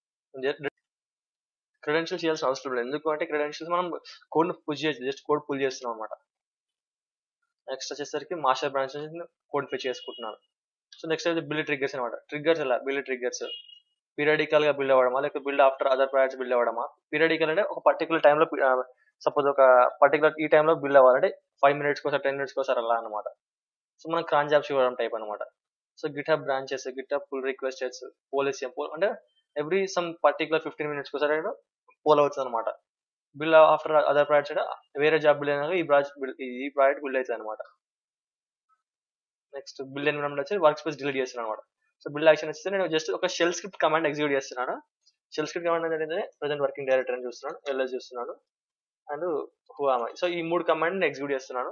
క్రెడెన్షియల్స్ చేయాల్సిన అవసరం లేదు ఎందుకంటే క్రెడెన్షియల్స్ మనం కోడ్ పుల్ చేయొచ్చు జస్ట్ కోడ్ పుల్ చేస్తున్నాం అనమాట నెక్స్ట్ వచ్చేసరికి మాస్టర్ బ్రాంచ్ కోడ్ ఫెచ్ చేసుకుంటున్నాను సో నెక్స్ట్ అయితే బిల్డ్ ట్రిగ్గర్స్ అనమాట ట్రిగ్గర్స్ ఎలా బిల్డ్ ట్రిగ్గర్స్ పీరియడికల్ గా బిల్డ్ అవ్వడమా లేకపోతే build after other projects build అవ్వడమా పీరియడికల్ అంటే ఒక పర్టికులర్ టైంలో సపోజ్ ఒక పర్టికులర్ ఈ టైంలో బిల్డ్ అవ్వాలంటే ఫైవ్ మినిట్స్ కోసం టెన్ మినిట్స్ కోసం అలా అనమాట సో మనం క్రాన్ జాబ్స్ ఇవ్వడం టైప్ అనమాట so GitHub branches GitHub pull requests polls అంటే every some particular fifteen minutes కోసం పోల్ అవుతుంది అనమాట బిల్ ఆఫ్టర్ అదర్ ప్రాజెక్ట్స్ వేరే జాబ్ బిల్ అయినాక ఈ ప్రాజెక్ట్ ఈ ప్రాజెక్ట్ బిల్డ్ అవుతుంది అనమాట నెక్స్ట్ బిల్ ఎన్విరాన్మెంట్ వచ్చి వర్క్ స్పేస్ డిలీట్ చేస్తున్నాను అనమాట సో బిల్ యాక్షన్ వస్తే నేను జస్ట్ ఒక షెల్ స్క్రిప్ట్ కమాండ్ ఎగ్జిక్యూట్ చేస్తున్నాను షెల్ స్క్రిప్ట్ కమాండ్ ఏంటంటే ప్రజెంట్ వర్కింగ్ డైరెక్టర్ అని చూస్తున్నాను ఎల్ఎస్ చూస్తున్నాను అండ్ హూ ఆమ్ సో ఈ మూడు కమాండ్ ఎగ్జిక్యూట్ చేస్తున్నాను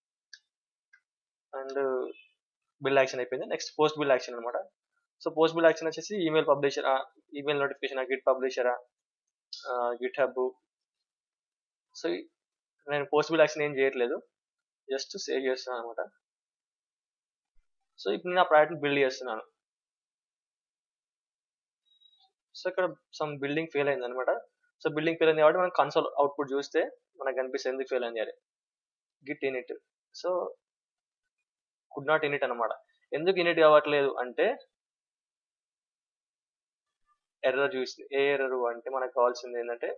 అండ్ బిల్ యాక్షన్ అయిపోయింది నెక్స్ట్ పోస్ట్ బిల్ యాక్షన్ అనమాట సో పోస్ట్ బిల్ యాక్షన్ వచ్చేసి email publisher email notification git పబ్లిషరా గిట్ హబ్ సో నేను పోస్ట్ బిల్ యాక్షన్ ఏం చేయట్లేదు జస్ట్ సేవ్ చేస్తున్నాను అనమాట సో ఇప్పుడు నేను ఆ ప్రాజెక్ట్ బిల్డ్ చేస్తున్నాను సో ఇక్కడ సమ్ బిల్డింగ్ ఫెయిల్ అయింది అనమాట సో బిల్డింగ్ ఫెయిల్ అయింది కాబట్టి మనం కన్సోల్ అవుట్పుట్ చూస్తే మనకు కనిపిస్తుంది ఎందుకు ఫెయిల్ అయింది అని git init so could not init అనమాట ఎందుకు ఇనిట్ కావట్లేదు అంటే ఎర్రర్ చూసి ఏ ఎర్రర్ అంటే మనకు కావాల్సింది ఏంటంటే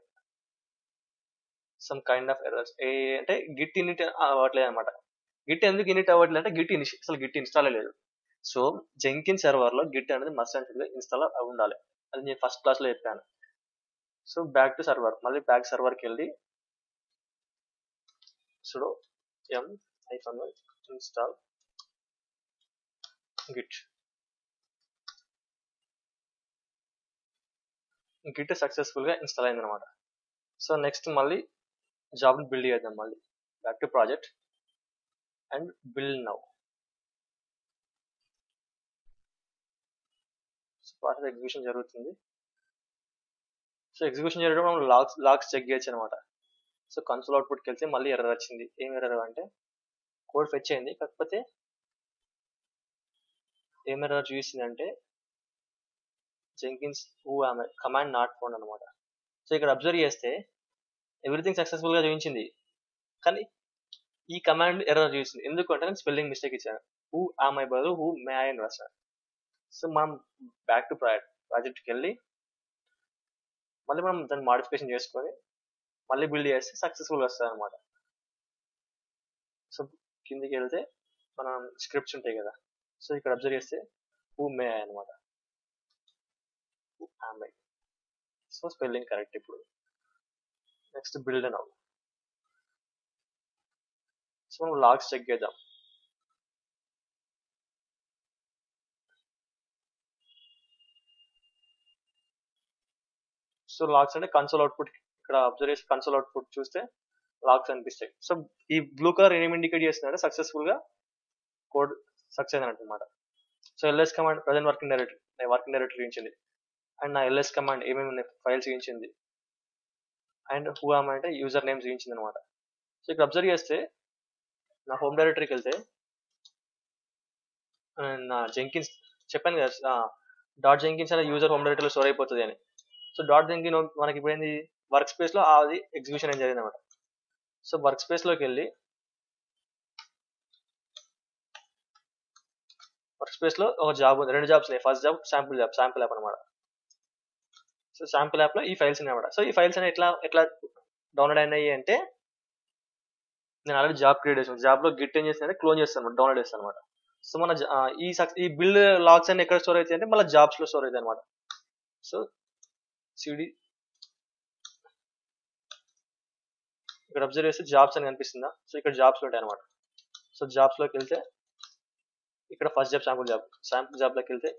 సమ్ కైండ్ ఆఫ్ ఎర్రర్స్ ఏ అంటే గిట్ ఇనిట్ అవ్వట్లేదు అనమాట గిట్ ఎందుకు ఇనిట్ అవ్వట్లేదు అంటే గిట్ అసలు గిట్ ఇన్స్టాల్ లేదు సో జెంకిన్ సర్వర్ లో గిట్ అనేది మస్ట్ అండ్ ఇన్స్టాల్ ఉండాలి అది నేను ఫస్ట్ క్లాస్ లో చెప్పాను సో బ్యాక్ టు సర్వర్ మళ్ళీ బ్యాక్ సర్వర్ కి వెళ్ళి సుడో ఎం ఐఫోన్ ఇన్స్టాల్ గిట్ గిట్ సక్సెస్ఫుల్ గా ఇన్స్టాల్ అయింది అనమాట సో నెక్స్ట్ మళ్ళీ జాబ్ బిల్డ్ చేద్దాం మళ్ళీ back to project and build now process execution జరుగుతుంది సో ఎగ్జిక్యూషన్ జరగడం మనం లాగ్స్ లాగ్స్ చెక్ చేయొచ్చు అనమాట సో కన్సోల్ అవుట్పుట్కి వెళ్తే మళ్ళీ ఎర్రర్ వచ్చింది ఏం ఎర్రర్ అంటే కోడ్ ఫెచ్ అయింది కాకపోతే ఏం ఎర్రర్ చూసింది అంటే Jenkins who am command not found అనమాట సో ఇక్కడ అబ్జర్వ్ చేస్తే ఎవ్రీథింగ్ సక్సెస్ఫుల్ గా చూపించింది కానీ ఈ కమాండ్ ఎర్రర్ చూసింది ఎందుకంటే నేను స్పెల్లింగ్ మిస్టేక్ ఇచ్చాను హూ ఆమె బదులు హూ మే అని రాశాను సో మనం బ్యాక్ టు ప్రాజెక్ట్ ప్రాజెక్ట్కి వెళ్ళి మళ్ళీ మనం దాన్ని మాడిఫికేషన్ చేసుకొని మళ్ళీ బిల్డ్ చేస్తే సక్సెస్ఫుల్ వస్తుంది అనమాట సో కిందికి వెళ్తే మనం స్క్రిప్ట్స్ ఉంటాయి కదా సో ఇక్కడ అబ్జర్వ్ చేస్తే హూ మే అనమాట సో స్పెల్లింగ్ కరెక్ట్ ఇప్పుడు నెక్స్ట్ బిల్డ్ నౌ సో మనం లాగ్స్ చెక్ చేద్దాం సో లాగ్స్ అంటే కన్సోల్ అవుట్పుట్ ఇక్కడ అబ్జర్వ్ చేసి కన్సోల్ అవుట్పుట్ చూస్తే లాగ్స్ అనిపిస్తాయి సో ఈ బ్లూ కలర్ ఏమి ఇండికేట్ చేస్తుందంటే సక్సెస్ఫుల్ గా కోడ్ సక్సెస్ అయినట్టు అనమాట so LS command present working directory working directory ఇచ్చింది అండ్ నా ఎల్ఎస్ కమాండ్ ఏమేమి ఫైల్స్ ఇచ్చింది అండ్ హూ ఆమ్ అంటే యూజర్ నేమ్స్ ఇచ్చింది అనమాట సో ఇక్కడ అబ్జర్వ్ చేస్తే నా హోమ్ డైరెక్టరీకి వెళ్తే ఆ, నా జెంకిన్స్ చెప్పాను కదా డాట్ జెంకిన్స్ అనే యూజర్ హోమ్ డైరెక్టరీలో స్టోర్ అయిపోతుంది అని సో డాట్ జెంకిన్ మనకి ఇప్పుడు ఏంది వర్క్ స్పేస్ లో అది ఎగ్జిక్యూషన్ ఏం జరిగింది అనమాట సో వర్క్ స్పేస్ లోకి వెళ్ళి వర్క్ స్పేస్ లో ఒక జాబ్ ఉంది రెండు జాబ్స్ ఉన్నాయి first job sample job sample app అనమాట సో శాంపుల్ యాప్ లో ఈ ఫైల్స్ ఉన్నాయి అనమాట సో ఈ ఫైల్స్ అనేవి ఎట్లా ఎట్లా డౌన్లోడ్ అయినాయి అంటే నేను ఆల్రెడీ జాబ్ క్రియేట్ చేసాను జాబ్ లో గిట్ ఏం చేస్తాను క్లోన్ చేస్తాను డౌన్లోడ్ చేస్తాను అనమాట సో మన జ- ఆ, ఈ సక్- ఈ బిల్డ్ లాగ్స్ అన్ని ఎక్కడ స్టోర్ అవుతాయి అంటే మళ్ళీ జాబ్స్ లో స్టోర్ అవుతాయి అనమాట సో సిడి ఇక్కడ అబ్జర్వ్ చేస్తే జాబ్స్ అని కనిపిస్తుందా సో ఇక్కడ జాబ్స్ ఉంటాయి అనమాట సో జాబ్స్ లోకి వెళ్తే ఇక్కడ first job sample job sample job లోకి వెళ్తే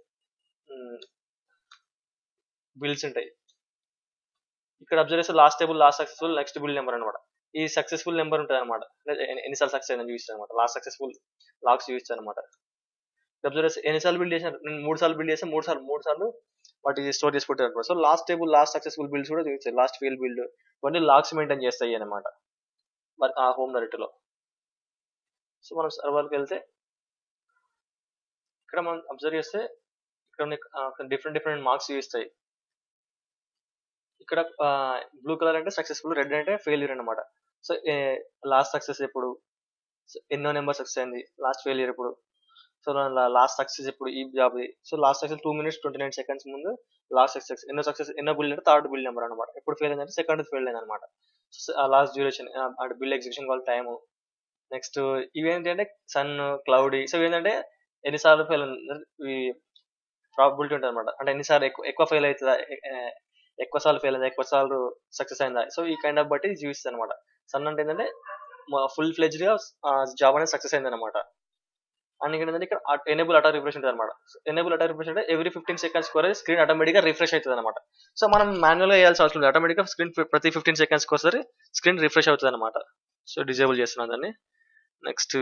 బిల్స్ ఉంటాయి ఇక్కడ అబ్జర్వ్ చేస్తే last table last successful next bill number అనమాట ఈ సక్సెస్ఫుల్ నెంబర్ ఉంటుంది అనమాట ఎన్నిసార్లు సక్సెస్ అయిందని చూపిస్తాను అనమాట లాస్ట్ సక్సెస్ఫుల్ లాక్స్ చూపిస్తాను అనమాట అబ్జర్వ్ చేస్తే ఎన్నిసార్లు బిల్డ్ చేసిన నేను మూడు సార్లు బిల్డ్ చేస్తే మూడు సార్లు మూడు సార్లు వాటి స్టోర్ చేసి పెట్టారు అనమాట so last table last successful builds కూడా చూపిస్తాయి లాస్ట్ ఫెయిల్ బిల్డ్ ఇవన్నీ లాక్స్ మెయింటైన్ చేస్తాయి అనమాట ఆ హోమ్ డైరెక్టరీలో సో మనం సర్వర్కి వెళ్తే ఇక్కడ మనం అబ్జర్వ్ చేస్తే ఇక్కడ డిఫరెంట్ డిఫరెంట్ మార్క్స్ చూపిస్తాయి ఇక్కడ బ్లూ కలర్ అంటే సక్సెస్ఫుల్ రెడ్ అంటే ఫెయిల్యూర్ అనమాట సో లాస్ట్ సక్సెస్ ఎప్పుడు So, ఎన్నో నెంబర్ సక్సెస్ అయింది లాస్ట్ ఫెయిల్యూర్ ఎప్పుడు సో లాస్ట్ సక్సెస్ ఎప్పుడు ఈ job so last success two minutes twenty nine seconds ముందు లాస్ట్ సక్సెస్ ఎన్నో సక్సెస్ ఎన్నో బిల్ అంటే థర్డ్ బిల్ నెంబర్ అనమాట ఎప్పుడు ఫెయిల్ అయిందంటే సెకండ్ ఫెయిల్ అయింది అనమాట లాస్ట్ డ్యూరేషన్ అంటే build execution call time next ఇవేంటంటే సన్ క్లౌడీ సో ఇవేంటంటే ఎన్నిసార్లు ఫెయిల్ ఈ ప్రాబిలిటీ ఉంటుంది అనమాట అంటే ఎన్నిసార్లు ఎక్కువ ఎక్కువ ఫెయిల్ అవుతుందా ఎ- ఎ- ఎక్కువ సార్లు ఫెయిల్ అయిందా ఎక్కువ సార్లు సక్సెస్ అయిందా సో ఈ కైండ్ ఆఫ్ బట్టి చూపిస్తుంది అనమాట సన్ అంటే ఏంటంటే ఫుల్ ఫ్లెజ్ గా జాబ్ అనేది సక్సెస్ అయింది అనమాట అండ్ ఇక్కడ ఏంటంటే ఇక్కడ ఎనేబుల్ అటా రిఫ్రెష్ ఉంటుంది అనమాట ఎనేబుల్ అటా రిఫ్రెష్ అంటే ఎవ్రీ ఫిఫ్టీన్ సెకండ్స్ కూడా స్క్రీన్ ఆటోమేటిక్ గా రిఫ్రెష్ అవుతుంది అనమాట సో మనం మాన్యువల్ గా వేయాల్సిన అవసరం లేదు ఆటోమేటిక్ గా స్క్రీన్ ప్రతి ఫిఫ్టీన్ సెకండ్స్ ఒకసారి స్క్రీన్ రిఫ్రెష్ అవుతుంది అనమాట సో డిజేబుల్ చేస్తున్నాను దాన్ని నెక్స్ట్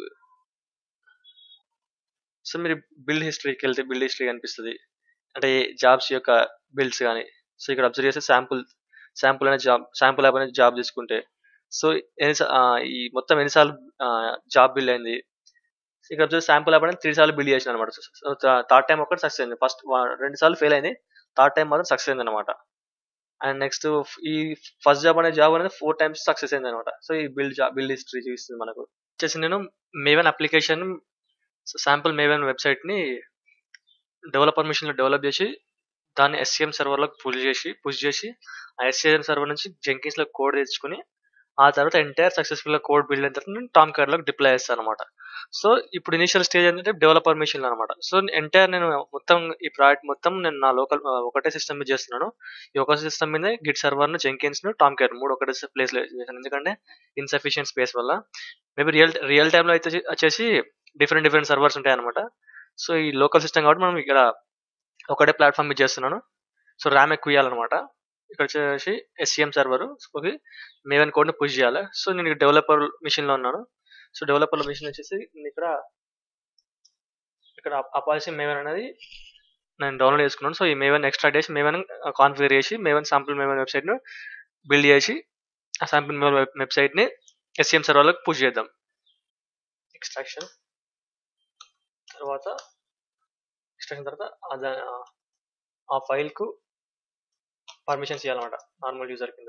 సో మీరు బిల్డ్ హిస్టరీకి వెళ్తే బిల్డ్ హిస్టరీ కనిపిస్తుంది అంటే జాబ్స్ యొక్క బిల్డ్స్ కానీ సో ఇక్కడ అబ్జర్వ్ చేస్తే శాంపుల్ శాంపుల్ అనే జాబ్ శాంపుల్ యాప్ అనేది జాబ్ తీసుకుంటే సో ఎన్ని సా- ఆ, ఈ మొత్తం ఎన్నిసార్లు జాబ్ బిల్ అయింది ఇక్కడ అబ్జర్వ్ శాంపుల్ యాప్ అనేది త్రీ సార్లు బిల్డ్ చేసిన అనమాట సో థర్డ్ టైం ఒకటి సక్సెస్ అయింది ఫస్ట్ రెండు సార్లు ఫెయిల్ అయింది థర్డ్ టైం మాత్రం సక్సెస్ అయింది అనమాట అండ్ నెక్స్ట్ ఈ ఫస్ట్ జాబ్ అనే జాబ్ అనేది ఫోర్ టైమ్స్ సక్సెస్ అయింది అనమాట సో ఈ బిల్డ్ జాబ్ బిల్డ్ హిస్టరీ చూపిస్తుంది మనకు వచ్చేసి నేను Maven application sample Maven website ని డెవలపర్ మిషన్ లో డెవలప్ చేసి దాన్ని ఎస్సీఎం సర్వర్ లో పుష్ చేసి పుష్ చేసి ఆ ఎస్సీఎం సర్వర్ నుంచి జెంకిన్స్ లో కోడ్ తెచ్చుకుని ఆ తర్వాత ఎంటైర్ సక్సెస్ఫుల్ గా కోడ్ బిల్డ్ అయిన తర్వాత నేను టామ్ కార్డ్ లో డిప్లై చేస్తాను అనమాట సో ఇప్పుడు ఇనిషియల్ స్టేజ్ ఏంటంటే డెవలపర్ మిషన్ అనమాట సో ఎంటైర్ నేను మొత్తం ఈ ప్రాజెక్ట్ మొత్తం నేను నా లోకల్ ఒకటే సిస్టమ్ మీద చేస్తున్నాను ఈ ఒక సిస్టమ్ మీద గిట్ సర్వర్ ను జెంకిన్స్ ను టామ్ కేర్ మూడు ఒకటే ప్లేస్ లో చేశాను ఎందుకంటే ఇన్సఫిషియెంట్ స్పేస్ వల్ల మేబీ రియల్ రియల్ టైమ్ లో అయితే వచ్చి- వచ్చేసి డిఫరెంట్ డిఫరెంట్ సర్వర్స్ ఉంటాయి అనమాట సో ఈ లోకల్ సిస్టమ్ కాబట్టి మనం ఇక్కడ ఒకటే ప్లాట్ఫామ్ మీద చేస్తున్నాను సో ర్యామ్ ఎక్కువ ఇవ్వాలన్నమాట ఇక్కడ వచ్చేసి ఎస్సీఎం సర్వర్ మేవెన్ కోడ్ ని పుష్ చేయాలి సో నేను డెవలపర్ మిషన్ లో ఉన్నాను సో డెవలపర్ మిషన్ వచ్చేసి నేను ఇక్కడ ఇక్కడ అపాల్సి మేవెన్ అనేది నేను డౌన్లోడ్ చేసుకున్నాను సో ఈ మేవెన్ ఎక్స్ట్రాక్ట్ చేసి మేవెన్ కాన్ఫిగర్ చేసి మేవెన్ శాంపుల్ మేవెన్ వెబ్సైట్ ను బిల్డ్ చేసి ఆ శాంపుల్ మేవెన్ వెబ్సైట్ ని ఎస్సీఎం సర్వర్లకు పుష్ చేద్దాం ఎక్స్ట్రాక్షన్ తర్వాత ఎక్స్ట్రాక్షన్ తర్వాత ఆ దా- ఆ ఫైల్ కు పర్మిషన్స్ ఇవ్వాలన్నమాట నార్మల్ యూజర్ కింద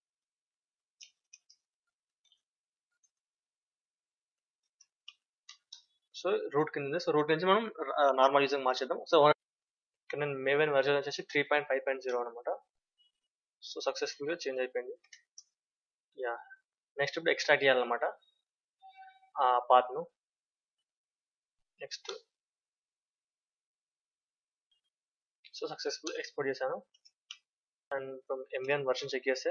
సో రూట్ కింద ఉంది. సో రూట్ నుంచి మనం నార్మల్ యూజర్ మార్చేద్దాం సో ఇక్కడ నేను మేవెన్ వర్జన్ వచ్చేసి three point five point zero అనమాట సో సక్సెస్ఫుల్ గా చేంజ్ అయిపోయింది యా నెక్స్ట్ ఇప్పుడు ఎక్స్ట్రాక్ట్ చేయాలన్నమాట ఆ పాత్ ను నెక్స్ట్ సో సక్సెస్ఫుల్ ఎక్స్పోర్ట్ చేశాను అండ్ ఎంబిఎన్ వర్షన్ చెక్ చేస్తే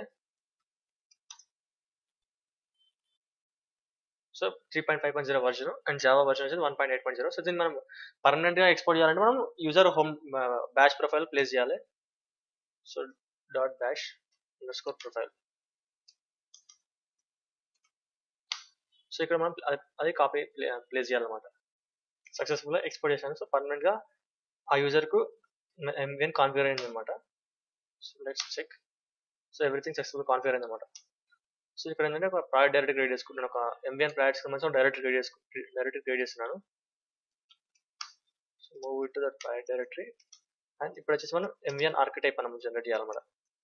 so three point five point zero version and Java version వచ్చేది one point eight point zero so దీన్ని మనం పర్మనెంట్ గా ఎక్స్పోర్ట్ చేయాలంటే మనం user home bash profile place చేయాలి so dot bash under score profile so ఇక్కడ మనం అది- అది కాపీ ప్లేస్ చేయాలన్నమాట సక్సెస్ఫుల్గా ఎక్స్పోర్ట్ చేశాను సో పర్మనెంట్గా ఆ యూజర్కు ఎంవిఎన్ కాన్ఫిగర్ అయింది అనమాట so let's check so everything successful configure అయింది అనమాట సో ఇక్కడ ఏంటంటే ఒక ప్రాజెక్ట్ డైరెక్ట్ క్రియేట్ చేసుకుంటున్నాను ఒక ఎంవిఎన్ ప్రాజెక్ట్ సంబంధించిన డైరెక్ట్ క్రియేట్ చేసుకు డైరెక్ట్ క్రియేట్ చేస్తున్నాను so move it to that project directory and ఇప్పుడు వచ్చేసి మనం ఎంవిఎన్ ఆర్కిటైప్ మనం జనరేట్ చేయాలన్నమాట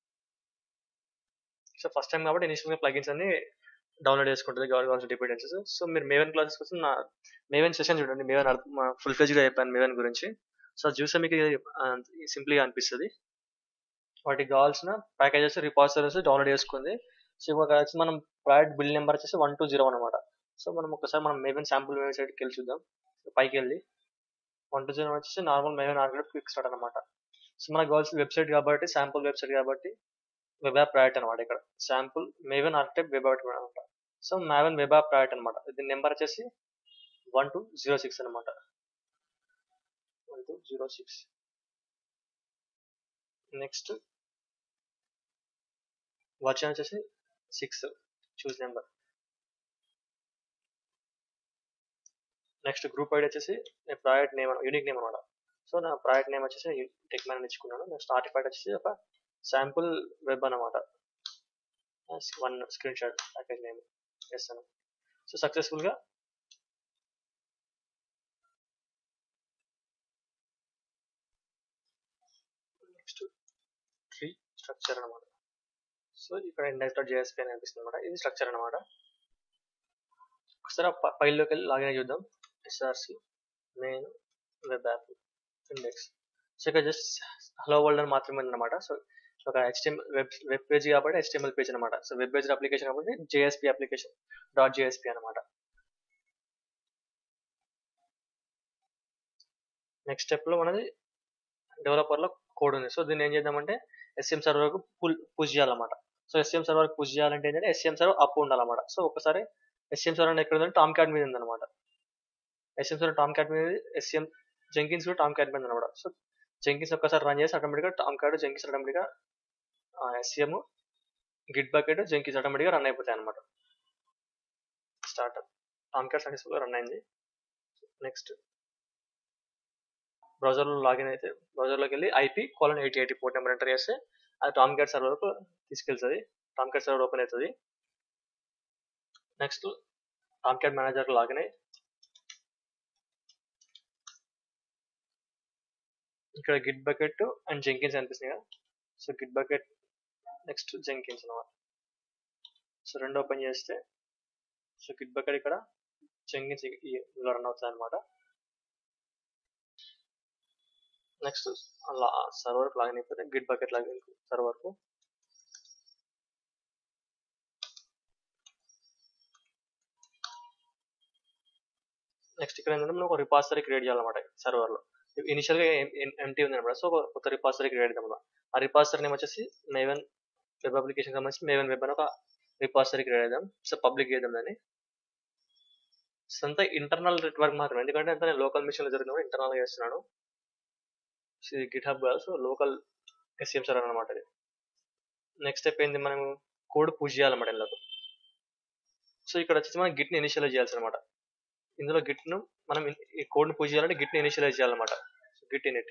సో ఫస్ట్ టైం కాబట్టి ఇనిషియల్గా ప్లగిన్స్ అన్ని డౌన్లోడ్ చేసుకుంటుంది గవర్నమెంట్ డిపెండెన్సెస్ సో మీరు మేవెన్ క్లాసెస్ కోసం నా మేవెన్ సెషన్ చూడండి మేవెన్ ఫుల్ ఫ్లెజ్గా చెప్పాను మేవెన్ గురించి సో అది చూస్తే మీకు సింపుల్గా అనిపిస్తుంది వాటికి కావాల్సిన ప్యాకేజెస్ రిపాజిటరీస్ డౌన్లోడ్ చేసుకుంది సో ఇక్కడ వచ్చి మనం ప్రాజెక్ట్ బిల్ నెంబర్ వచ్చేసి వన్ టూ జీరో అనమాట సో మనం ఒకసారి మనం మేవెన్ శాంపుల్ వెబ్సైట్కి వెళ్ళి చూద్దాం సో పైకి వెళ్ళి వన్ టూ జీరో వచ్చేసి నార్మల్ మేవెన్ ఆర్కిటెక్ట్ క్విక్ స్టార్ట్ అనమాట సో మనకు కావాల్సిన వెబ్సైట్ కాబట్టి శాంపుల్ వెబ్సైట్ కాబట్టి వెబ్ యాప్ ప్రాజెక్ట్ అనమాట ఇక్కడ శాంపుల్ మేవెన్ ఆర్కిటెక్ట్ వెబ్ యాప్ అనమాట so Maven web app project అనమాట దీని నెంబర్ వచ్చేసి వన్ టూ జీరో సిక్స్ అనమాట one two zero six next version వచ్చేసి six choose number next group ID వచ్చేసి ప్రాజెక్ట్ నేమ్ యూనిక్ నేమ్ అనమాట సో నా ప్రాజెక్ట్ నేమ్ వచ్చేసి టెక్ మ్యాన్ ఇచ్చుకున్నాను నెక్స్ట్ ఆర్టిఫాక్ట్ వచ్చేసి ఒక శాంపుల్ వెబ్ అనమాట one screenshot package name చేస్తాను సో సక్సెస్ఫుల్గా నెక్స్ట్ ట్రీ స్ట్రక్చర్ అనమాట సో ఇక్కడ ఇండెక్స్ డాట్ జేఎస్పీ అని అనిపిస్తుంది అనమాట ఇది స్ట్రక్చర్ అనమాట ఒకసారి ఆ ఫైల్లోకి వెళ్ళి లాగిన్ అయ్యి చూద్దాం SRC main web app index so ఇక్కడ జస్ట్ హలో వరల్డ్ అని మాత్రమే ఉందన్నమాట సో ఒక హెచ్టిఎంఎల్ వెబ్ వెబ్ పేజ్ కాబట్టి హెచ్టిఎంఎల్ పేజ్ అనమాట సో వెబ్ పేజ్ అప్లికేషన్ కాబట్టి జేఎస్పీ అప్లికేషన్ డాట్ జేఎస్పీ అనమాట నెక్స్ట్ స్టెప్లో మనది డెవలపర్లో కోడ్ ఉంది సో దీన్ని ఏం చేద్దామంటే ఎస్ఎం సర్వర్కు పుల్ పుష్ చేయాలన్నమాట సో ఎస్ఎం సర్వర్ పుష్ చేయాలంటే ఏంటంటే ఎస్ఎం సర్వర్ అప్ ఉండాలన్నమాట సో ఒకసారి ఎస్ఎం సర్వర్ ఎక్కడ ఉందంటే టామ్ క్యాట్ మీద ఉందన్నమాట ఎస్ఎం సర్వర్ టామ్ క్యాట్ మీద ఎస్ఎం జెంకిన్స్ కూడా టామ్ క్యాట్ మీద అనమాట సో జెంకిన్స్ ఒక్కసారి రన్ చేసి ఆటోమేటిక్గా టామ్ క్యాట్ జెంకిన్స్ ఆటోమేటిక్గా ఎస్ఎం గిట్ బకెట్ జెంకిన్స్ ఆటోమేటిక్గా రన్ అయిపోతాయి అనమాట స్టార్ట్ టామ్ క్యాట్ సక్సెస్ఫుల్గా రన్ అయింది నెక్స్ట్ బ్రౌజర్లో లాగిన్ అయితే బ్రౌజర్లోకి వెళ్ళి IP colon eighty eighty port number enter చేస్తే అది టామ్ క్యాట్ సర్వర్కు తీసుకెళ్తుంది టామ్ క్యాట్ సర్వర్ ఓపెన్ అవుతుంది next Tomcat manager login అయ్యి ఇక్కడ గిట్ బకెట్ అండ్ జెంకిన్స్ అనిపిస్తుంది కదా so Git GitBucket next Jenkins అనమాట సో రెండు ఓపెన్ చేస్తే సో గిట్ బకెట్ ఇక్కడ జెంకిన్స్ ఇలా రన్ అవుతుంది అనమాట నెక్స్ట్ అలా సర్వర్ లాగిన్ అయిపోతే గిట్ బకెట్ లాగిన్ సర్వర్కు నెక్స్ట్ ఇక్కడ ఏంటంటే మనం ఒక రిపాజిటరీ క్రియేట్ చేయాలన్నమాట సర్వర్లో ఇనిషియల్గా ఎంటీ ఉంది అనమాట సో ఒక కొత్త రిపాజిటరీ క్రియేట్ చేద్దాం ఆ రిపాజిటరీ నేమ్ వచ్చేసి మేవెన్ వెబ్ అప్లికేషన్ సంబంధించి మేవెన్ వెబ్ అని ఒక రిపాజిటరీ క్రియేట్ చేద్దాం సో పబ్లిక్ చేద్దాం దాన్ని సొంత ఇంటర్నల్ నెట్వర్క్ మాత్రమే ఎందుకంటే అంతా నేను లోకల్ మిషన్లో జరిగినప్పుడు ఇంటర్నల్గా చేస్తున్నాను ఇది గిట్ హబ్ కాదు సో లోకల్ ఎస్ఎం సర్వర్ అనమాట ఇది నెక్స్ట్ స్టెప్ ఏంది మనం కోడ్ పుష్ చేయాలన్నమాట ఇందులో సో ఇక్కడ వచ్చేసి మనం గిట్ని ఇనిషియలైజ్ చేయాల్సి అనమాట ఇందులో గిట్ను మనం ఈ కోడ్ని పుష్ చేయాలంటే గిట్ని ఇనిషియలైజ్ చేయాలన్నమాట git init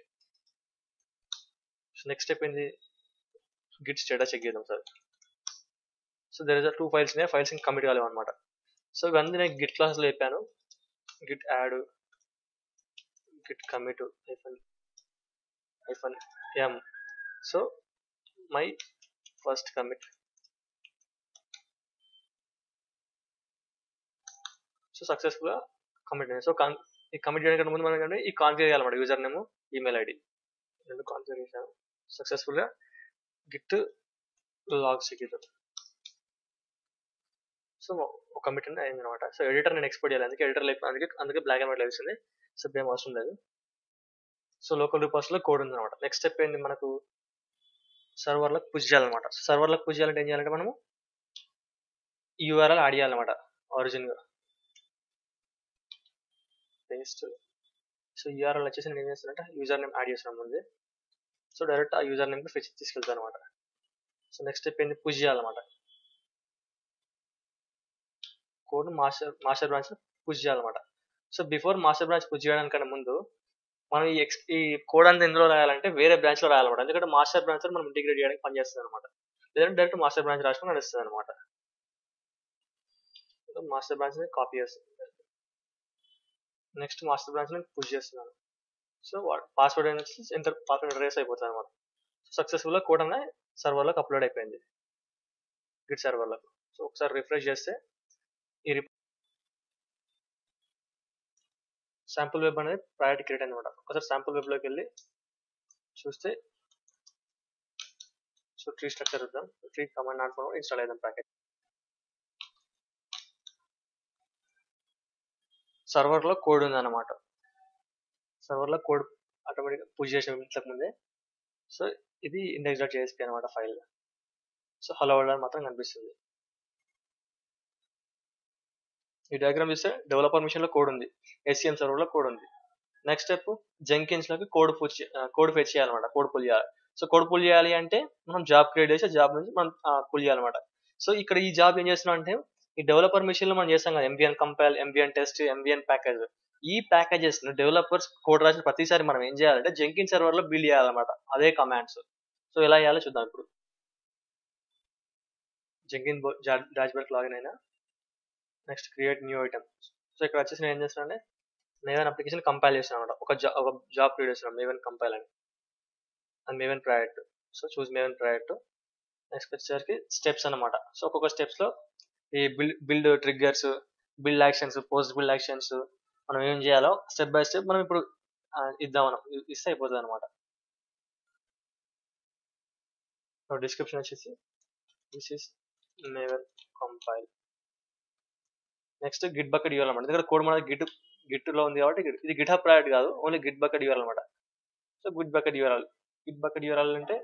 so next step ఏంది గిట్ స్టేటస్ చెక్ చేద్దాం sir so there is two files ఉన్నాయి ఫైల్స్ ఇంకా కమిట్ కాలేవు అనమాట సో ఇవన్నీ నేను గిట్ క్లాస్లో చెప్పాను git add Git commit hyphen hyphen M so my first commit so సక్సెస్ఫుల్గా కమిట్ అయింది సో ఈ కమిట్ చేయడానికి ముందు మనం ఈ కాన్ఫిగర్ చేయాలన్నమాట యూజర్ నేమ్ ఈమెయిల్ ఐడి రెండు కాన్ఫిగర్ చేశాను సక్సెస్ఫుల్గా గిట్ లాగ్ సిగ్గిద్దాం సో ఒక కమిట్ అనేది అయింది అనమాట సో ఎడిటర్ నేను ఎక్స్పోర్ట్ చేయాలి అందుకే ఎడిటర్ లేకపోతే అందుకే అందుకే బ్లాక్ అండ్ వైట్ లభిస్తుంది సో ఏం అవసరం లేదు సో లోకల్ రిపాస్లో కోడ్ ఉంది అనమాట నెక్స్ట్ స్టెప్ ఏంది మనకు సర్వర్లకు పుష్ చేయాలన్నమాట సర్వర్లకు పుష్ చేయాలంటే ఏం చేయాలంటే మనము యూఆర్ఎల్ యాడ్ చేయాలన్నమాట ఒరిజిన్గా పేస్ట్ సో యూఆర్ఎల్ వచ్చేసి నేను ఏం చేస్తానంటే యూజర్ నేమ్ యాడ్ చేస్తున్నాను ముందు సో డైరెక్ట్ ఆ యూజర్ నేమ్కి ఫెచ్ తీసుకెళ్తాను అనమాట సో నెక్స్ట్ స్టెప్ ఏంటి పుష్ చేయాలన్నమాట code master master branch push చేయాలన్నమాట so before master branch push చేయడానికన్నా ముందు మనం ఈ ఎక్స్ ఈ కోడ్ అంతా ఎందులో రాయాలంటే వేరే బ్రాంచ్ లో రాయాలన్నమాట ఎందుకంటే మాస్టర్ బ్రాంచ్ మనం ఇంటిగ్రేట్ చేయడానికి పనిచేస్తుంది అనమాట లేదంటే డైరెక్ట్ మాస్టర్ బ్రాంచ్ రాసుకుని నడుస్తుంది అనమాట మాస్టర్ బ్రాంచ్ ని కాపీ చేస్తుంది నెక్స్ట్ మాస్టర్ బ్రాంచ్ ని పుష్ చేస్తున్నాను సో పాస్వర్డ్ అనేది ఎంటర్ పాస్వర్డ్ రేస్ అయిపోతుంది అనమాట సక్సెస్ఫుల్ గా కోడ్ అనేది సర్వర్ లోకి అప్లోడ్ అయిపోయింది గిట్ సర్వర్ లోకి సో ఒకసారి రిఫ్రెష్ చేస్తే ఈ శాంపుల్ వెబ్ అనేది ప్రయారిటీ క్రియేట్ అనమాట ఒకసారి శాంపుల్ వెబ్ లోకి వెళ్ళి చూస్తే సో ట్రీ స్ట్రక్చర్ ఇద్దాం tree command not found install అయిదాం ప్యాకేజ్ సర్వర్ లో కోడ్ ఉంది అనమాట సర్వర్ లో కోడ్ ఆటోమేటిక్ పుష్ చేసిన ఇంతకు ముందే సో ఇది ఇండెక్స్ డాట్ జేఎస్పీ అనమాట ఫైల్ సో హలో వరల్డ్ మాత్రం కనిపిస్తుంది ఈ డయాగ్రామ్ చూస్తే డెవలపర్ మిషన్ లో కోడ్ ఉంది ఎస్సీఎం సర్వర్ లో కోడ్ ఉంది నెక్స్ట్ స్టెప్ జెంకిన్స్ లోకి కోడ్ పుష్ కోడ్ ఫెచ్ చేయాలన్నమాట కోడ్ పుల్ చేయాలి సో కోడ్ పుల్ చేయాలి అంటే మనం జాబ్ క్రియేట్ చేసి జాబ్ నుంచి మనం పుల్ చేయాలన్నమాట సో ఇక్కడ ఈ జాబ్ ఏం చేస్తున్నాం అంటే ఈ డెవలపర్ మిషన్ లో మనం చేస్తాం కదా MVN compile MVN test MVN package ఈ ప్యాకేజెస్ డెవలపర్స్ కోడ్ రాసిన ప్రతిసారి మనం ఏం చేయాలంటే జెంకిన్ సర్వర్ లో బిల్డ్ చేయాలన్నమాట అదే కమాండ్స్ సో ఎలా చేయాలో చూద్దాం ఇప్పుడు జెంకిన్ డాష్బోర్డ్ లాగిన్ అయినా next create new item so ఇక్కడ వచ్చేసి నేను ఏం చేస్తానంటే మేవెన్ అప్లికేషన్ కంపైల్ చేస్తాను అనమాట ఒక జాబ్ ఒక జాబ్ క్రియేట్ చేస్తున్నాను మేవెన్ కంపైల్ అని and Maven project so choose Maven project next వచ్చేసరికి స్టెప్స్ అనమాట సో ఒక్కొక్క స్టెప్స్ లో ఈ build build triggers build actions post build actions మనం ఏం చేయాలో స్టెప్ బై స్టెప్ మనం ఇప్పుడు ఇద్దాం మనం ఇస్తే అయిపోతుంది అనమాట డిస్క్రిప్షన్ వచ్చేసి this is Maven compile next GitBucket ఇవ్వాలన్నమాట ఎందుకంటే కోడ్ మన గిట్ గిట్ లో ఉంది కాబట్టి ఇది గిట్ హబ్ ప్రాజెక్ట్ కాదు ఓన్లీ గిట్ బకెట్ ఇవ్వాలన్నమాట సో గిట్ బకెట్ ఇవ్వాలి గిట్ బకెట్ ఇవ్వాలి అంటే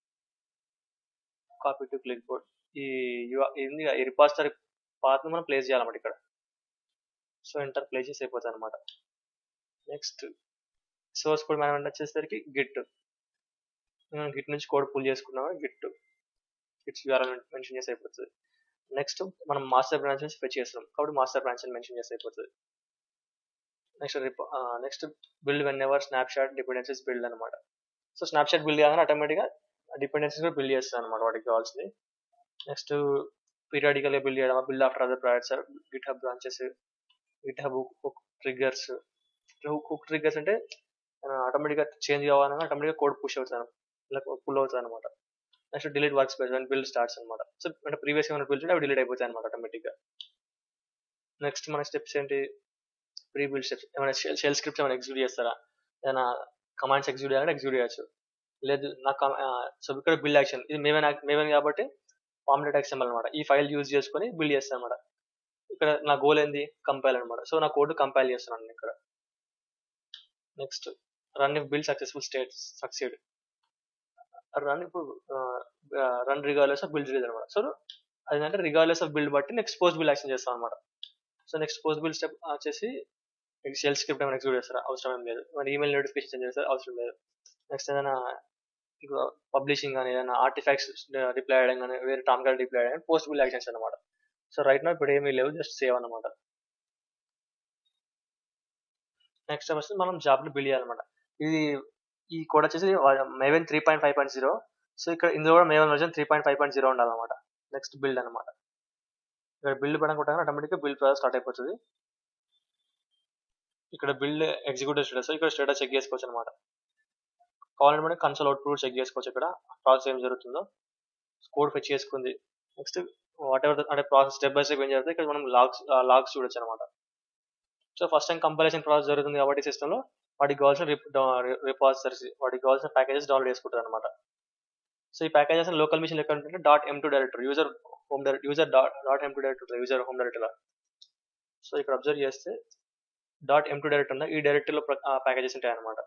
కాపీ టు క్లిక్ బోర్డ్ ఈ ఏంది ఈ రిపాజిటరీ పాత్ మనం ప్లేస్ చేయాలన్నమాట ఇక్కడ సో ఎంటర్ ప్లేస్ చేసి అయిపోతుంది అనమాట నెక్స్ట్ సోర్స్ కోడ్ మేనేజ్మెంట్ వచ్చేసరికి గిట్ మనం గిట్ నుంచి కోడ్ పుల్ చేసుకున్నాం గిట్ గిట్స్ యూఆర్ఎల్ మెన్షన్ చేసి అయిపోతుంది నెక్స్ట్ మనం మాస్టర్ బ్రాంచ్ నుంచి ఫెచ్ చేస్తున్నాం కాబట్టి మాస్టర్ బ్రాంచ్ అని మెన్షన్ చేసి అయిపోతుంది next next build whenever snapshot dependencies build అనమాట సో స్నాప్ షాట్ బిల్డ్ కాగానే ఆటోమేటిక్గా డిపెండెన్సీస్ కూడా బిల్డ్ చేస్తాను అనమాట వాటికి కావాల్సింది నెక్స్ట్ పీరియాడికల్ బిల్డ్ చేయడం build after other projects GitHub branches GitHub hook triggers hook triggers అంటే ఆటోమేటిక్గా చేంజ్ కావాలన్నా ఆటోమేటిక్గా కోడ్ పుష్ అవుతాను ఇలా పుల్ అవుతుంది అనమాట next delete work workspace and build starts అనమాట సో అంటే ప్రీవియస్ ఏమైనా బిల్డ్ అవి డిలీట్ అయిపోతాయి అనమాట ఆటోమేటిక్గా నెక్స్ట్ మన స్టెప్స్ ఏంటి ప్రీ బిల్డ్ స్టెప్స్ ఏమైనా షెల్ స్క్రిప్ట్స్ ఏమైనా ఎగ్జిక్యూట్ చేస్తారా ఏమైనా కమాండ్స్ ఎగ్జిక్యూట్ చేయాలంటే ఎగ్జిక్యూట్ చేయొచ్చు లేదు నాకు సో ఇక్కడ బిల్డ్ యాక్షన్ ఇది మేమేన్ మేమేన్ కాబట్టి ఫార్మేట్ ఎక్స్ఎంఎల్ అనమాట ఈ ఫైల్ యూజ్ చేసుకొని బిల్డ్ చేస్తాను అనమాట ఇక్కడ నా గోల్ ఏంది కంపైల్ అనమాట సో నా కోడ్ కంపైల్ చేస్తున్నాను ఇక్కడ next run if build successful state succeed run ఇప్పుడు రన్ రిగార్లెస్ ఆఫ్ బిల్డ్ అనమాట సో అదేంటంటే రిగార్లెస్ ఆఫ్ బిల్డ్ బట్టి నెక్స్ట్ పోస్ట్ బిల్డ్ యాక్షన్ చేస్తాం అనమాట so next post build step వచ్చేసి షెల్ స్క్రిప్ట్ ఏమైనా ఎగ్జిక్యూట్ చేస్తారా అవసరం ఏం లేదు మరి ఈమెయిల్ నోటిఫికేషన్ చేస్తారు అవసరం లేదు నెక్స్ట్ ఏదైనా పబ్లిషింగ్ కానీ ఏదైనా ఆర్టిఫాక్ట్స్ రిప్లై చేయడం కానీ వేరే టామ్ కార్డ్ రిప్లై చేయడం పోస్ట్ బిల్ యాక్షన్స్ అనమాట సో రైట్ నా ఇప్పుడు ఏమీ లేవు జస్ట్ సేవ్ అనమాట నెక్స్ట్ వచ్చి మనం జాబ్లు బిల్డ్ చేయాలన్నమాట ఇది ఈ కోడ్ వచ్చేసి Maven three point five point zero so ఇక్కడ ఇందులో కూడా Maven version three point five point zero ఉండాలన్నమాట నెక్స్ట్ బిల్డ్ అనమాట ఇక్కడ బిల్డ్ పడడం కొట్టగానే ఆటోమేటిక్గా బిల్డ్ ప్రాసెస్ స్టార్ట్ అయిపోతుంది ఇక్కడ బిల్డ్ ఎగ్జిక్యూటివ్ స్టేటస్ ఇక్కడ స్టేటస్ చెక్ చేసుకోవచ్చు అనమాట కావాలంటే మనం కన్సోల్ అవుట్పుట్ చెక్ చేసుకోవచ్చు ఇక్కడ ప్రాసెస్ ఏం జరుగుతుందో కోడ్ ఫెచ్ చేసుకుంది నెక్స్ట్ వాట్ ఎవర్ అంటే ప్రాసెస్ స్టెప్ బై స్టెప్ ఏం జరుగుతుంది ఇక్కడ మనం లాగ్స్ లాగ్స్ చూడొచ్చు అనమాట so first time compilation process జరుగుతుంది కాబట్టి సిస్టంలో వాటికి కావాల్సిన రిపాజిటరీస్ వాటికి కావాల్సిన ప్యాకేజెస్ డౌన్లోడ్ చేసుకుంటారు అనమాట సో ఈ ప్యాకేజెస్ లోకల్ మిషన్ ఎక్కడ ఉంటుంటే dot M two director user home direct user dot dot M two director user home director so ఇక్కడ అబ్జర్వ్ చేస్తే డాట్ ఎం టూ డైరెక్టర్ ఉందా ఈ డైరెక్టరీలో ప్యాకేజెస్ ఉంటాయి అనమాట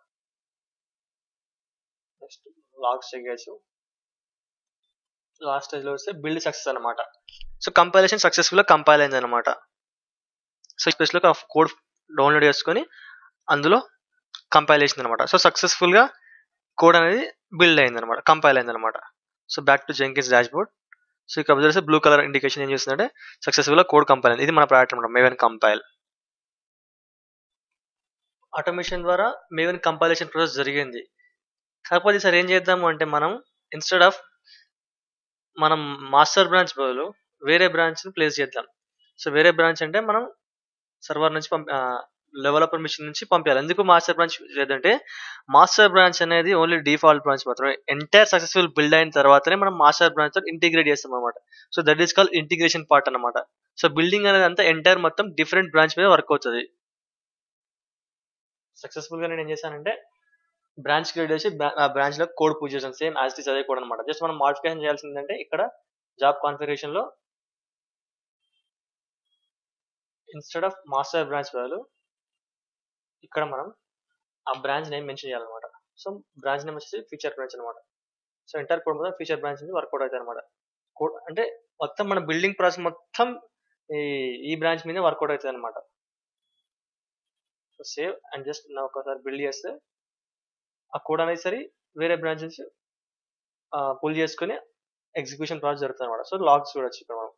నెక్స్ట్ లాగ్స్ చెక్ చేయొచ్చు లాస్ట్ స్టేజ్ లో వస్తే బిల్డ్ సక్సెస్ అనమాట సో కంపైలేషన్ సక్సెస్ఫుల్ గా కంపైల్ అయింది అనమాట సో స్పేస్ లో కోడ్ డౌన్లోడ్ చేసుకొని అందులో కంపైలేషన్ అనమాట సో సక్సెస్ఫుల్ గా కోడ్ అనేది బిల్డ్ అయింది అనమాట కంపైల్ అయింది అనమాట so back to Jenkins dashboard so ఇక్కడ చూస్తే బ్లూ కలర్ ఇండికేషన్ ఏం చేస్తుందంటే సక్సెస్ఫుల్ కోడ్ కంపైల్ ఇది మన ప్రాజెక్ట్ అనమాట మేవెన్ కంపైల్ ఆటోమేషన్ ద్వారా మేవెన్ కంపైలేషన్ ప్రాసెస్ జరిగింది కాకపోతే ఈసారి ఏం చేద్దాము అంటే మనం ఇన్స్టెడ్ ఆఫ్ మనం మాస్టర్ బ్రాంచ్ బదులు వేరే బ్రాంచ్ని ప్లేస్ చేద్దాం సో వేరే బ్రాంచ్ అంటే మనం సర్వర్ నుంచి పంప డెవలపర్ మిషన్ నుంచి పంపించాలి ఎందుకు మాస్టర్ బ్రాంచ్ లేదంటే మాస్టర్ బ్రాంచ్ అనేది ఓన్లీ డిఫాల్ట్ బ్రాంచ్ మాత్రమే ఎంటైర్ సక్సెస్ఫుల్ బిల్డ్ అయిన తర్వాతనే మనం మాస్టర్ బ్రాంచ్ తో ఇంటిగ్రేట్ చేస్తాం అనమాట so that is call integration part అనమాట సో బిల్డింగ్ అనేది అంతా ఎంటైర్ మొత్తం డిఫరెంట్ బ్రాంచ్ మీద వర్క్ అవుతుంది సక్సెస్ఫుల్ గా నేను ఏం చేశానంటే బ్రాంచ్ క్రియేట్ చేసి ఆ బ్రాంచ్ లో కోడ్ పూజ చేసాను సేమ్ యాజ్ ఇస్ అదే కోడ్ అనమాట జస్ట్ మనం మాడిఫికేషన్ చేయాల్సిందంటే ఇక్కడ జాబ్ కాన్ఫిగరేషన్ లో ఇన్స్టెడ్ ఆఫ్ మాస్టర్ బ్రాంచ్ బదులు ఇక్కడ మనం ఆ బ్రాంచ్ నేమ్ మెన్షన్ చేయాలన్నమాట సో బ్రాంచ్ నేమ్ వచ్చేసి ఫీచర్ బ్రాంచ్ అనమాట సో ఎంటర్ కోడ్ మొత్తం ఫీచర్ బ్రాంచ్ నుంచి వర్కౌట్ అవుతాయి అనమాట కోడ్ అంటే మొత్తం మన బిల్డింగ్ ప్రాసెస్ మొత్తం ఈ ఈ బ్రాంచ్ మీద వర్కౌట్ అవుతుంది అనమాట సో సేవ్ అండ్ జస్ట్ నా ఒకసారి బిల్డ్ చేస్తే ఆ కోడ్ అనేది సరి వేరే బ్రాంచ్ నుంచి పుల్ చేసుకుని ఎగ్జిక్యూషన్ ప్రాసెస్ జరుగుతుంది అనమాట సో లాగ్స్ చూడొచ్చు ఇక్కడ మనం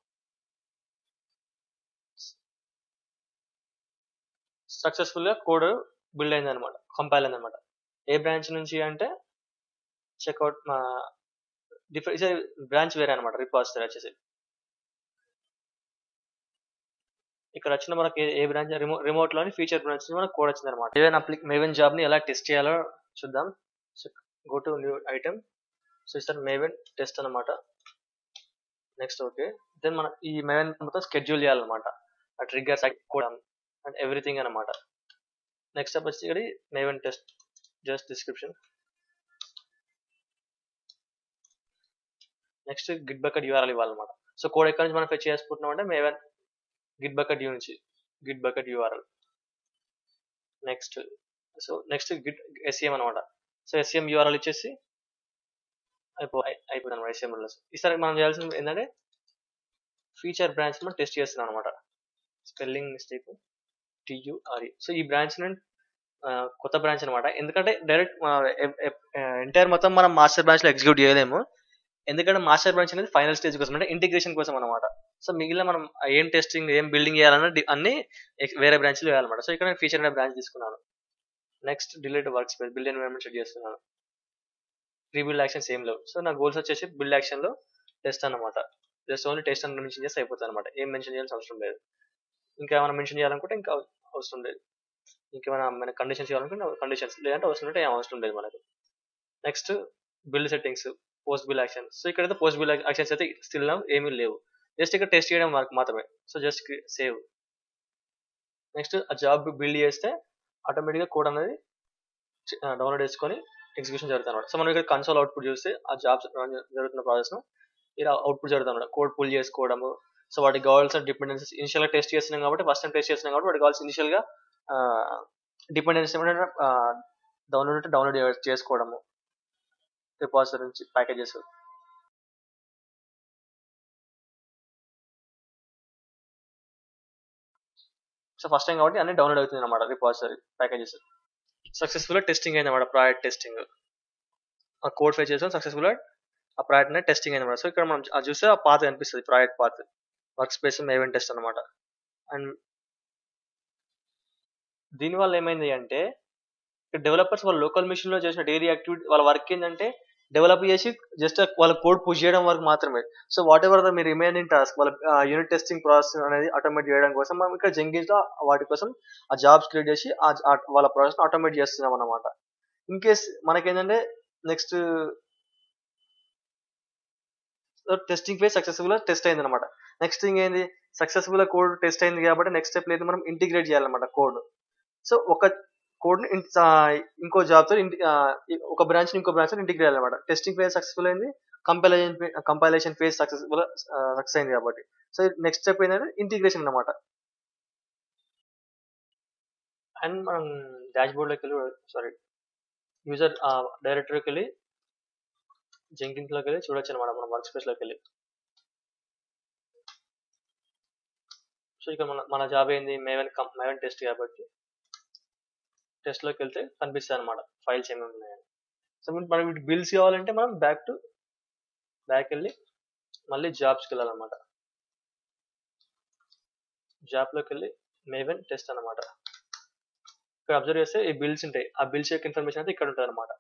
సక్సెస్ఫుల్ గా కోడ్ బిల్డ్ అయింది అనమాట కంపైల్ అయింది అనమాట ఏ బ్రాంచ్ నుంచి అంటే చెక్అవుట్ డిఫరెంట్ బ్రాంచ్ వేరే అనమాట రిపాజిటరీ వచ్చేసి ఇక్కడ వచ్చిన మనకి ఏ బ్రాంచ్ రిమో రిమోట్ లోని ఫీచర్ బ్రాంచ్ మనకు కోడ్ వచ్చింది అనమాట మేవెన్ అప్లి మేవెన్ జాబ్ ని ఎలా టెస్ట్ చేయాలో చూద్దాం so go to new item so ఇస్తారు మేవెన్ టెస్ట్ అనమాట నెక్స్ట్ ఓకే దెన్ మన ఈ మేవెన్ మొత్తం స్కెడ్యూల్ చేయాలన్నమాట ఆ ట్రిగ్గర్స్ కోడ్ అండ్ ఎవ్రీథింగ్ అనమాట నెక్స్ట్ స్టెప్ వచ్చి ఇక్కడ Maven test just description next Git bucket URL ఇవ్వాలన్నమాట సో కోడ్ ఎక్కడి నుంచి మనం ఫెచ్ చేసుకుంటున్నాం అంటే మేవెన్ గిట్ బకెట్ యూ నుంచి Git bucket URL next so next git SEM అనమాట సో ఎస్ఈఎం యూఆర్ఎల్ ఇచ్చేసి అయిపో అయిపోయింది అనమాట ఎస్ఈఎం ఈసారి మనం చేయాల్సింది ఏంటంటే ఫీచర్ బ్రాంచ్ మనం టెస్ట్ చేస్తున్నాం అనమాట స్పెల్లింగ్ మిస్టేక్ టియుఆర్ఈ సో ఈ బ్రాంచ్ నుండి కొత్త బ్రాంచ్ అనమాట ఎందుకంటే డైరెక్ట్ ఎంటైర్ మొత్తం మనం మాస్టర్ బ్రాంచ్ లో ఎగ్జిక్యూట్ చేయలేము ఎందుకంటే మాస్టర్ బ్రాంచ్ అనేది ఫైనల్ స్టేజ్ కోసం అంటే ఇంటిగ్రేషన్ కోసం అనమాట సో మిగిలిన మనం ఏం టెస్టింగ్ ఏం బిల్డింగ్ చేయాలన్నా అన్ని వేరే బ్రాంచ్లు వేయాలన్నమాట సో ఇక్కడ నేను ఫీచర్ అనే బ్రాంచ్ తీసుకున్నాను next delete work space build environment set చేస్తున్నాను రీబిల్డ్ యాక్షన్స్ ఏం లేవు సో నా గోల్స్ వచ్చేసి బిల్డ్ యాక్షన్ లో టెస్ట్ అనమాట జస్ట్ ఓన్లీ టెస్ట్ అని మెన్షన్ చేస్తే అయిపోతుంది అనమాట ఏం మెన్షన్ చేయాల్సిన అవసరం లేదు ఇంకా ఏమైనా మెన్షన్ చేయాలనుకుంటే ఇంకా అవసరం లేదు ఇంకేమైనా మన కండిషన్స్ చేయాలనుకుంటే కండిషన్స్ లేదంటే అవసరం ఉంటే ఏం అవసరం లేదు మనకు next build settings post build action so ఇక్కడైతే పోస్ట్ బిల్ యాక్షన్స్ అయితే స్టిల్ ఏమీ లేవు జస్ట్ ఇక్కడ టెస్ట్ చేయడం వరకు మాత్రమే సో జస్ట్ సేవ్ నెక్స్ట్ ఆ జాబ్ బిల్డ్ చేస్తే ఆటోమేటిక్గా కోడ్ అనేది డౌన్లోడ్ చేసుకొని ఎగ్జిక్యూషన్ జరుగుతుంది అనమాట సో మనం ఇక్కడ కన్సోల్ అవుట్పుట్ చూస్తే ఆ జాబ్స్ జరుగుతున్న ప్రాసెస్ ఇలా అవుట్పుట్ జరుగుతుంది అనమాట కోడ్ పుల్ చేసుకోవడము సో వాటికి కావాల్సిన డిపెండెన్సీస్ ఇనిషియల్ గా టెస్ట్ చేస్తున్నాం కాబట్టి ఫస్ట్ టైం టెస్ట్ చేస్తున్నాం కాబట్టి వాటికి కావాల్సిన ఇనిషియల్ గా డిపెండెన్సీ ఏమంటే డౌన్లోడ్ అంటే డౌన్లోడ్ చేసుకోవడము రిపాజిటరీ నుంచి ప్యాకేజెస్ సో ఫస్ట్ టైం కాబట్టి అన్ని డౌన్లోడ్ అవుతుంది అనమాట రిపాజిటరీ ప్యాకేజెస్ సక్సెస్ఫుల్ టెస్టింగ్ అయింది అనమాట ప్రాజెక్ట్ టెస్టింగ్ ఆ కోడ్ ఫేస్ చేసాం సక్సెస్ఫుల్ ఆ ప్రాజెక్ట్ అనేది టెస్టింగ్ అయింది అనమాట సో ఇక్కడ మనం అది చూస్తే ఆ పాత్ కనిపిస్తుంది project path workspace Maven test అనమాట అండ్ దీనివల్ల ఏమైంది అంటే డెవలపర్స్ వాళ్ళ లోకల్ మిషన్ లో చేసిన డైలీ యాక్టివిటీ వాళ్ళ వర్క్ ఏంటంటే డెవలప్ చేసి జస్ట్ వాళ్ళ కోడ్ పుష్ చేయడం వరకు మాత్రమే సో వాట్ ఎవర్ ద మీ రిమైనింగ్ టాస్క్ వాళ్ళ యూనిట్ టెస్టింగ్ ప్రాసెస్ అనేది ఆటోమేట్ చేయడం కోసం మనం ఇక్కడ జంగిన్స్ లో వాటి కోసం ఆ జాబ్స్ క్రియేట్ చేసి వాళ్ళ ప్రాసెస్ ఆటోమేట్ చేస్తున్నాం అనమాట ఇన్ కేస్ మనకేంటంటే next testing phase successful test అయింది అనమాట నెక్స్ట్ థింగ్ ఏంది సక్సెస్ఫుల్ కోడ్ టెస్ట్ అయింది కాబట్టి నెక్స్ట్ స్టెప్ లేదు మనం ఇంటిగ్రేట్ చేయాలన్నమాట కోడ్ సో ఒక కోడ్ ఇంకో జాబ్ తో ఒక బ్రాంచ్ ఇంకో బ్రాంచ్ ఇంటిగ్రేట్ చేయాలన్నమాట టెస్టింగ్ ఫేజ్ సక్సెస్ఫుల్ అయింది compilation compilation phase successful success అయింది కాబట్టి సో నెక్స్ట్ స్టెప్ ఏంటంటే ఇంటిగ్రేషన్ అనమాట అండ్ మనం డాష్ బోర్డ్ లోకి వెళ్ళి సారీ యూజర్ డైరెక్టరీకి వెళ్ళి జెంకిన్స్ లోకి వెళ్ళి చూడొచ్చు అనమాట మనం వర్క్ స్పేస్ లోకి వెళ్ళి సో ఇక మన మన జాబ్ ఏంది మేవెన్ మేవెన్ టెస్ట్ కాబట్టి టెస్ట్ లోకి వెళ్తే కనిపిస్తాయి అనమాట ఫైల్స్ ఏమేమి ఉన్నాయని సో మనం వీటి బిల్స్ కావాలంటే మనం బ్యాక్ టు బ్యాక్ వెళ్ళి మళ్ళీ జాబ్స్కి వెళ్ళాలన్నమాట జాబ్లోకి వెళ్ళి మేవెన్ టెస్ట్ అనమాట ఇక్కడ అబ్జర్వ్ చేస్తే ఈ బిల్స్ ఉంటాయి ఆ బిల్స్ యొక్క ఇన్ఫర్మేషన్ అయితే ఇక్కడ ఉంటుంది అనమాట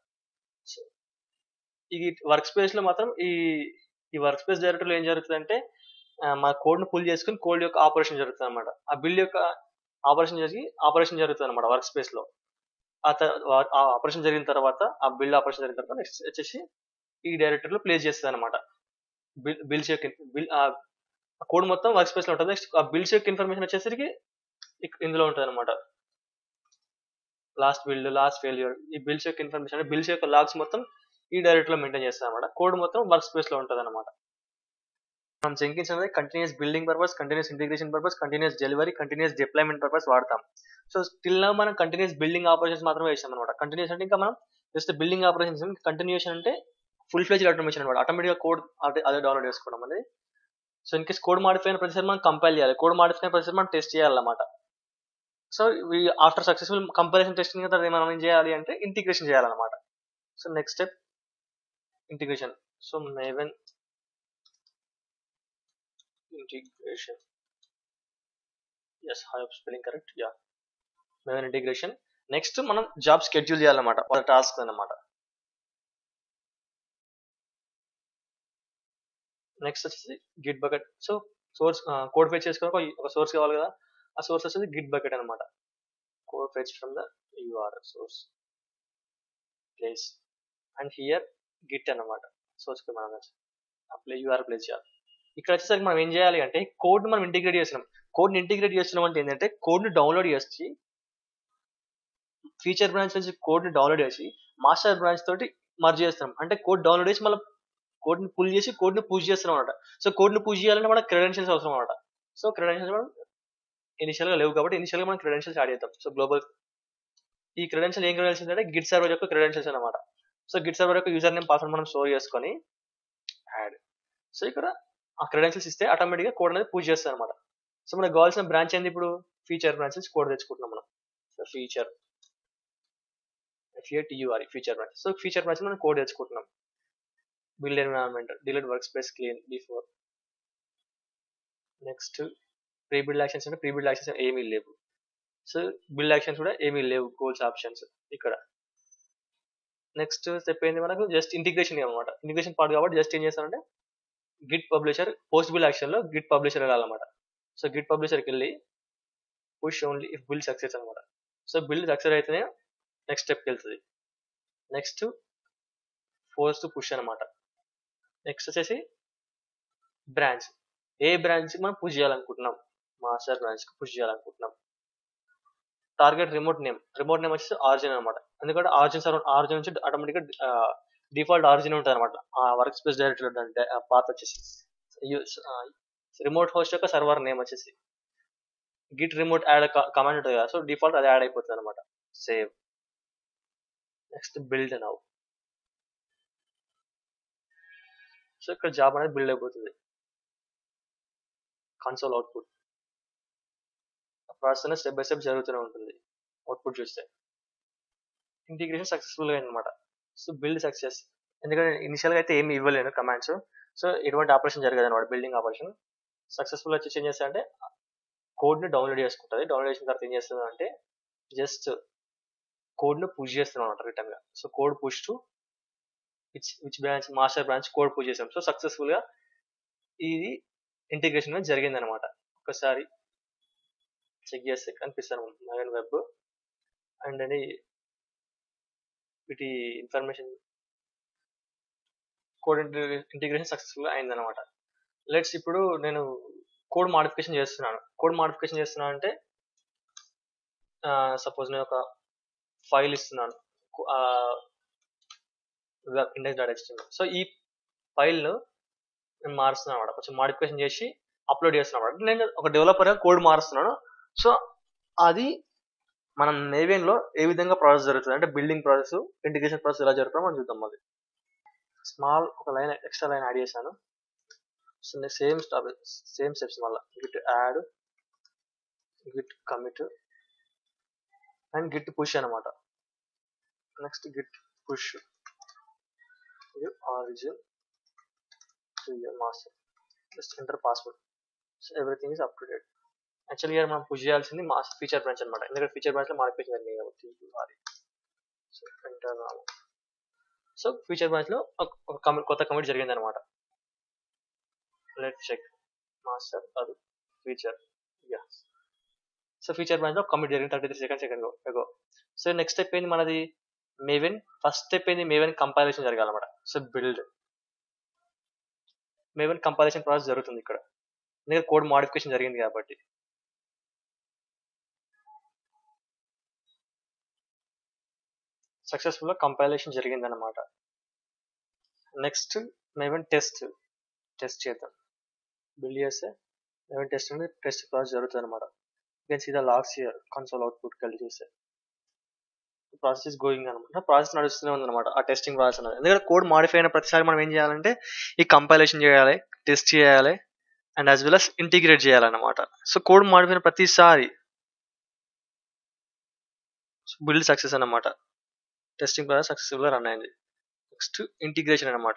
ఈ వర్క్ స్పేస్ లో మాత్రం ఈ ఈ వర్క్ స్పేస్ డైరెక్టర్ లో ఏం జరుగుతుందంటే ఆ, మా కోడ్ ను పుల్ చేసుకుని కోడ్ యొక్క ఆపరేషన్ జరుగుతుంది అనమాట ఆ బిల్ యొక్క ఆపరేషన్ చేసి ఆపరేషన్ జరుగుతుంది అనమాట వర్క్ స్పేస్ లో ఆ త- ఆ ఆపరేషన్ జరిగిన తర్వాత ఆ బిల్ ఆపరేషన్ జరిగిన తర్వాత నెక్స్ట్ వచ్చేసి ఈ డైరెక్టర్ లో ప్లేస్ చేస్తుంది అనమాట బిల్ బిల్స్ యొక్క బిల్ ఆ కోడ్ మొత్తం వర్క్ స్పేస్ లో ఉంటుంది నెక్స్ట్ ఆ బిల్స్ యొక్క ఇన్ఫర్మేషన్ వచ్చేసరికి ఇక్- ఇందులో ఉంటుంది అనమాట లాస్ట్ బిల్డ్ లాస్ట్ ఫెయిల్యూర్ ఈ బిల్స్ యొక్క ఇన్ఫర్మేషన్ అంటే బిల్స్ యొక్క లాగ్స్ మొత్తం ఈ డైరెక్ట్ లో మెయింటైన్ చేస్తాం అనమాట కోడ్ మొత్తం వర్క్ స్పేస్ లో ఉంటుంది అనమాట మనం జెంకిన్స్ అనేది continuous building purpose continuous integration purpose continuous delivery continuous deployment purpose వాడతాం సో స్టిల్ నా మనం కంటిన్యూస్ బిల్డింగ్ ఆపరేషన్స్ మాత్రమే చేసాం అనమాట కంటిన్యూస్ అంటే ఇంకా మనం జస్ట్ బిల్డింగ్ ఆపరేషన్స్ కంటిన్యూషన్ అంటే ఫుల్ ఫ్లెజ్ ఆటోమేషన్ అనమాట ఆటోమేటిక్ గా కోడ్ అదే అదే డౌన్లోడ్ చేసుకోవడం అనేది so in case code modify అయిన ప్రతిసారి మనం కంపైల్ చేయాలి కోడ్ మాడిఫై అయిన ప్రతిసారి మనం టెస్ట్ చేయాలన్నమాట so after successful comparison testing తర్వాత మనం ఏం చేయాలి అంటే ఇంటిగ్రేషన్ చేయాలన్నమాట so next step integration so Maven integration yes హై spelling correct yeah Maven integration next మనం జాబ్ షెడ్యూల్ చేయాలన్నమాట ఒక టాస్క్ అన్నమాట నెక్స్ట్ వచ్చేసి Git bucket so source code fetch చేసుకోవడానికి ఒక సోర్స్ కావాలి కదా ఆ సోర్స్ వచ్చేసి గిట్ బకెట్ అనమాట code fetch from the URL source place and here Git అనమాట సోర్స్ కి మనం అప్లై యూఆర్ ప్లేస్ చేయాలి ఇక్కడ వచ్చేసరికి మనం ఏం చేయాలి అంటే కోడ్ మనం ఇంటిగ్రేట్ చేస్తున్నాం కోడ్ ని ఇంటిగ్రేట్ చేస్తున్నాం అంటే ఏంటంటే కోడ్ ని డౌన్లోడ్ చేసి ఫీచర్ బ్రాంచ్ నుంచి కోడ్ ని డౌన్లోడ్ చేసి మాస్టర్ బ్రాంచ్ తోటి మర్జ్ చేస్తాం అంటే కోడ్ డౌన్లోడ్ చేసి మళ్ళీ కోడ్ ని పుల్ చేసి కోడ్ ని పూజ్ చేస్తున్నాం అనమాట సో కోడ్ ని పూజ్ చేయాలంటే మనకు క్రెడెన్షియల్స్ అవసరం అనమాట సో క్రెడెన్షియల్స్ మనం ఇనిషియల్ గా లేవు కాబట్టి ఇనిషియల్ గా మనం క్రెడెన్షియల్స్ యాడ్ చేద్దాం సో గ్లోబల్ ఈ క్రెడెన్షియల్ ఏం క్రెడెన్షియల్స్ అంటే గిట్ సర్వర్ యొక్క క్రెడెన్షియల్స్ అనమాట సో గిట్ సర్వర్ యొక్క యూజర్ నేమ్ పాస్వర్డ్ మనం స్టోర్ చేసుకొని యాడ్ సో ఇక్కడ ఆ క్రెడెన్షియల్స్ ఇస్తే ఆటోమేటిక్ గా కోడ్ అనేది పూజ్ చేస్తుంది అనమాట సో మనకు కావాల్సిన బ్రాంచ్ ఏంది ఇప్పుడు ఫీచర్ బ్రాంచెస్ కోడ్ తెచ్చుకుంటున్నాం మనం so feature F A T U R feature branch so feature branch మనం కోడ్ తెచ్చుకుంటున్నాం build environment delete work space clean before next pre build actions అంటే ప్రీ బిల్డ్ యాక్షన్స్ ఏమీ లేవు సో బిల్డ్ యాక్షన్స్ కూడా ఏమీ లేవు గోల్స్ ఆప్షన్స్ ఇక్కడ నెక్స్ట్ స్టెప్ ఏంది మనకు జస్ట్ ఇంటిగ్రేషన్ అనమాట ఇంటిగ్రేషన్ పార్ట్ కాబట్టి జస్ట్ ఏం చేస్తానంటే Git publisher post build action లో గిట్ పబ్లిషర్ వెళ్ళాలన్నమాట సో గిట్ పబ్లిషర్కి వెళ్ళి push only if build success అనమాట సో బిల్ సక్సెస్ అయితేనే నెక్స్ట్ స్టెప్కి వెళ్తుంది నెక్స్ట్ ఫోర్స్ టు పుష్ అనమాట నెక్స్ట్ వచ్చేసి బ్రాంచ్ ఏ బ్రాంచ్ మనం పుష్ చేయాలనుకుంటున్నాం మాస్టర్ బ్రాంచ్ కి పుష్ చేయాలనుకుంటున్నాం target remote name remote name వచ్చేసి ఆరిజిన్ అనమాట ఎందుకంటే ఆరిజిన్ సర్వర్ ఆరిజిన్ నుంచి ఆటోమేటిక్ గా డిఫాల్ట్ ఆరిజిన్ ఉంటుంది అనమాట ఆ వర్క్ స్పేస్ డైరెక్టరీ పాత్ వచ్చేసి రిమోట్ హోస్ట్ యొక్క సర్వర్ నేమ్ వచ్చేసి గిట్ రిమోట్ యాడ్ కమాండ్ ఉంటుంది కదా సో డిఫాల్ట్ అది యాడ్ అయిపోతుంది అనమాట save next build now so ఇక్కడ జాబ్ అనేది బిల్డ్ అయిపోతుంది కన్సోల్ అవుట్పుట్ ప్రాసెస్ అనేది స్టెప్ బై స్టెప్ జరుగుతూనే ఉంటుంది అవుట్పుట్ చూస్తే ఇంటిగ్రేషన్ సక్సెస్ఫుల్ గా అనమాట సో బిల్డ్ సక్సెస్ ఎందుకంటే ఇనిషియల్ గా అయితే ఏమి ఇవ్వలేను కమాండ్స్ సో ఎటువంటి ఆపరేషన్ జరగదు అనమాట బిల్డింగ్ ఆపరేషన్ సక్సెస్ఫుల్ వచ్చి ఏం చేస్తా అంటే కోడ్ ని డౌన్లోడ్ చేసుకుంటుంది డౌన్లోడ్ చేసిన తర్వాత ఏం చేస్తుంది అంటే జస్ట్ కోడ్ ను పుష్ చేస్తున్నాం అనమాట రిటర్న్ గా so code push to which which branch master branch code push చేసాం సో సక్సెస్ఫుల్ గా ఇది ఇంటిగ్రేషన్ అనేది జరిగింది అనమాట ఒకసారి చెక్ చేస్తే కనిపిస్తాను నవీన్ వెబ్ అండ్ అని వీటి ఇన్ఫర్మేషన్ కోడ్ ఇంటిగ్రేషన్ సక్సెస్ఫుల్ అయిందనమాట లెట్స్ ఇప్పుడు నేను కోడ్ మాడిఫికేషన్ చేస్తున్నాను కోడ్ మాడిఫికేషన్ చేస్తున్నాను అంటే సపోజ్ నేను ఒక ఫైల్ ఇస్తున్నాను ఇండెక్స్ డాట్ హెచ్టిఎంఎల్ సో ఈ ఫైల్ నేను మారుస్తున్నాను అనమాట కొంచెం మాడిఫికేషన్ చేసి అప్లోడ్ చేస్తున్నాను అనమాట నేను ఒక డెవలపర్ గా కోడ్ మారుస్తున్నాను సో అది మనం నేవేన్ లో ఏ విధంగా ప్రాసెస్ జరుగుతుంది అంటే బిల్డింగ్ ప్రాసెస్ ఇంటిగ్రేషన్ ప్రాసెస్ ఎలా జరుగుతుందో మనం చూద్దాం అది స్మాల్ ఒక లైన్ ఎక్స్ట్రా లైన్ యాడ్ చేశాను so same stop same steps మళ్ళీ Git add Git commit and Git push అనమాట నెక్స్ట్ గిట్ పుష్ ఇది origin master just enter password so everything is up to date యాక్చువల్గా మనం push చేయాల్సింది mass feature branch అనమాట ఎందుకంటే feature branch లో modification జరిగింది కాబట్టి అది so enter so feature branch లో ఒక- ఒక కమిట్ కొత్త కమిట్ జరిగింది అనమాట లెట్ చెక్ మాస్టర్ అది feature yeah so feature branch లో కమిట్ జరిగింది thirty three second second ago so next step ఏంది మనది మేవెన్ ఫస్ట్ స్టెప్ ఏంది మేవెన్ కంపైలేషన్ జరగాలన్నమాట so build Maven compilation process జరుగుతుంది ఇక్కడ ఎందుకంటే కోడ్ మోడిఫికేషన్ జరిగింది కాబట్టి సక్సెస్ఫుల్ గా కంపైలేషన్ జరిగింది అనమాట నెక్స్ట్ మేవెన్ టెస్ట్ టెస్ట్ చేద్దాం బిల్డ్ చేస్తే మేవెన్ టెస్ట్ అనేది టెస్ట్ ప్రాసెస్ జరుగుతుంది అనమాట can see the logs here console output కలిసి చూస్తే ప్రాసెస్ ఇస్ గోయింగ్ అనమాట ప్రాసెస్ నడుస్తూనే ఉంది అనమాట ఆ టెస్టింగ్ ప్రాసెస్ అనేది ఎందుకంటే కోడ్ మాడిఫై అయిన ప్రతిసారి మనం ఏం చేయాలంటే ఈ కంపైలేషన్ చేయాలి టెస్ట్ చేయాలి and as well as integrate చేయాలన్నమాట సో కోడ్ మాడిఫై అయిన ప్రతిసారి బిల్డ్ సక్సెస్ అన్నమాట టెస్టింగ్ ప్రాసెస్ సక్సెస్ఫుల్ గా రన్ అయింది నెక్స్ట్ ఇంటిగ్రేషన్ అన్నమాట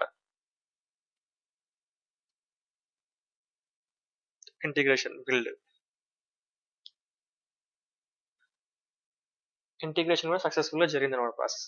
ఇంటిగ్రేషన్ బిల్డ్ ఇంటిగ్రేషన్ కూడా సక్సెస్ఫుల్ గా జరిగింది అనమాట process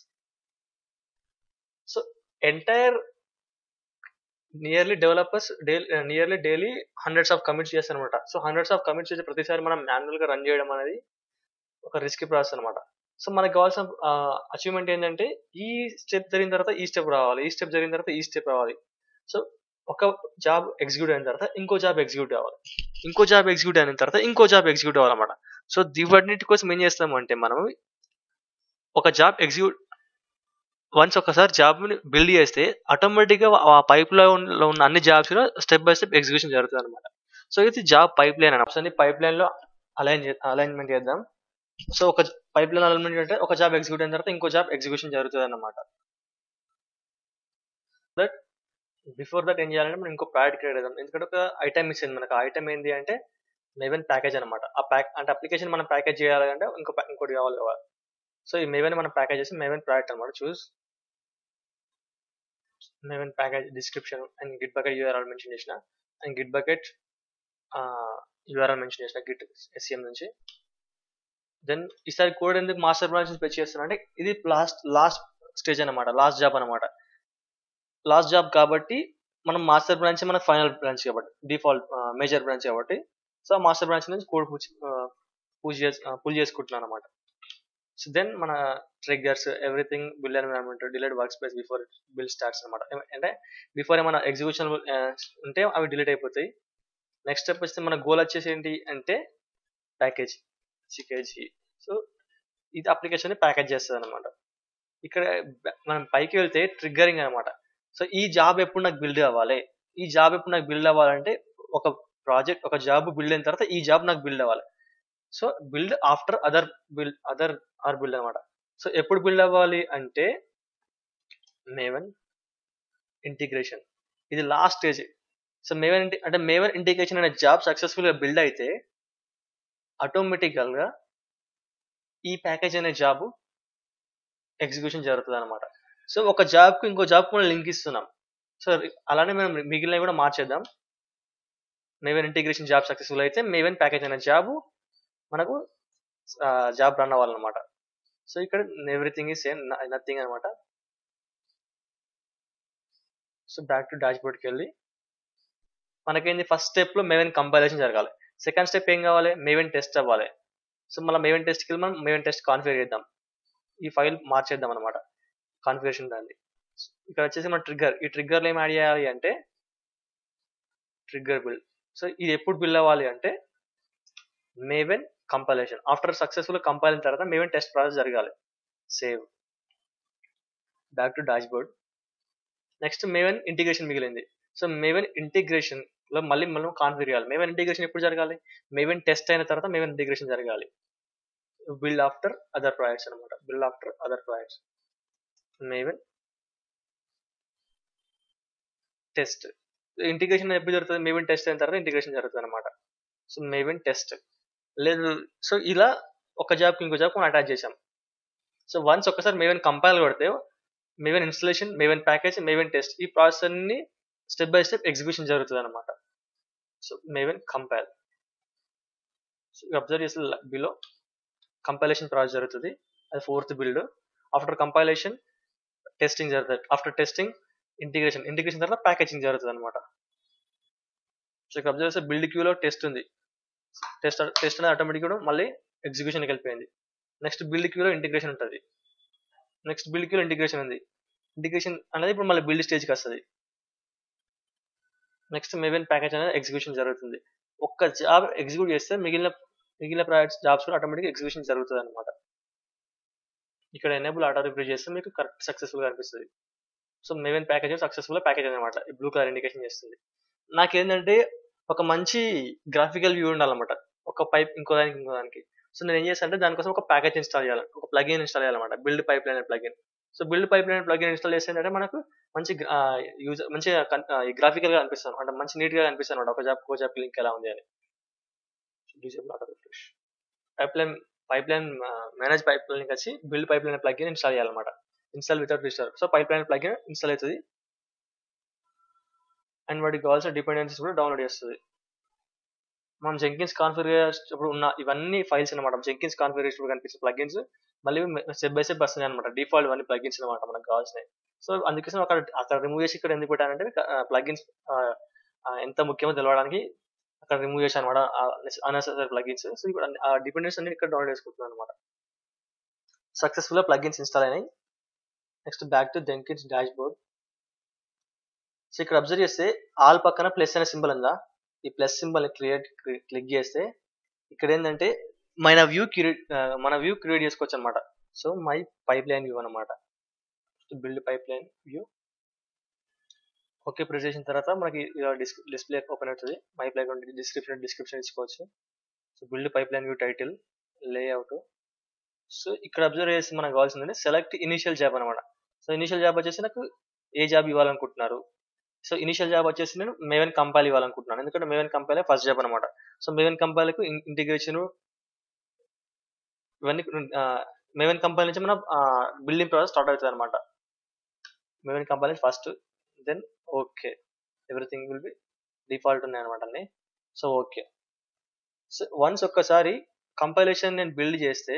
so entire nearly developers nearly daily hundreds of commits చేస్తారనమాట సో హండ్రెడ్స్ ఆఫ్ కమిట్స్ చేసే ప్రతిసారి మనం మాన్యువల్ గా రన్ చేయడం అనేది ఒక రిస్కీ ప్రాసెస్ అనమాట సో మనకు కావాల్సిన అచీవ్మెంట్ ఏంటంటే ఈ స్టెప్ జరిగిన తర్వాత ఈ స్టెప్ రావాలి ఈ స్టెప్ జరిగిన తర్వాత ఈ స్టెప్ రావాలి సో ఒక జాబ్ ఎగ్జిక్యూట్ అయిన తర్వాత ఇంకో జాబ్ ఎగ్జిక్యూట్ అవ్వాలి ఇంకో జాబ్ ఎగ్జిక్యూట్ అయిన తర్వాత ఇంకో జాబ్ ఎగ్జిక్యూట్ అవ్వాలన్నమాట సో దీవన్నిటి కోసం ఏం చేస్తామంటే మనం ఒక జాబ్ ఎగ్జిక్యూట్ వన్స్ ఒకసారి జాబ్ ని బిల్డ్ చేస్తే ఆటోమేటిక్ గా ఆ పైప్ లో ఉన్న అన్ని జాబ్స్ లో స్టెప్ బై స్టెప్ ఎగ్జిక్యూషన్ జరుగుతుంది అనమాట సో ఇది జాబ్ పైప్ లైన్ అన్న పైప్ లైన్ లో అలైన్ అలైన్మెంట్ చేద్దాం సో ఒక పైప్ లైన్ అలైన్మెంట్ అంటే ఒక జాబ్ ఎగ్జిక్యూట్ అయిన తర్వాత ఇంకో జాబ్ ఎగ్జిక్యూషన్ జరుగుతుంది అన్నమాట దట్ బిఫోర్ దట్ ఏం చేయాలంటే మనం ఇంకో ప్యాడ్ క్రియేట్ చేద్దాం ఎందుకంటే ఒక ఐటమ్ మిస్ అయింది మనకు ఆ ఐటమ్ ఏంటి అంటే మేవెన్ ప్యాకేజ్ అనమాట ఆ ప్యాక్ అంటే అప్లికేషన్ మనం ప్యాకేజ్ చేయాలంటే ఇంకో pa- ఇంకోటి కావాలి కావాలి సో ఈ మేవెన్ మనం ప్యాకేజ్ చేసి మేవెన్ ప్రాడక్ట్ అనమాట choose Maven package description and Git bucket URL mention చేసిన and Git bucket URL mention చేసిన గిట్ ఎస్సిఎం నుంచి దెన్ ఈసారి కోడ్ ఎందుకు మాస్టర్ బ్రాంచ్ స్పెచ్ చేస్తున్నా అంటే ఇది లాస్ట్ లాస్ట్ స్టేజ్ అనమాట లాస్ట్ జాబ్ అనమాట లాస్ట్ జాబ్ కాబట్టి మనం మాస్టర్ బ్రాంచ్ మన ఫైనల్ బ్రాంచ్ కాబట్టి డిఫాల్ట్ మేజర్ బ్రాంచ్ కాబట్టి సో మాస్టర్ బ్రాంచ్ నుంచి కోడ్ పూజ చేసి పుల్ చేసుకుంటున్నాను అనమాట సో దెన్ మన triggers everything build environment delete work workspace before build starts అనమాట అంటే బిఫోర్ ఏమైనా ఎగ్జిక్యూషన్ ఉంటే అవి డిలీట్ అయిపోతాయి నెక్స్ట్ స్టెప్ వస్తే మన గోల్ వచ్చేసి ఏంటి అంటే ప్యాకేజ్ సికేజీ సో ఇది అప్లికేషన్ ప్యాకేజ్ చేస్తుంది అనమాట ఇక్కడ బ- మనం పైకి వెళ్తే ట్రిగ్గరింగ్ అనమాట సో ఈ జాబ్ ఎప్పుడు నాకు బిల్డ్ అవ్వాలి ఈ జాబ్ ఎప్పుడు నాకు బిల్డ్ అవ్వాలంటే ఒక ప్రాజెక్ట్ ఒక జాబ్ బిల్డ్ అయిన తర్వాత ఈ జాబ్ నాకు బిల్డ్ అవ్వాలి so build after other build other or build అనమాట సో ఎప్పుడు బిల్డ్ అవ్వాలి అంటే మేవన్ ఇంటిగ్రేషన్ ఇది లాస్ట్ స్టేజ్ సో మేవన్ అంటే మేవన్ ఇంటిగ్రేషన్ అనే జాబ్ సక్సెస్ఫుల్ గా బిల్డ్ అయితే ఆటోమేటికల్ గా ఈ ప్యాకేజ్ అనే జాబ్ ఎగ్జిక్యూషన్ జరుగుతుంది అనమాట సో ఒక జాబ్ కు ఇంకో జాబ్ మనం లింక్ ఇస్తున్నాం సో అలానే మనం మిగిలినవి కూడా మార్చేద్దాం మేవెన్ ఇంటిగ్రేషన్ జాబ్ సక్సెస్ఫుల్ అయితే మేవెన్ ప్యాకేజ్ అనే జాబ్ మనకు జాబ్ రన్ అవ్వాలన్నమాట సో ఇక్కడ ఎవ్రీథింగ్ ఈజ్ సేమ్ నథింగ్ అనమాట సో బ్యాక్ టు డాష్ బోర్డ్కి వెళ్ళి మనకేంది ఫస్ట్ స్టెప్ లో మేవెన్ కంపైలేషన్ జరగాలి సెకండ్ స్టెప్ ఏం కావాలి మేవెన్ టెస్ట్ అవ్వాలి సో మళ్ళీ మేవెన్ టెస్ట్కి వెళ్ళి మనం మేవెన్ టెస్ట్ కాన్ఫిగర్ చేద్దాం ఈ ఫైల్ మార్చేద్దాం అనమాట కాన్ఫిగరేషన్ దాన్ని ఇక్కడ వచ్చేసి మన ట్రిగ్గర్ ఈ ట్రిగ్గర్లో ఏం యాడ్ చేయాలి అంటే ట్రిగ్గర్ బిల్డ్ సో ఇది ఎప్పుడు బిల్డ్ అవ్వాలి అంటే Maven compilation after successful compile అయిన తర్వాత మేవెన్ టెస్ట్ ప్రాసెస్ జరగాలి save back to dashboard next Maven integration మిగిలింది సో మేవెన్ ఇంటిగ్రేషన్ లో మళ్ళీ మనం కాన్ఫిగర్ చేయాలి మేవెన్ ఇంటిగ్రేషన్ ఎప్పుడు జరగాలి మేవెన్ టెస్ట్ అయిన తర్వాత మేవెన్ ఇంటిగ్రేషన్ జరగాలి బిల్డ్ ఆఫ్టర్ అదర్ ప్రాజెక్ట్స్ అనమాట build after other projects Maven test integration ఎప్పుడు జరుగుతుంది మేవెన్ టెస్ట్ అయిన తర్వాత ఇంటిగ్రేషన్ జరుగుతుంది అనమాట సో మేవెన్ టెస్ట్ లేదు సో ఇలా ఒక జాబ్కి ఇంకో జాబ్ మనం అటాచ్ చేసాం సో వన్స్ ఒకసారి మేవెన్ కంపైల్ కొడితే Maven installation Maven package Maven test ఈ ప్రాసెస్ అన్ని స్టెప్ బై స్టెప్ ఎగ్జిక్యూషన్ జరుగుతుంది అనమాట so Maven compile so observe చేస్తే బిలో కంపైలేషన్ ప్రాసెస్ జరుగుతుంది అది fourth build after compilation testing జరుగుతుంది ఆఫ్టర్ టెస్టింగ్ ఇంటిగ్రేషన్ ఇంటిగ్రేషన్ తర్వాత ప్యాకేజింగ్ జరుగుతుంది అనమాట సో ఇక్కడ అబ్జర్వ్ చేస్తే బిల్డ్ క్యూలో టెస్ట్ ఉంది టెస్ట్ టెస్ట్ అనేది ఆటోమేటిక్ కూడా మళ్ళీ ఎగ్జిక్యూషన్కి వెళ్ళిపోయింది నెక్స్ట్ బిల్డ్ క్యూలో ఇంటిగ్రేషన్ ఉంటుంది నెక్స్ట్ బిల్డ్ క్యూలో ఇంటిగ్రేషన్ ఉంది ఇంటిగ్రేషన్ అనేది ఇప్పుడు మళ్ళీ బిల్డ్ స్టేజ్కి వస్తుంది నెక్స్ట్ మేబెన్ ప్యాకేజ్ అనేది ఎగ్జిక్యూషన్ జరుగుతుంది ఒక్క జాబ్ ఎగ్జిక్యూట్ చేస్తే మిగిలిన మిగిలిన ప్రాజెక్ట్స్ జాబ్స్ కూడా ఆటోమేటిక్ ఎగ్జిక్యూషన్ జరుగుతుంది అనమాట ఇక్కడ ఎనేబుల్ ఆటో రిప్రీ చేస్తే మీకు కరెక్ట్ సక్సెస్ఫుల్ అనిపిస్తుంది so Maven package successful package అనమాట ఈ బ్లూ కలర్ ఇండికేషన్ చేస్తుంది నాకేంటంటే ఒక మంచి గ్రాఫికల్ వ్యూ ఉండాలన్నమాట ఒక పైప్ ఇంకో దానికి ఇంకో దానికి సో నేను ఏం చేస్తాను అంటే దానికోసం ఒక ప్యాకేజ్ ఇన్స్టాల్ చేయాలి ఒక ప్లగిన్ ఇన్స్టాల్ చేయాలన్నమాట build pipeline plugin so build pipeline plugin install చేస్తే మనకు మంచి యూజర్ మంచిగా గ్రాఫికల్ గా అనిపిస్తాను అంటే మంచి నీట్ గా అనిపిస్తాను అనమాట ఒక జాబ్ ఒక జాబ్ లింక్ ఎలా ఉంది అని disable auto refresh pipeline pipeline manage pipeline వచ్చి build pipeline plugin install చేయాలన్నమాట install without register so pipeline plugin install అవుతుంది అండ్ వాటికి కావాల్సిన డిపెండెన్సీస్ కూడా డౌన్లోడ్ చేస్తుంది మనం జెంకిన్స్ కాన్ఫిగరేషన్ ఇప్పుడు ఉన్న ఇవన్నీ ఫైల్స్ అనమాట జెంకిన్స్ కాన్ఫిగరేషన్ కనిపించే ప్లగిన్స్ మళ్ళీ స్టెప్ బై స్టెప్ వస్తున్నాయి అనమాట డిఫాల్ట్ ఇవన్నీ ప్లగిన్స్ అనమాట మనకు కావాల్సినవి సో అందుకోసం అక్కడ అక్కడ రిమూవ్ చేసి ఇక్కడ ఎందుకు పెట్టానంటే ప్లగిన్స్ ఎంత ముఖ్యమో తెలవడానికి అక్కడ రిమూవ్ చేశాను అనమాట అన్నెసరీ ప్లగిన్స్ సో ఇప్పుడు ఆ డిపెండెన్స్ అన్ని ఇక్కడ డౌన్లోడ్ చేసుకుంటున్నాను అనమాట సక్సెస్ఫుల్ గా ప్లగిన్స్ ఇన్స్టాల్ అయినాయి next back to Jenkins dashboard so ఇక్కడ అబ్జర్వ్ చేస్తే ఆల్ పక్కన ప్లస్ అనే సింబల్ ఉందా ఈ ప్లస్ సింబల్ క్రియేట్ క్లిక్ చేస్తే ఇక్కడ ఏంటంటే మన వ్యూ క్రియేట్ మన వ్యూ క్రియేట్ చేసుకోవచ్చు అనమాట so my pipeline view అనమాట build pipeline view okay press చేసిన తర్వాత మనకి డిస్ప్లే ఓపెన్ అవుతుంది మై ప్లైన్ డిస్క్రిప్షన్ డిస్క్రిప్షన్ ఇచ్చుకోవచ్చు so build pipeline view title layout so ఇక్కడ అబ్జర్వ్ చేసి మనకు కావాల్సిందంటే సెలెక్ట్ ఇనిషియల్ జాబ్ అనమాట సో ఇనిషియల్ జాబ్ వచ్చేసి నాకు ఏ జాబ్ ఇవ్వాలనుకుంటున్నారు సో ఇనిషియల్ జాబ్ వచ్చేసి నేను మేవెన్ కంపైల్ ఇవ్వాలనుకుంటున్నాను ఎందుకంటే మేవెన్ కంపైల్ ఫస్ట్ జాబ్ అనమాట సో మేవెన్ కంపైల్కు ఇంటిగ్రేషన్ ఇవన్నీ మేవెన్ కంపైల్ నుంచి మన బిల్డింగ్ ప్రాసెస్ స్టార్ట్ అవుతుంది అనమాట మేవెన్ కంపైల్ నుంచి first then okay everything will be default ఉన్నాయి అనమాట అన్ని సో ఓకే సో వన్స్ ఒక్కసారి కంపైలేషన్ నేను బిల్డ్ చేస్తే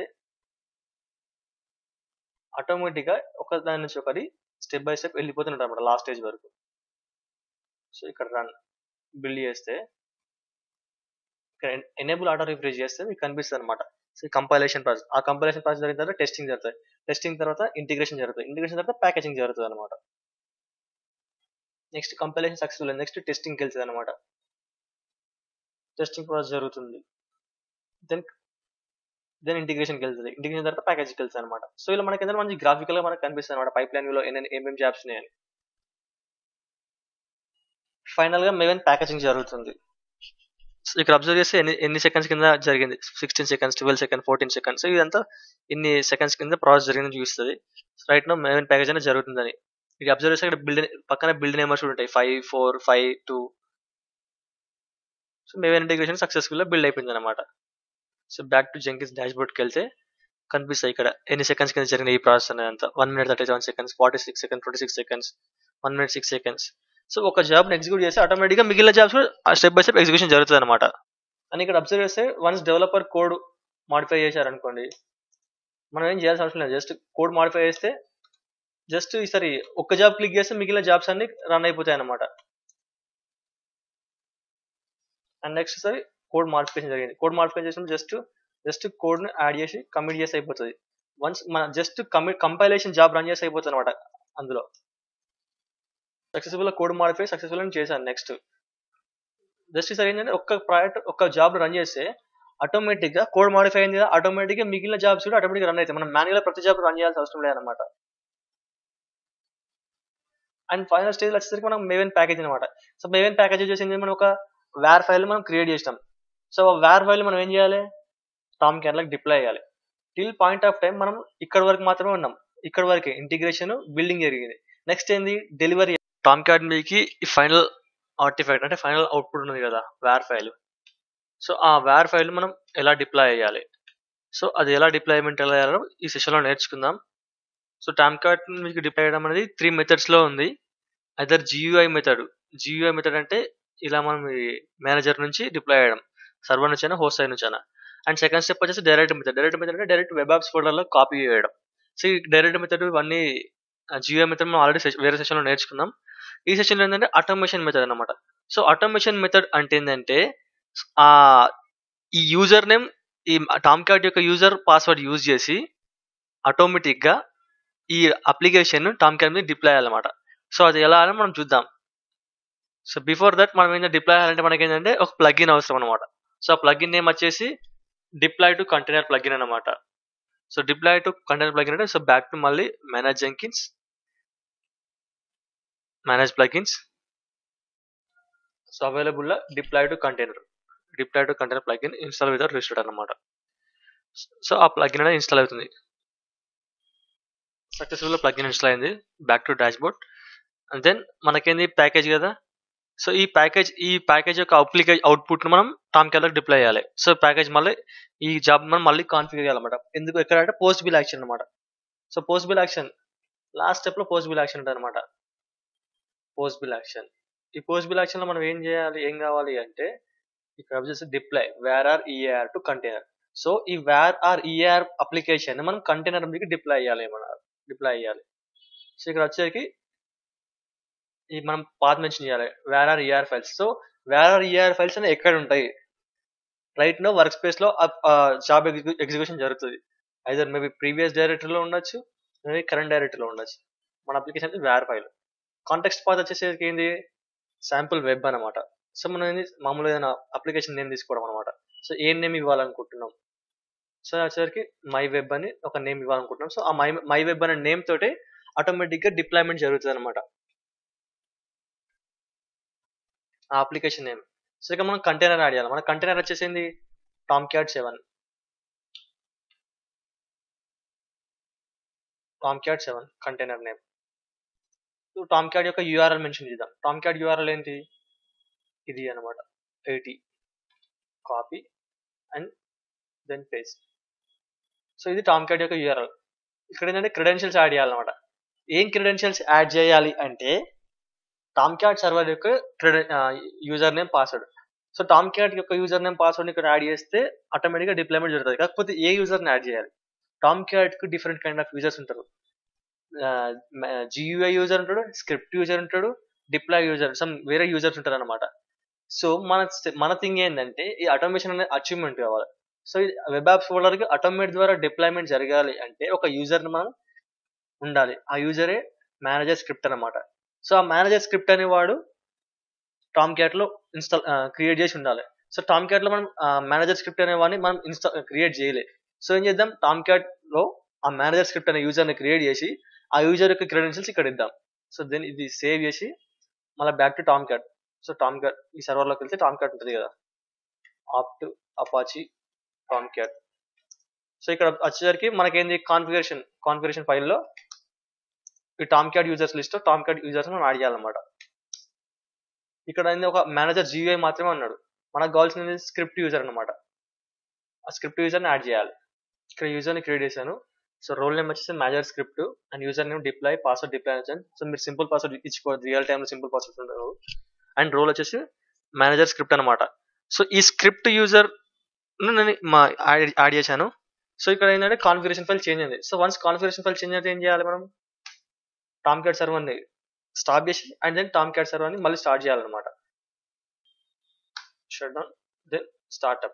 ఆటోమేటిక్గా ఒక దాని నుంచి ఒకటి స్టెప్ బై స్టెప్ వెళ్ళిపోతున్నట్టు అనమాట లాస్ట్ స్టేజ్ వరకు సో ఇక్కడ రన్ బిల్డ్ చేస్తే ఇక్కడ ఎనేబుల్ ఆటో రిఫ్రెష్ చేస్తే మీకు కనిపిస్తుంది అనమాట సో కంపైలేషన్ ప్రాసెస్ ఆ కంపైలేషన్ ప్రాసెస్ జరిగిన తర్వాత టెస్టింగ్ జరుగుతుంది టెస్టింగ్ తర్వాత ఇంటిగ్రేషన్ జరుగుతుంది ఇంటిగ్రేషన్ తర్వాత ప్యాకేజింగ్ జరుగుతుంది అనమాట నెక్స్ట్ కంపైలేషన్ సక్సెస్ఫుల్ నెక్స్ట్ టెస్టింగ్కి వెళ్తుంది అనమాట టెస్టింగ్ ప్రాసెస్ జరుగుతుంది దెన్ దెన్ ఇంటిగ్రేషన్కి వెళ్తుంది ఇంటిగ్రేషన్ తర్వాత ప్యాకేజ్కి వెళ్తుంది అనమాట సో ఇలా మనకి ఏంటంటే మంచి గ్రాఫికల్ గా మనకు కనిపిస్తుంది అనమాట పైప్ లైన్ లో ఏమేమి జాబ్స్ ఉన్నాయని ఫైనల్ గా మేవెన్ ప్యాకేజింగ్ జరుగుతుంది ఇక్కడ అబ్జర్వ్ చేస్తే ఎన్ని ఎన్ని సెకండ్స్ కింద జరిగింది sixteen seconds twelve second fourteen seconds ఇదంతా ఇన్ని సెకండ్స్ కింద ప్రాసెస్ జరిగిందని చూపిస్తుంది రైట్ నో మేవెన్ ప్యాకేజ్ అనేది జరుగుతుందని ఇది అబ్జర్వ్ చేస్తే ఇక్కడ బిల్డ్ పక్కన బిల్డ్ నెంబర్స్ ఉంటాయి five four five two so Maven integration successful గా బిల్డ్ అయిపోయింది అనమాట so back to Jenkins dash బోర్డ్కి వెళ్తే కనిపిస్తాయి ఇక్కడ ఎన్ని సెకండ్స్ కింద జరిగిన ఈ ప్రాసెస్ అనేది అంతా one minute thirty seven seconds forty six second twenty six seconds one minute six seconds so ఒక జాబ్ని ఎగ్జిక్యూట్ చేస్తే ఆటోమేటిక్గా మిగిలిన jobs step by step execution జరుగుతుంది అనమాట అని ఇక్కడ అబ్జర్వ్ చేస్తే వన్స్ డెవలపర్ కోడ్ మాడిఫై చేశారనుకోండి మనం ఏం చేయాల్సిన అవసరం లేదు జస్ట్ కోడ్ మాడిఫై చేస్తే జస్ట్ ఈసారి ఒక్క జాబ్ క్లిక్ చేస్తే మిగిలిన జాబ్స్ అన్ని రన్ అయిపోతాయి అనమాట అండ్ నెక్స్ట్ సరి కోడ్ మాడిఫికేషన్ జరిగింది కోడ్ మాడిఫికేషన్ చేసినప్పుడు జస్ట్ జస్ట్ కోడ్ని యాడ్ చేసి కమిట్ చేసి అయిపోతుంది వన్స్ మన just commit compilation job run చేసి అయిపోతుంది అనమాట అందులో సక్సెస్ఫుల్ కోడ్ మాడిఫై సక్సెస్ఫుల్ అని చేశాను నెక్స్ట్ జస్ట్ ఈసారి ఏంటంటే ఒక్క ప్రాజెక్ట్ ఒక్క జాబ్ రన్ చేస్తే ఆటోమేటిక్ గా కోడ్ మాడిఫై అయింది కదా ఆటోమేటిక్ గా మిగిలిన జాబ్స్ కూడా ఆటోమేటిక్ రన్ అవుతాయి మనం మాన్యువల్ ప్రతి జాబ్ రన్ చేయాల్సిన అవసరం లేదనమాట అండ్ ఫైనల్ స్టేజ్ వచ్చేసరికి మనం మేవెన్ ప్యాకేజ్ అనమాట సో మేవెన్ ప్యాకేజ్ వచ్చేసింది మనం ఒక వేర్ ఫైల్ మనం క్రియేట్ చేసినాం సో వేర్ ఫైల్ మనం ఏం చేయాలి టామ్ క్యాన్లకు డిప్లాయ్ చేయాలి టిల్ పాయింట్ ఆఫ్ టైం మనం ఇక్కడ వరకు మాత్రమే ఉన్నాం ఇక్కడ వరకే ఇంటిగ్రేషన్ బిల్డింగ్ జరిగింది నెక్స్ట్ ఏంది డెలివరీ టామ్ క్యాడ్ మీకి ఈ ఫైనల్ ఆర్టిఫాక్ట్ అంటే ఫైనల్ అవుట్పుట్ ఉన్నది కదా వేర్ ఫైల్ సో ఆ వేర్ ఫైల్ మనం ఎలా డిప్లాయ్ చేయాలి సో అది ఎలా డిప్లాయ్మెంట్ ఎలా చేయాలో ఈ సెషన్లో నేర్చుకుందాం సో టామ్ కార్డ్ మీకు డిప్లాయ్ చేయడం అనేది త్రీ మెథడ్స్లో ఉంది other GUI method GUI method అంటే ఇలా మనం మేనేజర్ నుంచి డిప్లాయ్ చేయడం సర్వర్ నుంచి అయినా హోస్ట్ సైడ్ నుంచి అయినా అండ్ సెకండ్ స్టెప్ వచ్చేసి డైరెక్ట్ మెథడ్ డైరెక్ట్ మెథడ్ అంటే డైరెక్ట్ వెబ్ యాప్స్ ఫోల్డర్లో కాపీ చేయడం సో ఈ డైరెక్ట్ మెథడ్ ఇవన్నీ జియో మెథడ్ మనం ఆల్రెడీ వేరే సెషన్లో నేర్చుకున్నాం ఈ సెషన్లో ఏంటంటే ఆటోమేషన్ మెథడ్ అన్నమాట సో ఆటోమేషన్ మెథడ్ అంటే ఏంటంటే ఆ ఈ యూజర్ నేమ్ ఈ టామ్ క్యాట్ యొక్క యూజర్ పాస్వర్డ్ యూజ్ చేసి ఆటోమేటిక్ గా ఈ అప్లికేషన్ టామ్ క్యాట్ మీద డిప్లాయ్ అయ్యాలన్నమాట సో అది ఎలా అని మనం చూద్దాం సో బిఫోర్ దట్ మనం ఏంటంటే డిప్లాయ్ అయ్యాలంటే మనకి ఏంటంటే ఒక ప్లగిన్ అవసరం అనమాట సో ఆ ప్లగిన్ నేమ్ వచ్చేసి డిప్లాయ్ టు కంటైనర్ ప్లగిన్ అనమాట so deploy to container plugin అంటే సో బ్యాక్ టు మళ్ళీ manage Jenkins manage plugins so available deploy to container deploy to container plugin install without registered అనమాట so ఆ plugin అనేది install అవుతుంది successful plugin install అయింది back to dashboard and then మనకేంది package కదా so ఈ package ఈ package యొక్క అప్లికేజ్ అవుట్పుట్ మనం టామ్ క్యాలర్ డిప్లై చేయాలి సో ప్యాకేజ్ మళ్ళీ ఈ జాబ్ మనం మళ్ళీ కాన్ఫిగర్ చేయాలన్నమాట ఎందుకు ఎక్కడ అంటే పోస్ట్ బిల్ యాక్షన్ అనమాట so post build action last step లో పోస్ట్ బిల్ యాక్షన్ ఉంటుంది అనమాట పోస్ట్ బిల్ యాక్షన్ ఈ పోస్ట్ బిల్ యాక్షన్ లో మనం ఏం చేయాలి ఏం కావాలి అంటే ఇక్కడ వచ్చేసి deploy war or EAR to container so ఈ వేర్ ఆర్ ఈఏఆర్ అప్లికేషన్ మనం కంటైనర్ మీదకి డిప్లై చేయాలి మన డిప్లై చేయాలి సో ఇక్కడ వచ్చేసరికి ఈ మనం పాత్ మెన్షన్ చేయాలి war or EAR files so wear or EAR files అనేవి ఎక్కడ ఉంటాయి రైట్ నో వర్క్ స్పేస్ లో జాబ్ ఎగ్జిక్యూషన్ జరుగుతుంది ఐదర్ మేబీ ప్రీవియస్ డైరెక్టరీ లో ఉండొచ్చు మేబీ కరెంట్ డైరెక్టరీ లో ఉండొచ్చు మన application war file context path వచ్చేసరికి ఏంది శాంపుల్ వెబ్ అనమాట సో మనం ఏంది మామూలు ఏదైనా అప్లికేషన్ నేమ్ తీసుకోవడం అనమాట సో ఏ నేమ్ ఇవ్వాలనుకుంటున్నాం సో వచ్చేసరికి మై వెబ్ అని ఒక నేమ్ ఇవ్వాలనుకుంటున్నాం సో ఆ మై మై వెబ్ అనే నేమ్ తోటి ఆటోమేటిక్ గా డిప్లాయ్మెంట్ జరుగుతుంది అనమాట ఆ అప్లికేషన్ నేమ్ సో ఇక మనం కంటైనర్ యాడ్ చేయాలి మన కంటైనర్ వచ్చేసింది Tomcat seven Tomcat seven container name Tomcat యొక్క యూఆర్ఎల్ మెన్షన్ చేద్దాం టామ్ క్యాట్ యూఆర్ఎల్ ఏంటి ఇది అనమాట eighty copy and then paste so ఇది టామ్ క్యాట్ యొక్క యూఆర్ఎల్ ఇక్కడ ఏంటంటే క్రెడెన్షియల్స్ యాడ్ చేయాలన్నమాట ఏం క్రెడెన్షియల్స్ యాడ్ చేయాలి అంటే టామ్ క్యాట్ సర్వర్ యొక్క user name password so Tomcat యొక్క యూజర్ నేమ్ పాస్వర్డ్ ఇక్కడ యాడ్ చేస్తే ఆటోమేటిక్గా డిప్లాయ్మెంట్ జరుగుతుంది కాకపోతే ఏ యూజర్ని యాడ్ చేయాలి టామ్ క్యాట్ కు డిఫరెంట్ కైండ్ ఆఫ్ యూజర్స్ ఉంటారు జియూఐ యూజర్ ఉంటాడు స్క్రిప్ట్ యూజర్ ఉంటాడు డిప్లాయ్ యూజర్ సమ్ వేరే యూజర్స్ ఉంటారు అనమాట సో మన మన థింగ్ ఏంటంటే ఈ ఆటోమేషన్ అనేది అచీవ్మెంట్ కావాలి సో వెబ్ యాప్స్ ఫోల్డర్ కి ఆటోమేట్ ద్వారా డిప్లాయ్మెంట్ జరగాలి అంటే ఒక యూజర్ మనం ఉండాలి ఆ యూజరే మేనేజర్ స్క్రిప్ట్ అనమాట సో ఆ మేనేజర్ స్క్రిప్ట్ అనేవాడు టామ్ క్యాట్ లో ఇన్స్టాల్ క్రియేట్ చేసి ఉండాలి సో టామ్ క్యాట్ లో మనం మేనేజర్ స్క్రిప్ట్ అనే వాడిని మనం ఇన్స్టాల్ క్రియేట్ చేయలే సో ఏం చేద్దాం టామ్ క్యాట్ లో ఆ మేనేజర్ స్క్రిప్ట్ అనే యూజర్ ని క్రియేట్ చేసి ఆ యూజర్ యొక్క క్రెడెన్షియల్స్ ఇక్కడ ఇద్దాం సో దెన్ ఇది సేవ్ చేసి మళ్ళీ back to Tomcat so Tomcat ఈ సర్వర్ లోకి వెళ్తే టామ్ క్యాట్ ఉంటుంది కదా opt Apache Tomcat so ఇక్కడ వచ్చేసరికి మనకేంది కాన్ఫిగరేషన్ కాన్ఫిగరేషన్ ఫైల్లో ఈ Tomcat users list Tomcat users మనం యాడ్ చేయాలన్నమాట ఇక్కడ ఏంది ఒక మేనేజర్ జీవీఐ మాత్రమే ఉన్నాడు మనకు కావాల్సింది స్క్రిప్ట్ యూజర్ అనమాట ఆ స్క్రిప్ట్ యూజర్ని యాడ్ చేయాలి ఇక్కడ యూజర్ని క్రియేట్ చేశాను సో రోల్ నేమ్ వచ్చేసి manager script and user name deploy password deploy వచ్చాను సో మీరు సింపుల్ పాస్వర్డ్ ఇచ్చుకోవచ్చు రియల్ టైంలో సింపుల్ పాస్వర్డ్ ఉండదు అండ్ రోల్ వచ్చేసి మేనేజర్ స్క్రిప్ట్ అనమాట సో ఈ స్క్రిప్ట్ యూజర్ నేను మా యాడ్ చేశాను సో ఇక్కడ ఏంటంటే కాన్ఫిగరేషన్ ఫైల్ చేంజ్ అయింది so once configuration file change అయితే ఏం చేయాలి మనం టామ్ క్యాట్ సర్వర్ని స్టాప్ చేసి అండ్ దెన్ టామ్ క్యాట్ సర్వర్ని మళ్ళీ స్టార్ట్ చేయాలన్నమాట shut down then startup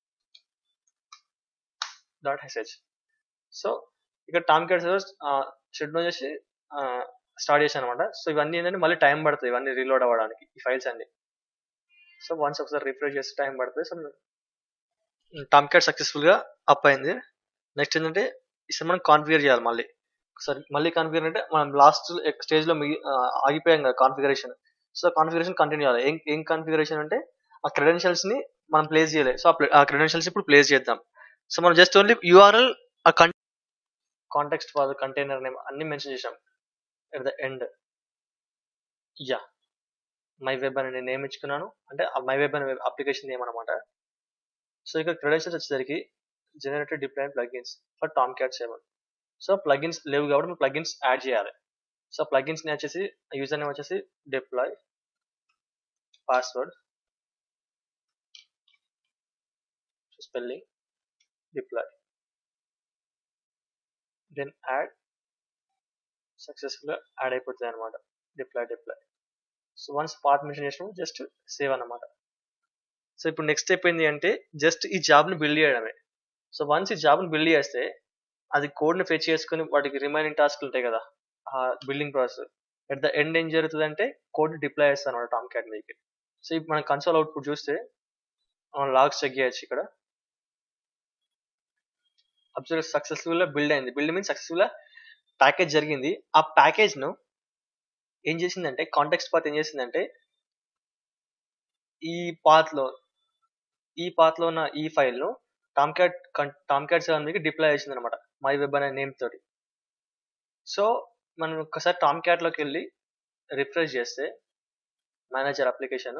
dot SH so ఇక్కడ Tomcat server shut down చేసి స్టార్ట్ చేశాను అనమాట సో ఇవన్నీ ఏంటంటే మళ్ళీ టైం పడుతుంది ఇవన్నీ రీలోడ్ అవ్వడానికి ఈ ఫైల్స్ అన్ని సో వన్స్ ఒకసారి రిఫ్రెష్ చేస్తే టైం పడుతుంది సో టామ్ క్యాట్ సక్సెస్ఫుల్ గా అప్ అయింది నెక్స్ట్ ఏంటంటే ఇస్తే మనం కాన్ఫిగర్ చేయాలి మళ్ళీ సరే మళ్ళీ కాన్ఫిగర్ అంటే మనం లాస్ట్ స్టేజ్ లో మిగి ఆగిపోయాం కదా కాన్ఫిగరేషన్ సో కాన్ఫిగరేషన్ కంటిన్యూ చేయాలి ఏం ఏం కాన్ఫిగరేషన్ అంటే ఆ క్రెడెన్షియల్స్ ని మనం ప్లేస్ చేయలేదు సో ఆ క్రెడెన్షియల్స్ ఇప్పుడు ప్లేస్ చేద్దాం సో మనం జస్ట్ ఓన్లీ యూఆర్ఎల్ ఆ కాంటెక్స్ట్ ఫార్ కంటైనర్ నేమ్ అన్ని మెన్షన్ చేసాం ఎట్ ద ఎండ్ యా మై వెబ్ అని నేను నేమ్ ఇచ్చుకున్నాను అంటే మై వెబ్ అనే అప్లికేషన్ నేమ్ అనమాట సో ఇక్కడ క్రెడెన్షియల్స్ వచ్చేసరికి generated deploy plugins for Tomcat seven so plugins లేవు కాబట్టి మనం ప్లగిన్స్ యాడ్ చేయాలి సో ప్లగిన్స్ ని వచ్చేసి యూజర్ నేమ్ వచ్చేసి deploy password spelling deploy then add సక్సెస్ఫుల్గా యాడ్ అయిపోతుంది అనమాట deploy deploy so once path mention చేసినప్పుడు జస్ట్ సేవ్ అనమాట సో ఇప్పుడు నెక్స్ట్ స్టెప్ ఏంటి అంటే జస్ట్ ఈ జాబ్ని బిల్డ్ చేయడమే సో వన్స్ ఈ జాబ్ని బిల్డ్ చేస్తే అది కోడ్ని ఫెచ్ చేసుకుని వాటికి రిమైనింగ్ టాస్క్లు ఉంటాయి కదా ఆ building process at the end ఏం జరుగుతుంది అంటే కోడ్ డిప్లాయ్ చేస్తాను అనమాట టామ్ క్యాట్ మీకు సో ఇప్పుడు మనం కన్సోల్ అవుట్పుట్ చూస్తే మనం లాగ్స్ చెక్ చేయొచ్చు ఇక్కడ అబ్జర్వ్ సక్సెస్ఫుల్ గా బిల్డ్ అయింది బిల్డ్ మీన్స్ సక్సెస్ఫుల్ గా ప్యాకేజ్ జరిగింది ఆ ప్యాకేజ్ ను ఏం చేసిందంటే కాంటెక్స్ట్ పాత్ ఏం చేసిందంటే ఈ పాత్ లో ఈ పాత్ లో ఉన్న ఈ ఫైల్ ను Tomcat Tomcat seven మీకు డిప్లాయ్ చేసింది అనమాట మై వెబ్ అనే నేమ్ తోటి సో మనం ఒక్కసారి టామ్ క్యాట్ లోకి వెళ్ళి రిఫ్రెష్ చేస్తే మేనేజర్ అప్లికేషన్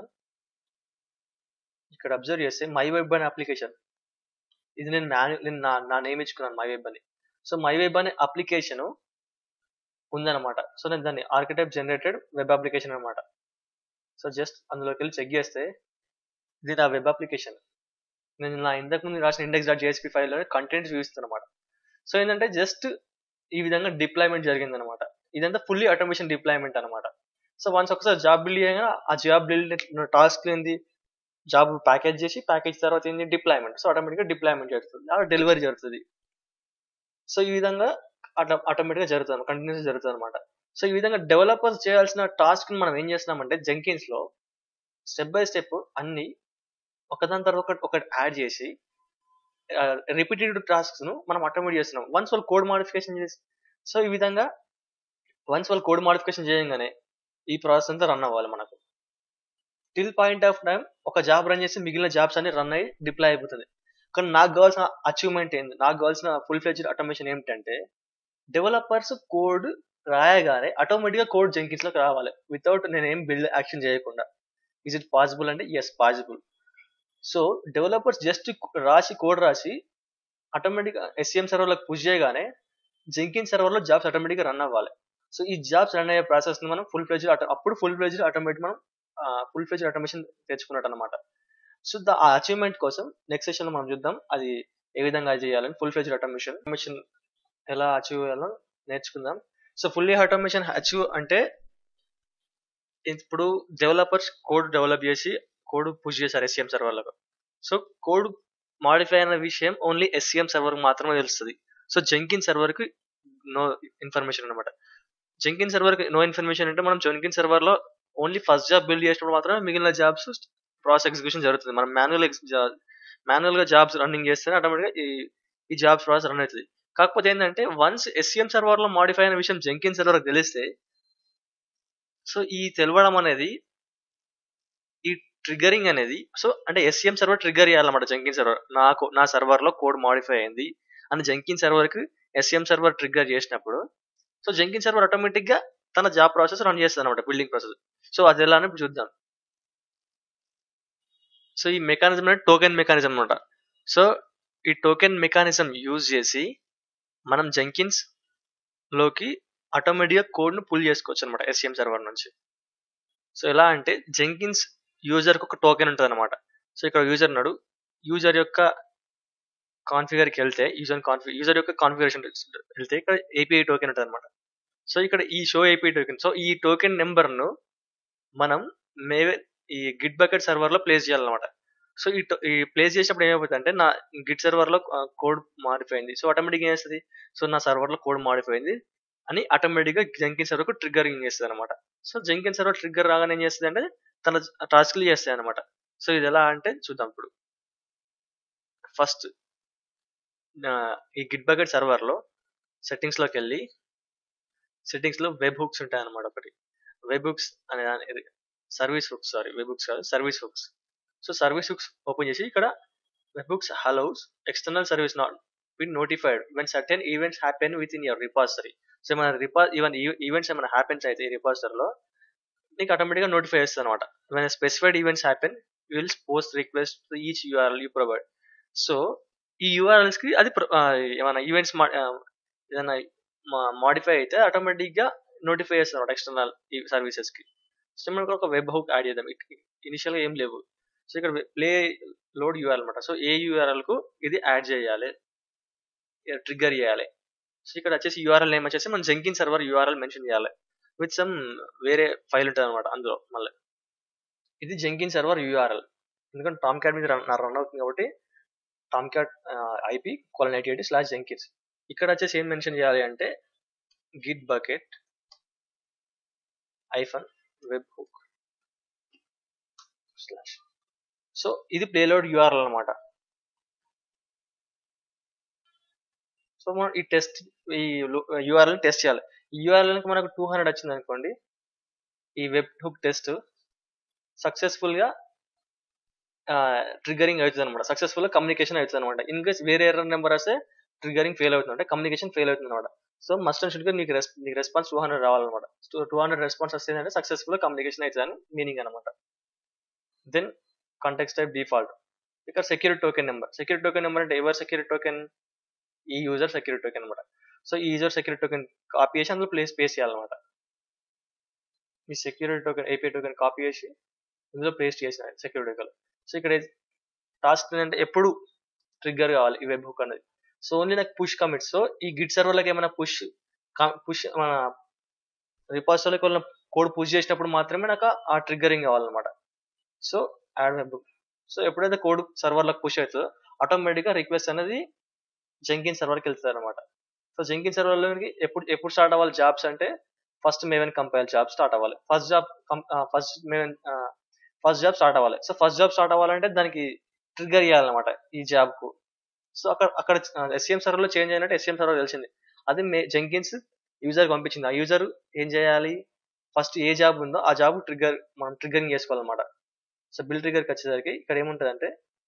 ఇక్కడ అబ్జర్వ్ చేస్తే మై వెబ్ అనే అప్లికేషన్ ఇది నేను మాన్యు నేను నా నా నేమ్ ఇచ్చుకున్నాను మై వెబ్ అని సో మై వెబ్ అనే అప్లికేషన్ ఉందన్నమాట సో నేను దాన్ని ఆర్కిటెక్ట్ జనరేటెడ్ వెబ్ అప్లికేషన్ అనమాట సో జస్ట్ అందులోకి వెళ్ళి చెక్ చేస్తే ఇది నా వెబ్ అప్లికేషన్ నేను నా ఇంతకు ముందు రాసిన ఇండెక్స్ డాట్ జేఎస్పీ ఫైల్లో కంటెంట్ చూపిస్తాను అనమాట సో ఏంటంటే జస్ట్ ఈ విధంగా డిప్లాయ్మెంట్ జరిగింది అనమాట ఇదంతా ఫుల్లీ ఆటోమేషన్ డిప్లాయ్మెంట్ అనమాట సో వన్స్ ఒకసారి జాబ్ బిల్డ్ చేయగా ఆ జాబ్ బిల్డ్ టాస్క్ ఏంది జాబ్ ప్యాకేజ్ చేసి ప్యాకేజ్ తర్వాత ఏంది డిప్లాయ్మెంట్ సో ఆటోమేటిక్గా డిప్లాయ్మెంట్ జరుగుతుంది ఆ డెలివరీ జరుగుతుంది సో ఈ విధంగా అట్లా ఆటోమేటిక్గా జరుగుతుంది కంటిన్యూస్ జరుగుతుంది అనమాట సో ఈ విధంగా డెవలపర్స్ చేయాల్సిన టాస్క్ మనం ఏం చేస్తున్నామంటే జంకిన్స్ లో స్టెప్ బై స్టెప్ అన్ని ఒకదాని తర్వాత ఒకటి ఒకటి యాడ్ చేసి రిపీటెడ్ టాస్క్స్ ను మనం ఆటోమేట్ చేస్తున్నాం వన్స్ వాళ్ళు కోడ్ మాడిఫికేషన్ చేసి సో ఈ విధంగా వన్స్ వాళ్ళు కోడ్ మాడిఫికేషన్ చేయగానే ఈ ప్రాసెస్ అంతా రన్ అవ్వాలి మనకు టిల్ పాయింట్ ఆఫ్ టైం ఒక జాబ్ రన్ చేసి మిగిలిన జాబ్స్ అన్ని రన్ అయ్యి డిప్లాయ్ అయిపోతుంది కానీ నాకు కావాల్సిన అచీవ్మెంట్ ఏంది నాకు కావాల్సిన ఫుల్ ఫ్లెజ్డ్ ఆటోమేషన్ ఏమిటంటే డెవలపర్స్ కోడ్ రాయగానే ఆటోమేటిక్గా కోడ్ జంకిన్స్ లోకి రావాలి వితౌట్ నేను ఏం బిల్డ్ యాక్షన్ చేయకుండా ఇస్ ఇట్ పాసిబుల్ అంటే yes possible so developers just రాసి కోడ్ రాసి ఆటోమేటిక్గా ఎస్సీఎం సర్వర్లకు పుష్ చేయగానే జంకిన్ సర్వర్లో జాబ్స్ ఆటోమేటిక్గా రన్ అవ్వాలి సో ఈ జాబ్స్ రన్ అయ్యే ప్రాసెస్ ని మనం ఫుల్ ఫ్లెజ్ అప్పుడు ఫుల్ ఫ్లెజ్ ఆటోమేటిక్ మనం ఫుల్ ఫ్లెజ్ ఆటోమేషన్ తెచ్చుకున్నట్టు అనమాట సో ద ఆ అచీవ్మెంట్ కోసం నెక్స్ట్ సెషన్ లో మనం చూద్దాం అది ఏ విధంగా చేయాలని ఫుల్ ఫ్లెజ్ ఆటోమేషన్ ఆటోమేషన్ ఎలా అచీవ్ చేయాలో నేర్చుకుందాం సో ఫుల్లీ ఆటోమేషన్ అచీవ్ అంటే ఇప్పుడు డెవలపర్స్ కోడ్ డెవలప్ చేసి కోడ్ పుష్ చేశారు ఎస్సీఎం సర్వర్లకు సో కోడ్ మాడిఫై అయిన విషయం ఓన్లీ ఎస్సీఎం సర్వర్ మాత్రమే తెలుస్తుంది సో జంకిన్ సర్వర్ కి నో ఇన్ఫర్మేషన్ అనమాట జంకిన్ సర్వర్ కి నో ఇన్ఫర్మేషన్ అంటే మనం జంకిన్ సర్వర్ లో ఓన్లీ ఫస్ట్ జాబ్ బిల్డ్ చేసినప్పుడు మాత్రమే మిగిలిన జాబ్స్ ప్రాసెస్ ఎగ్జిక్యూషన్ జరుగుతుంది మనం మాన్యువల్ మాన్యువల్ గా జాబ్స్ రన్నింగ్ చేస్తేనే ఆటోమేటిక్ గా ఈ ఈ జాబ్స్ ప్రాసెస్ రన్ అవుతుంది కాకపోతే ఏంటంటే వన్స్ ఎస్సీఎం సర్వర్ లో మాడిఫై అయిన విషయం జంకిన్ సర్వర్ తెలిస్తే సో ఈ తెలవడం అనేది ఈ ట్రిగరింగ్ అనేది సో అంటే ఎస్సీఎం సర్వర్ ట్రిగర్ చేయాలన్నమాట జంకిన్ సర్వర్ నాకు నా సర్వర్ లో కోడ్ మాడిఫై అయింది అని జంకిన్ సర్వర్ కి ఎస్సీఎం సర్వర్ ట్రిగర్ చేసినప్పుడు సో జంకిన్ సర్వర్ ఆటోమేటిక్ గా తన జాబ్ ప్రాసెస్ రన్ చేస్తుంది అనమాట బిల్డింగ్ ప్రాసెస్ సో అది ఎలా అని ఇప్పుడు చూద్దాం సో ఈ మెకానిజం అంటే టోకెన్ మెకానిజం అనమాట సో ఈ టోకెన్ మెకానిజం యూజ్ చేసి మనం జంకిన్స్ లోకి ఆటోమేటిక్గా కోడ్ ను పుల్ చేసుకోవచ్చు అనమాట ఎస్సీఎం సర్వర్ నుంచి సో ఎలా అంటే జెంకిన్స్ యూజర్ కి ఒక టోకెన్ ఉంటుంది అనమాట సో ఇక్కడ యూజర్ ఉన్నాడు యూజర్ యొక్క కాన్ఫిగర్ కి వెళ్తే యూజర్ కాన్ఫిగర్ యూజర్ యొక్క కాన్ఫిగరేషన్ వెళ్తే ఇక్కడ ఏపీఐ టోకెన్ ఉంటుంది అనమాట సో ఇక్కడ ఈ షో ఏపీఐ టోకెన్ సో ఈ టోకెన్ నెంబర్ ను మనం మేవే ఈ గిట్ బకెట్ సర్వర్ లో ప్లేస్ చేయాలన్నమాట సో ఈ ఈ ప్లేస్ చేసినప్పుడు ఏమైపోతుంది అంటే నా గిట్ సర్వర్ లో కోడ్ మాడిఫై అయింది సో ఆటోమేటిక్ ఏం చేస్తుంది సో నా సర్వర్ లో కోడ్ మాడిఫై అయింది అని ఆటోమేటిక్ గా జంకిన్ సర్వర్ కు ట్రిగ్గరింగ్ చేస్తుంది అనమాట సో జంకిన్ సర్వర్ ట్రిగ్గర్ రాగానే ఏం చేస్తుంది అంటే తన టాస్క్లు చేస్తాయి అనమాట సో ఇది ఎలా అంటే చూద్దాం ఇప్పుడు ఫస్ట్ ఈ గిట్ బకెట్ సర్వర్ లో సెట్టింగ్స్ లోకి వెళ్ళి సెట్టింగ్స్ లో వెబ్ హుక్స్ ఉంటాయి అనమాట ఒకటి వెబ్ హుక్స్ అనే service hooks sorry web hooks కాదు service hooks so service hooks open చేసి ఇక్కడ web hooks allows external service not been notified when certain events happen within your repository so మన repo even events ఏమైనా happens అయితే ఈ రిపాజిటరీలో నీకు ఆటోమేటిక్గా నోటిఫై చేస్తుంది అనమాట when specified events happen you will post request each URL you provide so ఈ URLs కి అది pro- ఆ, ఏమైనా ఈవెంట్స్ ఏదైనా మాడిఫై అయితే ఆటోమేటిక్గా నోటిఫై చేస్తుంది అనమాట ఎక్స్టర్నల్ సర్వీసెస్కి సో మనం ఒక వెబ్ హుక్ యాడ్ చేద్దాం ఇనిషియల్ గా ఏం లేవు సో ఇక్కడ ప్లే లోడ్ యూఆర్ఎల్ అనమాట సో ఏ యూఆర్ఎల్ కు ఇది యాడ్ చేయాలి ట్రిగ్గర్ చేయాలి సో ఇక్కడ వచ్చేసి యూఆర్ఎల్ నేమ్ వచ్చేసి మనం జంకిన్ సర్వర్ యూఆర్ఎల్ మెన్షన్ చేయాలి విత్ సమ్ వేరే ఫైల్ ఉంటుంది అనమాట అందులో మళ్ళీ ఇది జంకిన్ సర్వర్ యూఆర్ఎల్ ఎందుకంటే టామ్ క్యాట్ మీద రన్ రన్ అవుతుంది కాబట్టి Tomcat IP colon eighty eighty slash Jenkins ఇక్కడ వచ్చేసి ఏం మెన్షన్ చేయాలి అంటే Git bucket hyphen web hook slash so ఇది ప్లేలోడ్ యూఆర్ఎల్ అనమాట సో మనం ఈ టెస్ట్ ఈ యూఆర్ఎల్ టెస్ట్ చేయాలి ఈ యూఆర్ఎల్ మనకు టూ హండ్రెడ్ వచ్చింది అనుకోండి ఈ వెబ్ హుక్ టెస్ట్ సక్సెస్ఫుల్ గా ట్రిగరింగ్ అవుతుంది అనమాట సక్సెస్ఫుల్ గా కమ్యూనికేషన్ అవుతుంది అనమాట ఇన్ కేస్ వేరే ఎర్రర్ నెంబర్ వస్తే ట్రిగరింగ్ ఫెయిల్ అవుతుంది అంటే కమ్యూనికేషన్ ఫెయిల్ అవుతుంది అనమాట సో మస్ట్ అండ్ షుడ్ గా నీకు నీకు రెస్పాన్స్ టూ హండ్రెడ్ రావాలన్నమాట టూ హండ్రెడ్ రెస్పాన్స్ వస్తే అంటే సక్సెస్ఫుల్ గా కమ్యూనికేషన్ అవుతుంది అని మీనింగ్ అనమాట దెన్ కాంటెక్స్ టైప్ డిఫాల్ట్ ఇక్కడ security token number security token number అంటే ఎవరు సెక్యూరిటీ టోకెన్ ఈ యూజర్ సెక్యూరిటీ టోకెన్ అనమాట సో ఈ యూజర్ సెక్యూరిటీ టోకెన్ కాపీ చేసి అందులో ప్లేస్ పేస్ట్ చేయాలన్నమాట ఈ security token AP token copy చేసి ఇందులో పేస్ట్ చేసిన సెక్యూరిటీ టోకెన్ సో ఇక్కడ టాస్క్ ఏంటంటే ఎప్పుడు ట్రిగ్గర్ కావాలి ఈ వెబ్ హుక్ అనేది సో ఓన్లీ నాకు పుష్ కమిట్ సో ఈ గిట్ సర్వర్లకి ఏమైనా పుష్ పుష్ మన రిపాజిటరీకి వాళ్ళ కోడ్ పుష్ చేసినప్పుడు మాత్రమే నాకు ఆ ట్రిగ్గరింగ్ కావాలన్నమాట సో యాడ్ వెబ్ సో ఎప్పుడైతే కోడ్ సర్వర్లకు పుష్ అవుతుందో ఆటోమేటిక్గా రిక్వెస్ట్ అనేది జంకిన్ సర్వర్కి వెళ్తుంది అనమాట సో జంకిన్ సర్వర్లోకి ఎప్పుడు ఎప్పుడు స్టార్ట్ అవ్వాలి జాబ్స్ అంటే first Maven compile job start అవ్వాలి first job first Maven first job start అవ్వాలి సో ఫస్ట్ జాబ్ స్టార్ట్ అవ్వాలంటే దానికి ట్రిగ్గర్ ఇవ్వాలన్నమాట ఈ జాబ్ కు సో అక్కడ అక్కడ ఎస్ఎం సర్వర్ లో చేంజ్ అయినట్టు ఎస్ఎం సర్వర్ తెలిసింది అది మే జంకిన్స్ యూజర్ పంపించింది ఆ యూజర్ ఏం చేయాలి ఫస్ట్ ఏ జాబ్ ఉందో ఆ జాబ్ ట్రిగ్గర్ మనం ట్రిగ్గరింగ్ చేసుకోవాలన్నమాట సో బిల్ ట్రిగ్గర్కి వచ్చేసరికి ఇక్కడ ఏముంటుందంటే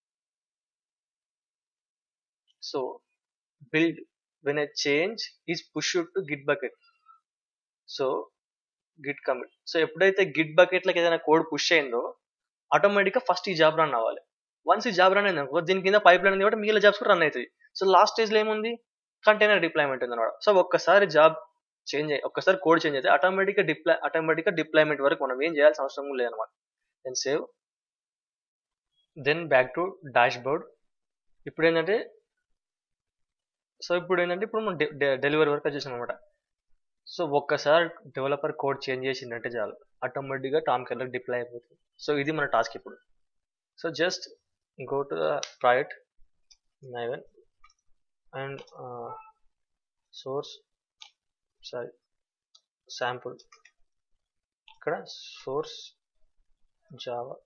so build when a change is pushed to git bucket so git commit so ఎప్పుడైతే గిట్ బకెట్ లకి ఏదైనా కోడ్ పుష్ అయిందో ఆటోమేటిక్ గా ఫస్ట్ ఈ జాబ్ రన్ అవ్వాలి వన్స్ ఈ జాబ్ రన్ అయింది అనుకో దీని కింద పైప్ లైన్ ఉంది కాబట్టి మిగిలిన జాబ్స్ కూడా రన్ అవుతాయి సో లాస్ట్ స్టేజ్ లో ఏముంది కంటైనర్ డిప్లాయ్మెంట్ ఉంది అనమాట సో ఒక్కసారి జాబ్ చేంజ్ అయ్యి ఒక్కసారి కోడ్ చేంజ్ అయితే ఆటోమేటిక్ గా డిప్లాయ్ ఆటోమేటిక్ గా డిప్లాయ్మెంట్ వరకు మనం ఏం చేయాల్సిన అవసరం లేదనమాట then save then back to dashboard ఇప్పుడు ఏంటంటే సో ఇప్పుడు ఏంటంటే ఇప్పుడు మనం డెలివరీ వరకు వచ్చేసాం అనమాట సో ఒక్కసారి డెవలపర్ కోడ్ చేంజ్ చేసిందంటే చాలు ఆటోమేటిక్గా టామ్ కెల్లర్ డిప్లై అయిపోతుంది సో ఇది మన టాస్క్ ఇప్పుడు so just go to the project Maven and source sorry sample ఇక్కడ సోర్స్ జావా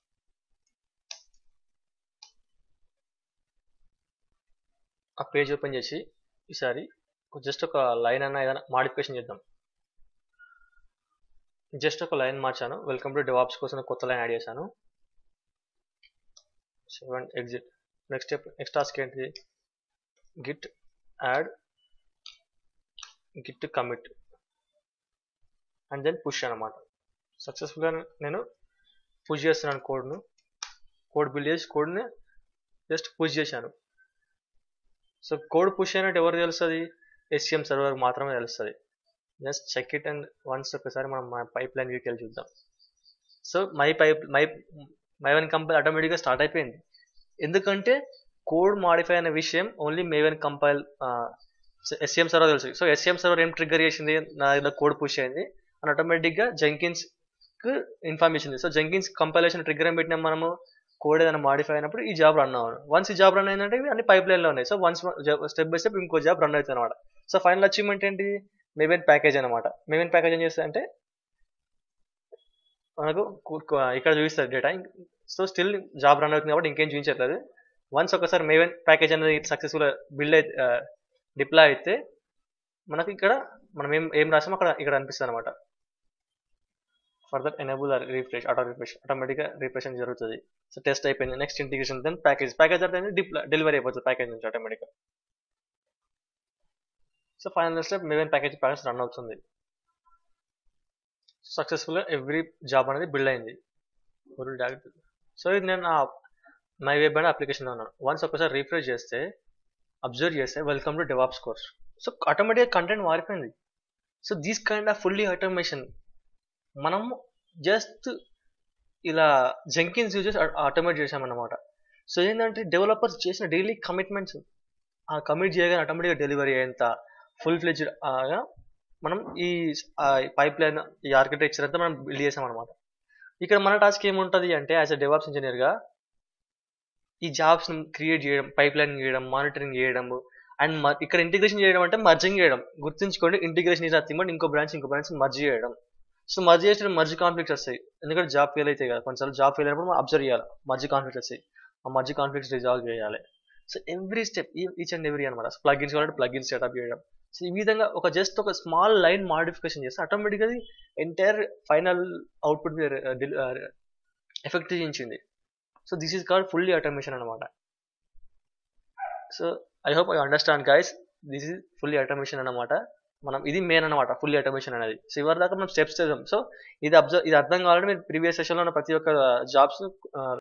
ఆ పేజ్ ఓపెన్ చేసి ఈసారి జస్ట్ ఒక లైన్ అన్న ఏదైనా మాడిఫికేషన్ చేద్దాం జస్ట్ ఒక లైన్ మార్చాను వెల్కమ్ టు డెవాప్స్ కోసం కొత్త లైన్ యాడ్ చేశాను seven exit next step next task ఏంటిది git add Git commit and then push అనమాట సక్సెస్ఫుల్గా నేను పుష్ చేస్తున్నాను కోడ్ను కోడ్ బిల్డ్ చేసి కోడ్ని జస్ట్ పుష్ చేశాను సో కోడ్ పుష్ అయినట్టు ఎవరు తెలుస్తుంది ఎస్సిఎం సర్వర్ మాత్రమే తెలుస్తుంది just check it and once ఒకసారి మనం మా పైప్ లైన్ వీకి వెళ్ళి చూద్దాం so my pipe my my one compile ఆటోమేటిక్గా స్టార్ట్ అయిపోయింది ఎందుకంటే కోడ్ మాడిఫై అనే విషయం only Maven compile SCM server తెలుసు సో ఎస్సిఎం సర్వర్ ఏం ట్రిగ్గర్ చేసింది నా దగ్గర కోడ్ పుష్ అయింది అని ఆటోమేటిక్గా జంకిన్స్ కు information so Jenkins compilation trigger ఏం పెట్టినాం మనము కోడ్ ఏదైనా మాడిఫై అయినప్పుడు ఈ జాబ్ రన్ అవ్వను వన్స్ ఈ జాబ్ రన్ అయిందంటే ఇవి అన్ని పైప్ లైన్ లో ఉన్నాయి so once step by step ఇంకో జాబ్ రన్ అవుతుంది అనమాట సో ఫైనల్ అచీవ్మెంట్ ఏంటి మేవెన్ ప్యాకేజ్ అనమాట మేవెన్ ప్యాకేజ్ ఏం చేస్తుంది అంటే మనకు ఇక్కడ చూపిస్తుంది data so still job run అవుతుంది కాబట్టి ఇంకేం చూపించట్లేదు వన్స్ ఒకసారి మేవెన్ ప్యాకేజ్ అనేది సక్సెస్ఫుల్ బిల్డ్ అయితే డిప్లాయ్ అయితే మనకి ఇక్కడ మనం ఏం ఏం రాసామో అక్కడ ఇక్కడ అనిపిస్తుంది అనమాట further enable refresh auto refresh ఆటోమేటిక్గా రిఫ్రెషన్ జరుగుతుంది సో టెస్ట్ అయిపోయింది next integration then package package అయితే డిప్లా డెలివరీ అయిపోతుంది ప్యాకేజ్ నుంచి ఆటోమేటిక్గా so final step Maven package package run అవుతుంది సక్సెస్ఫుల్గా ఎవ్రీ జాబ్ అనేది బిల్డ్ అయింది సో ఇది నేను మై వెబ్ అనే అప్లికేషన్లో ఉన్నాను వన్స్ ఒకసారి రీఫ్రెష్ చేస్తే అబ్జర్వ్ చేస్తే welcome to DevOps course so ఆటోమేటిక్గా కంటెంట్ మారిపోయింది so these kind of fully automation మనం జస్ట్ ఇలా జంకిన్స్ యూజెస్ ఆటోమేట్ చేసామన్నమాట సో ఏంటంటే డెవలపర్స్ చేసిన డైలీ కమిట్మెంట్స్ ఆ కమిట్ చేయగానే ఆటోమేటిక్గా డెలివరీ అయ్యేంత ఫుల్ ఫ్లెజ్ మనం ఈ పైప్ లైన్ ఈ ఆర్కిటెక్చర్ అంతా మనం బిల్డ్ చేసాం అనమాట ఇక్కడ మన టాస్క్ ఏముంటుంది అంటే యాజ్ అ డెవలప్స్ ఇంజనీర్గా ఈ జాబ్స్ క్రియేట్ చేయడం పైప్ లైన్ చేయడం మానిటరింగ్ చేయడం అండ్ ఇక్కడ ఇంటిగ్రేషన్ చేయడం అంటే మర్జింగ్ చేయడం గుర్తుంచుకోండి ఇంటిగ్రేషన్ ఈజ్ నథింగ్ బట్ ఇంకో బ్రాంచ్ ఇంకో బ్రాంచ్ మర్జ్ చేయడం సో మర్జ్ చేసిన మర్జ్ కాన్ఫ్లిక్ట్స్ వస్తాయి ఎందుకంటే జాబ్ ఫెయిల్ అవుతాయి కదా కొన్నిసార్లు జాబ్ ఫెయిల్ అయినప్పుడు మనం అబ్జర్వ్ చేయాలి మర్జ్ కాన్ఫ్లిక్ట్స్ వస్తాయి ఆ మర్జ్ కాన్ఫ్లిక్ట్స్ రిజాల్వ్ చేయాలి so every step each and every అనమాట ప్లగిన్స్ కావాలంటే ప్లగిన్స్ సెటప్ చేయడం సో ఈ విధంగా ఒక జస్ట్ ఒక స్మాల్ లైన్ మాడిఫికేషన్ చేస్తే ఆటోమేటిక్గా ఎంటైర్ ఫైనల్ అవుట్పుట్ ఎఫెక్ట్ చేయించింది so this is called fully automation అనమాట so I hope I understand guys this is fully automation అనమాట మనం ఇది మెయిన్ అనమాట ఫుల్లీ ఆటోమేషన్ అనేది సో ఇవరి దాకా మనం స్టెప్స్ చేద్దాం సో ఇది అబ్జర్వ్ ఇది అర్థం కావాలంటే మీరు ప్రీవియస్ సెషన్లో ఉన్న ప్రతి ఒక్క జాబ్స్